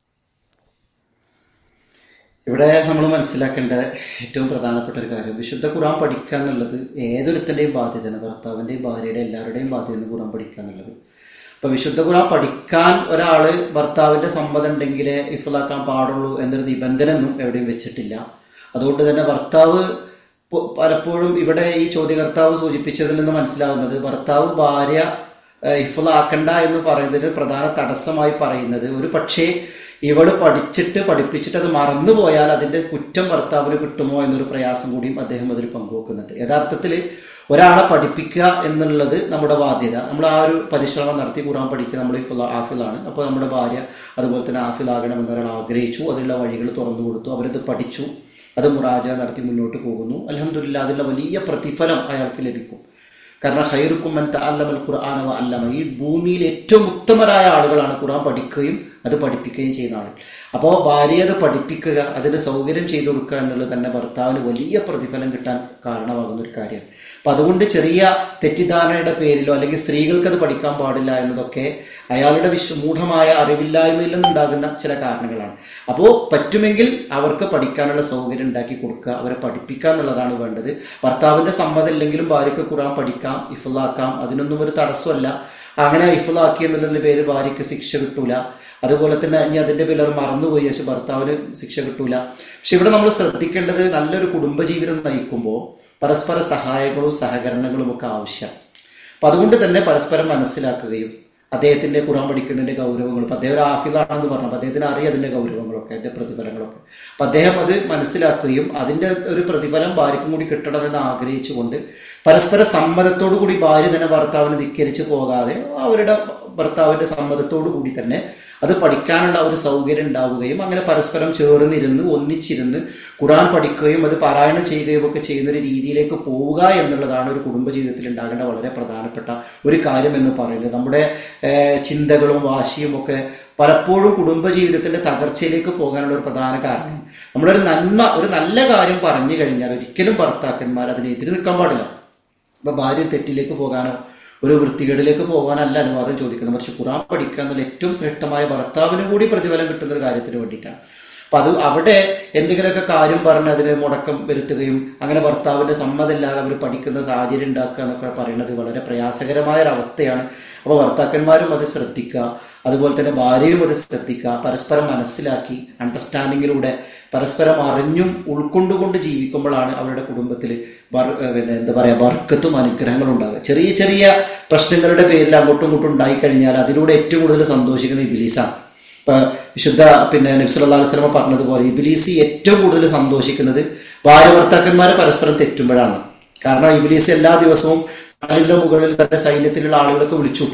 ഇവിടെ നമ്മൾ മനസ്സിലാക്കേണ്ട ഏറ്റവും പ്രധാനപ്പെട്ട ഒരു കാര്യം വിശുദ്ധ ഖുറാൻ പഠിക്കുക എന്നുള്ളത് ഏതൊരുത്തൻ്റെയും ബാധ്യതയാണ് ഭർത്താവിൻ്റെയും ഭാര്യയുടെ എല്ലാവരുടെയും ബാധ്യതയാണ് ഖുറാൻ പഠിക്കുക എന്നുള്ളത് അപ്പോൾ വിശുദ്ധ ഖുറാൻ പഠിക്കാൻ ഒരാൾ ഭർത്താവിൻ്റെ സമ്മതം ഉണ്ടെങ്കിലേ ഇഫുലാക്കാൻ പാടുള്ളൂ എന്നൊരു നിബന്ധന ഒന്നും എവിടെയും വെച്ചിട്ടില്ല അതുകൊണ്ട് തന്നെ ഭർത്താവ് പ- പലപ്പോഴും ഇവിടെ ഈ ചോദ്യകർത്താവ് സൂചിപ്പിച്ചതിൽ നിന്ന് മനസ്സിലാവുന്നത് ഭർത്താവ് ഭാര്യ ഏഹ്, ഇഫുലാക്കണ്ട എന്ന് പറയുന്നതിന് പ്രധാന തടസ്സമായി പറയുന്നത് ഒരു പക്ഷേ ഇവള് പഠിച്ചിട്ട് പഠിപ്പിച്ചിട്ട് അത് മറന്നുപോയാൽ അതിന്റെ കുറ്റം ഭർത്താവിന് കിട്ടുമോ എന്നൊരു പ്രയാസം കൂടിയും അദ്ദേഹം അതിൽ പങ്കുവെക്കുന്നുണ്ട് യഥാർത്ഥത്തിൽ ഒരാളെ പഠിപ്പിക്കുക എന്നുള്ളത് നമ്മുടെ ബാധ്യത നമ്മൾ ആ ഒരു പരിശ്രമം നടത്തി ഖുറാൻ പഠിക്കുക നമ്മൾ ഇഫുൽ ആഫിലാണ് അപ്പോൾ നമ്മുടെ ഭാര്യ അതുപോലെ തന്നെ ആഫിലാകണമെന്ന് ഒരാൾ ആഗ്രഹിച്ചു അതിനുള്ള വഴികൾ തുറന്നു കൊടുത്തു അവരത് പഠിച്ചു അത് മുറാജ നടത്തി മുന്നോട്ട് പോകുന്നു അലഹമില്ല അതിലുള്ള വലിയ പ്രതിഫലം അയാൾക്ക് ലഭിക്കും കാരണം ഹൈറുക്കുമ്മൻ തഅല്ലമൽ ഖുർആന വ അല്ലമ ഈ ഭൂമിയിൽ ഏറ്റവും ഉത്തമരായ ആളുകളാണ് ഖുർആൻ പഠിക്കുകയും അത് പഠിപ്പിക്കുകയും ചെയ്യുന്ന ആളുകൾ അപ്പോൾ ഭാര്യയെ അത് പഠിപ്പിക്കുക അതിന് സൗകര്യം ചെയ്തു കൊടുക്കുക എന്നുള്ളത് തന്നെ ഭർത്താവിന് വലിയ പ്രതിഫലം കിട്ടാൻ കാരണമാകുന്ന ഒരു കാര്യമാണ് അപ്പം അതുകൊണ്ട് ചെറിയ തെറ്റിദ്ധാരണയുടെ പേരിലോ അല്ലെങ്കിൽ സ്ത്രീകൾക്ക് അത് പഠിക്കാൻ പാടില്ല എന്നതൊക്കെ അയാളുടെ വിശ്വ മൂഢമായ അറിവില്ലായ്മയിൽ നിന്നുണ്ടാകുന്ന ചില കാരണങ്ങളാണ് അപ്പോൾ പറ്റുമെങ്കിൽ അവർക്ക് പഠിക്കാനുള്ള സൗകര്യം ഉണ്ടാക്കി കൊടുക്കുക അവരെ പഠിപ്പിക്കുക എന്നുള്ളതാണ് വേണ്ടത് ഭർത്താവിൻ്റെ സമ്മതം ഇല്ലെങ്കിലും ഭാര്യയ്ക്ക് ഖുറാൻ പഠിക്കാം ഇഫുള്ളാക്കാം അതിനൊന്നും ഒരു തടസ്സമല്ല അങ്ങനെ ഇഫുള്ളാക്കി എന്നുള്ളതിൻ്റെ പേര് ഭാര്യയ്ക്ക് ശിക്ഷ കിട്ടൂല അതുപോലെ തന്നെ ഇനി അതിൻ്റെ പേരിൽ അവർ മറന്നുപോയി പക്ഷെ ഭർത്താവിന് ശിക്ഷ കിട്ടൂല പക്ഷെ ഇവിടെ നമ്മൾ ശ്രദ്ധിക്കേണ്ടത് നല്ലൊരു കുടുംബജീവിതം നയിക്കുമ്പോൾ പരസ്പര സഹായങ്ങളും സഹകരണങ്ങളും ഒക്കെ ആവശ്യം അപ്പം അതുകൊണ്ട് തന്നെ പരസ്പരം മനസ്സിലാക്കുകയും അദ്ദേഹത്തിന്റെ ഖുറാൻ പഠിക്കുന്നതിന്റെ ഗൗരവങ്ങൾ ഇപ്പം അദ്ദേഹം ഒരു ആഫിലാണെന്ന് പറഞ്ഞു അപ്പം അദ്ദേഹത്തിന് അറിയാം അതിന്റെ ഗൗരവങ്ങളൊക്കെ അതിന്റെ പ്രതിഫലങ്ങളൊക്കെ അപ്പം അദ്ദേഹം അത് മനസ്സിലാക്കുകയും അതിന്റെ ഒരു പ്രതിഫലം ഭാര്യയ്ക്കും കൂടി കിട്ടണമെന്ന് ആഗ്രഹിച്ചുകൊണ്ട് പരസ്പര സമ്മതത്തോടു കൂടി ഭാര്യ തന്നെ ഭർത്താവിനെ ധിക്കരിച്ച് പോകാതെ അവരുടെ ഭർത്താവിന്റെ സമ്മതത്തോടു കൂടി തന്നെ അത് പഠിക്കാനുള്ള ഒരു സൗകര്യം ഉണ്ടാവുകയും അങ്ങനെ പരസ്പരം ചേർന്നിരുന്ന് ഒന്നിച്ചിരുന്ന് ഖുറാൻ പഠിക്കുകയും അത് പാരായണം ചെയ്യുകയും ഒക്കെ ചെയ്യുന്ന ഒരു രീതിയിലേക്ക് പോവുക എന്നുള്ളതാണ് ഒരു കുടുംബജീവിതത്തിൽ ഉണ്ടാകേണ്ട വളരെ പ്രധാനപ്പെട്ട ഒരു കാര്യം എന്ന് പറയുന്നത് നമ്മുടെ ഏഹ്, ചിന്തകളും വാശിയും ഒക്കെ പലപ്പോഴും കുടുംബജീവിതത്തിന്റെ തകർച്ചയിലേക്ക് പോകാനുള്ള ഒരു പ്രധാന കാരണം നമ്മളൊരു നന്മ ഒരു നല്ല കാര്യം പറഞ്ഞു കഴിഞ്ഞാൽ ഒരിക്കലും ഭർത്താക്കന്മാർ അതിനെ എതിര് നിൽക്കാൻ പാടില്ല അപ്പൊ ഭാര്യ ഒരു തെറ്റിലേക്ക് പോകാനോ ഒരു വൃത്തികേടിലേക്ക് പോകാനല്ല അനുവാദം ചോദിക്കുന്നത് പക്ഷെ ഖുറാൻ പഠിക്കുക എന്നുള്ള ഏറ്റവും ശ്രേഷ്ഠമായ ഭർത്താവിന് കൂടി പ്രതിഫലം കിട്ടുന്ന ഒരു കാര്യത്തിന് വേണ്ടിയിട്ടാണ് അപ്പൊ അത് അവിടെ എന്തെങ്കിലുമൊക്കെ കാര്യം പറഞ്ഞ് അതിന് മുടക്കം വരുത്തുകയും അങ്ങനെ ഭർത്താവിന്റെ സമ്മതമില്ലാതെ അവർ പഠിക്കുന്ന സാഹചര്യം ഉണ്ടാക്കുക എന്നൊക്കെ പറയുന്നത് വളരെ പ്രയാസകരമായ ഒരു അവസ്ഥയാണ് അപ്പോൾ ഭർത്താക്കന്മാരും അത് ശ്രദ്ധിക്കുക അതുപോലെ തന്നെ ഭാര്യയും അത് ശ്രദ്ധിക്കുക പരസ്പരം മനസ്സിലാക്കി അണ്ടർസ്റ്റാൻഡിങ്ങിലൂടെ പരസ്പരം അറിഞ്ഞും ഉൾക്കൊണ്ടുകൊണ്ട് ജീവിക്കുമ്പോഴാണ് അവരുടെ കുടുംബത്തിൽ ബർ- ഏഹ് പിന്നെ എന്താ പറയുക ബർക്കത്തും അനുഗ്രഹങ്ങളും ഉണ്ടാകുക ചെറിയ ചെറിയ പ്രശ്നങ്ങളുടെ പേരിൽ അങ്ങോട്ടും ഇങ്ങോട്ടും ഉണ്ടായിക്കഴിഞ്ഞാൽ അതിലൂടെ ഏറ്റവും കൂടുതൽ സന്തോഷിക്കുന്ന ഇബിലീസാണ് ഇപ്പൊ വിശുദ്ധ പിന്നെ നബ്സല്ലാ വസ്ലമ പറഞ്ഞതുപോലെ ഇബിലീസ് ഏറ്റവും കൂടുതൽ സന്തോഷിക്കുന്നത് ഭാര്യ ഭർത്താക്കന്മാരെ പരസ്പരം തെറ്റുമ്പോഴാണ് കാരണം ഇബിലീസ് എല്ലാ ദിവസവും കടലിന്റെ മുകളിൽ തന്റെ സൈന്യത്തിലുള്ള ആളുകളൊക്കെ വിളിച്ചുവിട്ടു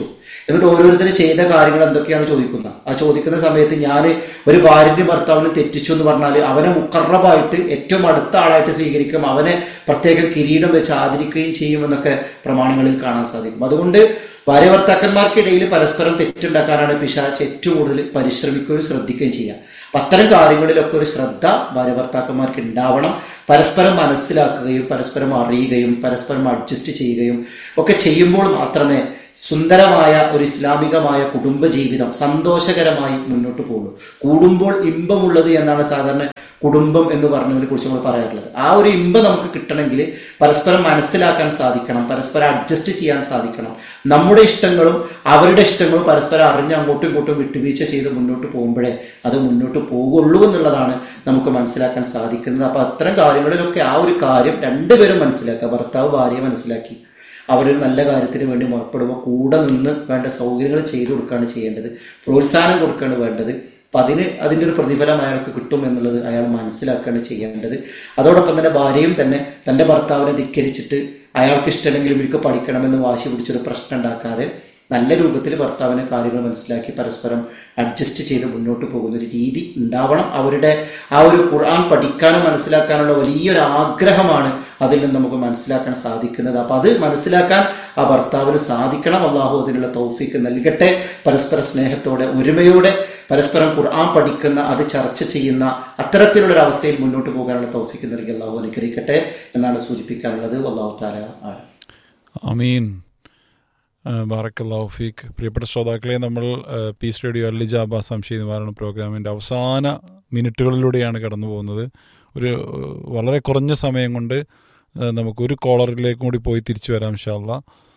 എന്നിട്ട് ഓരോരുത്തർ ചെയ്ത കാര്യങ്ങൾ എന്തൊക്കെയാണ് ചോദിക്കുന്നത് ആ ചോദിക്കുന്ന സമയത്ത് ഞാൻ ഒരു ഭാര്യന്റെ ഭർത്താവിനെ തെറ്റിച്ചു എന്ന് പറഞ്ഞാൽ അവനെ മുക്കറബായിട്ട് ഏറ്റവും അടുത്ത ആളായിട്ട് സ്വീകരിക്കും അവനെ പ്രത്യേകം കിരീടം വെച്ച് ആദരിക്കുകയും ചെയ്യുമെന്നൊക്കെ പ്രമാണങ്ങളിൽ കാണാൻ സാധിക്കും അതുകൊണ്ട് ഭാര്യ ഭർത്താക്കന്മാർക്കിടയിൽ പരസ്പരം തെറ്റുണ്ടാക്കാനാണ് പിശാച്ച് ഏറ്റവും കൂടുതൽ പരിശ്രമിക്കുകയും ശ്രദ്ധിക്കുകയും ചെയ്യുക അപ്പം അത്തരം കാര്യങ്ങളിലൊക്കെ ഒരു ശ്രദ്ധ ഭാര്യ ഭർത്താക്കന്മാർക്ക് ഉണ്ടാവണം പരസ്പരം മനസ്സിലാക്കുകയും പരസ്പരം അറിയുകയും പരസ്പരം അഡ്ജസ്റ്റ് ചെയ്യുകയും ഒക്കെ ചെയ്യുമ്പോൾ മാത്രമേ സുന്ദരമായ ഒരു ഇസ്ലാമികമായ കുടുംബജീവിതം സന്തോഷകരമായി മുന്നോട്ട് പോകുള്ളൂ കൂടുമ്പോൾ ഇമ്പമുള്ളത് എന്നാണ് സാധാരണ കുടുംബം എന്ന് പറഞ്ഞതിനെ കുറിച്ച് നമ്മൾ പറയാറുള്ളത് ആ ഒരു ഇമ്പം നമുക്ക് കിട്ടണമെങ്കിൽ പരസ്പരം മനസ്സിലാക്കാൻ സാധിക്കണം പരസ്പരം അഡ്ജസ്റ്റ് ചെയ്യാൻ സാധിക്കണം നമ്മുടെ ഇഷ്ടങ്ങളും അവരുടെ ഇഷ്ടങ്ങളും പരസ്പരം അറിഞ്ഞ് അങ്ങോട്ടും ഇങ്ങോട്ടും വിട്ടുവീഴ്ച ചെയ്ത് മുന്നോട്ട് പോകുമ്പോഴേ അത് മുന്നോട്ട് പോകുള്ളൂ എന്നുള്ളതാണ് നമുക്ക് മനസ്സിലാക്കാൻ സാധിക്കുന്നത് അപ്പോൾ അത്തരം കാര്യങ്ങളിലൊക്കെ ആ ഒരു കാര്യം രണ്ടുപേരും മനസ്സിലാക്കുക ഭർത്താവ് ഭാര്യയെ മനസ്സിലാക്കി അവരൊരു നല്ല കാര്യത്തിന് വേണ്ടി മുറപ്പെടുമ്പോൾ കൂടെ നിന്ന് വേണ്ട സൗകര്യങ്ങൾ ചെയ്തു കൊടുക്കുകയാണ് ചെയ്യേണ്ടത് പ്രോത്സാഹനം കൊടുക്കുകയാണ് വേണ്ടത് അപ്പം അതിന് അതിൻ്റെ ഒരു പ്രതിഫലം അയാൾക്ക് കിട്ടും എന്നുള്ളത് അയാൾ മനസ്സിലാക്കുകയാണ് ചെയ്യേണ്ടത് അതോടൊപ്പം തന്നെ ഭാര്യയും തന്നെ തൻ്റെ ഭർത്താവിനെ ധിക്കരിച്ചിട്ട് അയാൾക്ക് ഇഷ്ടമല്ലെങ്കിലും എനിക്ക് പഠിക്കണമെന്ന് വാശി പിടിച്ചൊരു പ്രശ്നം ഉണ്ടാക്കാതെ നല്ല രൂപത്തിൽ ഭർത്താവിനെ കാര്യങ്ങൾ മനസ്സിലാക്കി പരസ്പരം അഡ്ജസ്റ്റ് ചെയ്ത് മുന്നോട്ട് പോകുന്ന ഒരു രീതി ഉണ്ടാവണം അവരുടെ ആ ഒരു ഖുർആൻ പഠിക്കാനും മനസ്സിലാക്കാനുള്ള വലിയൊരു ആഗ്രഹമാണ് അതിൽ നിന്ന് നമുക്ക് മനസ്സിലാക്കാൻ സാധിക്കുന്നത് അപ്പം അത് മനസ്സിലാക്കാൻ ആ ഭർത്താവിന് സാധിക്കണം അള്ളാഹു അതിനുള്ള തൗഫീക്ക് നൽകട്ടെ പരസ്പര സ്നേഹത്തോടെ ഒരുമയോടെ പരസ്പരം ഖുർആൻ പഠിക്കുന്ന അത് ചർച്ച ചെയ്യുന്ന അത്തരത്തിലുള്ള ഒരു അവസ്ഥയിൽ മുന്നോട്ട് പോകാനുള്ള തൗഫീക്ക് നൽകി അള്ളാഹു അനുഗ്രഹിക്കട്ടെ എന്നാണ് സൂചിപ്പിക്കാനുള്ളത് അള്ളാഹു താല ആണ് അമീൻ ബാറക്കല്ലാഹു ഫീക്ക് പ്രിയപ്പെട്ട ശ്രോതാക്കളെ നമ്മൾ ആ, പീസ് റേഡിയോ അല്ലിജ അബ്ബ സംശയ നിവാരണ പ്രോഗ്രാമിൻ്റെ അവസാന മിനിറ്റുകളിലൂടെയാണ് കടന്നു പോകുന്നത് ഒരു ആ, വളരെ കുറഞ്ഞ സമയം കൊണ്ട് ആ, നമുക്കൊരു കോളറിലേക്കും കൂടി പോയി തിരിച്ചു വരാം ഷാല്ല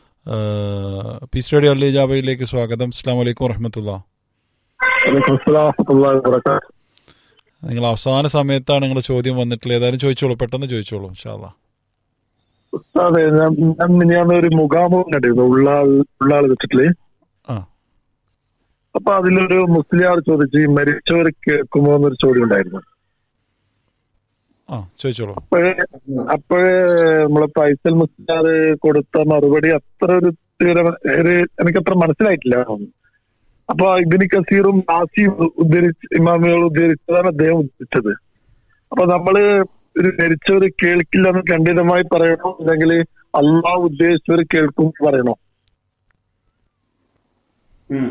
പീസ് റേഡിയോ അല്ലിജ അബയിലേക്ക് സ്വാഗതം അസ്സാം വലൈക്കും വറഹമത്തുള്ള നിങ്ങൾ അവസാന സമയത്താണ് നിങ്ങളുടെ ചോദ്യം വന്നിട്ടുള്ളത് ഏതായാലും ചോദിച്ചോളൂ പെട്ടെന്ന് ചോദിച്ചോളൂ ഷാല്ല അതെ ഞാൻ ഞാൻ ഞാൻ ഒരു മുഖാമുഖം കണ്ടിരുന്നു ഉള്ളാൾ ഉള്ളാൾ വെച്ചിട്ടില്ലേ ആ അപ്പൊ അതിലൊരു മുസ്ലിയാർ ചോദിച്ച് ഈ മരിച്ചവർ കേൾക്കുമോ എന്നൊരു ചോദ്യം ഉണ്ടായിരുന്നു ആ ചോദിച്ചോളൂ അപ്പോഴേ അപ്പോഴേ നമ്മളെ ഫൈസൽ മുസ്ലിയാർ കൊടുത്ത മറുപടി അത്ര ഒരു തീവ്ര- ഒരു എനിക്കത്ര മനസ്സിലായിട്ടില്ല അപ്പൊ ഇബിന് കസീറും നാസിയും ഉദ്ധരിച്ച് ഇമാമികൾ ഉദ്ധരിച്ചതാണ് അദ്ദേഹം ഉദ്ധരിച്ചത് അപ്പൊ നമ്മള് ഒരു മരിച്ചവർ കേൾക്കില്ല എന്ന് ഖണ്ഡിതമായി പറയണോ അല്ലെങ്കിൽ അള്ളാഹ് ഉദ്ദേശിച്ചവർ കേൾക്കും എന്ന് പറയണോ ഉം.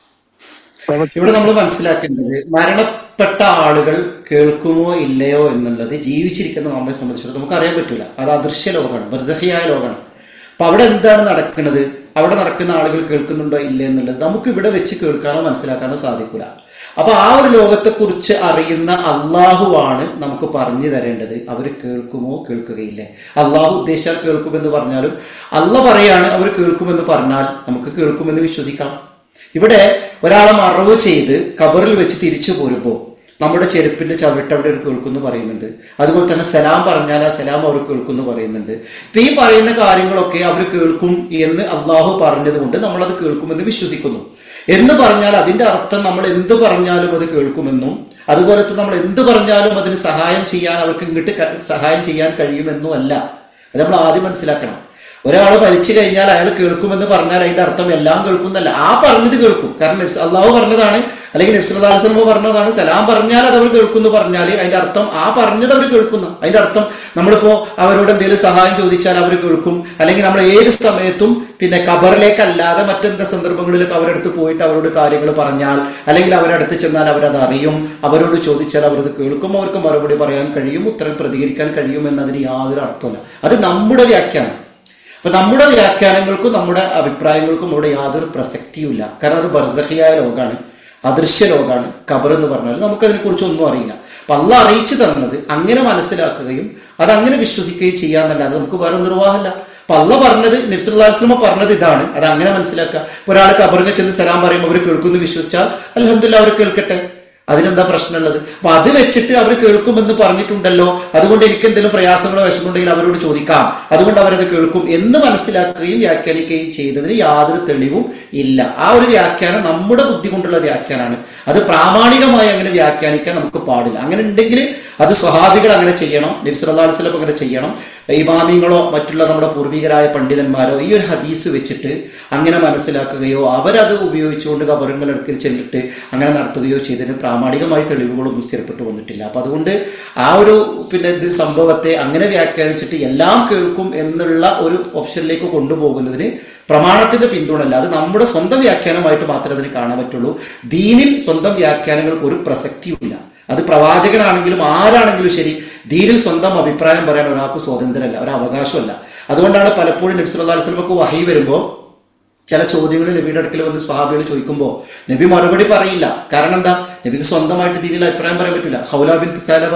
അതാണ് ഇവിടെ നമ്മൾ മനസ്സിലാക്കേണ്ടത് മരണപ്പെട്ട ആളുകൾ കേൾക്കുമോ ഇല്ലയോ എന്നുള്ളത് ജീവിച്ചിരിക്കുന്ന നമ്മെ സംബന്ധിച്ചിടത്തോളം നമുക്ക് അറിയാൻ പറ്റില്ല അത് അദൃശ്യ ലോകമാണ് ബർസഹിയായ ലോകമാണ് അപ്പൊ അവിടെ എന്താണ് നടക്കുന്നത് അവിടെ നടക്കുന്ന ആളുകൾ കേൾക്കുന്നുണ്ടോ ഇല്ലേ എന്നുള്ളത് നമുക്ക് ഇവിടെ വെച്ച് കേൾക്കാനോ മനസ്സിലാക്കാനോ സാധിക്കില്ല അപ്പൊ ആ ഒരു ലോകത്തെക്കുറിച്ച് അറിയുന്ന അള്ളാഹുവാണ് നമുക്ക് പറഞ്ഞു തരേണ്ടത് അവർ കേൾക്കുമോ കേൾക്കുകയില്ലേ അള്ളാഹു ഉദ്ദേശിച്ചാൽ കേൾക്കുമെന്ന് പറഞ്ഞാലും അല്ല പറയാണ് അവർ കേൾക്കുമെന്ന് പറഞ്ഞാൽ നമുക്ക് കേൾക്കുമെന്ന് വിശ്വസിക്കാം ഇവിടെ ഒരാളെ മറവ് ചെയ്ത് കബറിൽ വെച്ച് തിരിച്ചു പോരുമ്പോൾ നമ്മുടെ ചെരുപ്പിന്റെ ചവിട്ട് അവിടെ ഒരു കേൾക്കുന്നു പറയുന്നുണ്ട് അതുപോലെ തന്നെ സലാം പറഞ്ഞാൽ ആ സലാം അവർ കേൾക്കുന്നു പറയുന്നുണ്ട് ഇപ്പൊ ഈ പറയുന്ന കാര്യങ്ങളൊക്കെ അവർ കേൾക്കും എന്ന് അള്ളാഹു പറഞ്ഞത് കൊണ്ട് നമ്മളത് കേൾക്കുമെന്ന് വിശ്വസിക്കുന്നു എന്ന് പറഞ്ഞാൽ അതിന്റെ അർത്ഥം നമ്മൾ എന്ത് പറഞ്ഞാലും അത് കേൾക്കുമെന്നും അതുപോലെ തന്നെ നമ്മൾ എന്ത് പറഞ്ഞാലും അതിന് സഹായം ചെയ്യാൻ അവർക്ക് ഇങ്ങോട്ട് ക- സഹായം ചെയ്യാൻ കഴിയുമെന്നും അല്ല അത് നമ്മൾ ആദ്യം മനസ്സിലാക്കണം ഒരാൾ മരിച്ചു കഴിഞ്ഞാൽ അയാൾ കേൾക്കുമെന്ന് പറഞ്ഞാൽ അതിന്റെ അർത്ഥം എല്ലാം കേൾക്കുന്നല്ല ആ പറഞ്ഞത് കേൾക്കും കാരണം നബ്സ് അള്ളാഹു പറഞ്ഞതാണ് അല്ലെങ്കിൽ നബ്സുല്ലാസ്ലമ പറഞ്ഞതാണ് സലാം പറഞ്ഞാൽ അത് അവർ കേൾക്കുന്നു പറഞ്ഞാൽ അതിന്റെ അർത്ഥം ആ പറഞ്ഞത് അവർ കേൾക്കുന്നു അതിന്റെ അർത്ഥം നമ്മളിപ്പോ അവരോട് എന്തെങ്കിലും സഹായം ചോദിച്ചാൽ അവർ കേൾക്കും അല്ലെങ്കിൽ നമ്മൾ ഏത് സമയത്തും പിന്നെ കബറിലേക്കല്ലാതെ മറ്റെന്താ സന്ദർഭങ്ങളിലൊക്കെ അവരടുത്ത് പോയിട്ട് അവരോട് കാര്യങ്ങൾ പറഞ്ഞാൽ അല്ലെങ്കിൽ അവരടുത്ത് ചെന്നാൽ അവരത് അറിയും അവരോട് ചോദിച്ചാൽ അവരത് കേൾക്കും അവർക്ക് മറുപടി പറയാൻ കഴിയും ഉത്തരം പ്രതികരിക്കാൻ കഴിയും എന്നതിന് യാതൊരു അർത്ഥമില്ല അത് നമ്മുടെ വ്യാഖ്യാനം അപ്പൊ നമ്മുടെ വ്യാഖ്യാനങ്ങൾക്കും നമ്മുടെ അഭിപ്രായങ്ങൾക്കും അവിടെ യാതൊരു പ്രസക്തിയുമില്ല കാരണം അത് ബർസഹിയായ ലോകമാണ് അദൃശ്യ ലോകമാണ് ഖബർ എന്ന് പറഞ്ഞാൽ നമുക്കതിനെ കുറിച്ച് ഒന്നും അറിയില്ല അപ്പൊ അല്ല അറിയിച്ചു തന്നത് അങ്ങനെ മനസ്സിലാക്കുകയും അത് അങ്ങനെ വിശ്വസിക്കുകയും ചെയ്യാന്നല്ലാതെ നമുക്ക് വേറെ നിർവാഹമല്ല അപ്പൊ അല്ല പറഞ്ഞത് നബ്സുല്ലാസ്ലമ പറഞ്ഞത് ഇതാണ് അത് അങ്ങനെ മനസ്സിലാക്കുക ഇപ്പൊ ഒരാൾ ഖബറിനെ ചെന്ന് സലാം പറയുമ്പോൾ അവർ കേൾക്കുന്നു വിശ്വസിച്ചാൽ അലഹമില്ല അവർ കേൾക്കട്ടെ അതിനെന്താ പ്രശ്നമുള്ളത് അപ്പൊ അത് വെച്ചിട്ട് അവർ കേൾക്കുമെന്ന് പറഞ്ഞിട്ടുണ്ടല്ലോ അതുകൊണ്ട് എനിക്ക് എന്തെങ്കിലും പ്രയാസങ്ങളോ വിഷമമുണ്ടെങ്കിൽ അവരോട് ചോദിക്കാം അതുകൊണ്ട് അവരത് കേൾക്കും എന്ന് മനസ്സിലാക്കുകയും വ്യാഖ്യാനിക്കുകയും ചെയ്തതിന് യാതൊരു തെളിവും ഇല്ല ആ ഒരു വ്യാഖ്യാനം നമ്മുടെ ബുദ്ധി കൊണ്ടുള്ള വ്യാഖ്യാനമാണ് അത് പ്രാമാണികമായി അങ്ങനെ വ്യാഖ്യാനിക്കാൻ നമുക്ക് പാടില്ല അങ്ങനെ ഉണ്ടെങ്കിൽ അത് സ്വഹാബികൾ അങ്ങനെ ചെയ്യണം നബ്സ് അല്ലാ വസ്ലം അങ്ങനെ ചെയ്യണം ഇമാമിങ്ങളോ മറ്റുള്ള നമ്മുടെ പൂർവികരായ പണ്ഡിതന്മാരോ ഈ ഒരു ഹദീസ് വെച്ചിട്ട് അങ്ങനെ മനസ്സിലാക്കുകയോ അവരത് ഉപയോഗിച്ചുകൊണ്ട് കബറുകളെടുക്കൽ ചെന്നിട്ട് അങ്ങനെ നടത്തുകയോ ചെയ്തതിന് പ്രാമാണികമായ തെളിവുകളൊന്നും സ്ഥിരപ്പെട്ടു വന്നിട്ടില്ല അപ്പം അതുകൊണ്ട് ആ ഒരു പിന്നെ ഇത് സംഭവത്തെ അങ്ങനെ വ്യാഖ്യാനിച്ചിട്ട് എല്ലാം കേൾക്കും എന്നുള്ള ഒരു ഓപ്ഷനിലേക്ക് കൊണ്ടുപോകുന്നതിന് പ്രമാണത്തിന്റെ പിന്തുണല്ല അത് നമ്മുടെ സ്വന്തം വ്യാഖ്യാനമായിട്ട് മാത്രമേ അതിന് കാണാൻ പറ്റുള്ളൂ ദീനിൽ സ്വന്തം വ്യാഖ്യാനങ്ങൾക്ക് ഒരു പ്രസക്തിയുമില്ല അത് പ്രവാചകനാണെങ്കിലും ആരാണെങ്കിലും ശരി ദീനിൽ സ്വന്തം അഭിപ്രായം പറയാൻ ഒരാൾക്ക് സ്വാതന്ത്ര്യമല്ല ഒരു അവകാശമല്ല അതുകൊണ്ടാണ് പലപ്പോഴും നബി സല്ലല്ലാഹു അലൈഹി വസല്ലമക്ക് വഹി വരുമ്പോൾ ചില ചോദ്യങ്ങൾ നബിയുടെ അടുക്കൽ വന്ന് സ്വഹാബികൾ ചോദിക്കുമ്പോൾ നബി മറുപടി പറയില്ല കാരണം എന്താ നബിക്ക് സ്വന്തമായിട്ട് ദീനിൽ അഭിപ്രായം പറയാൻ പറ്റില്ല ഹൗല ബിൻ സാലബ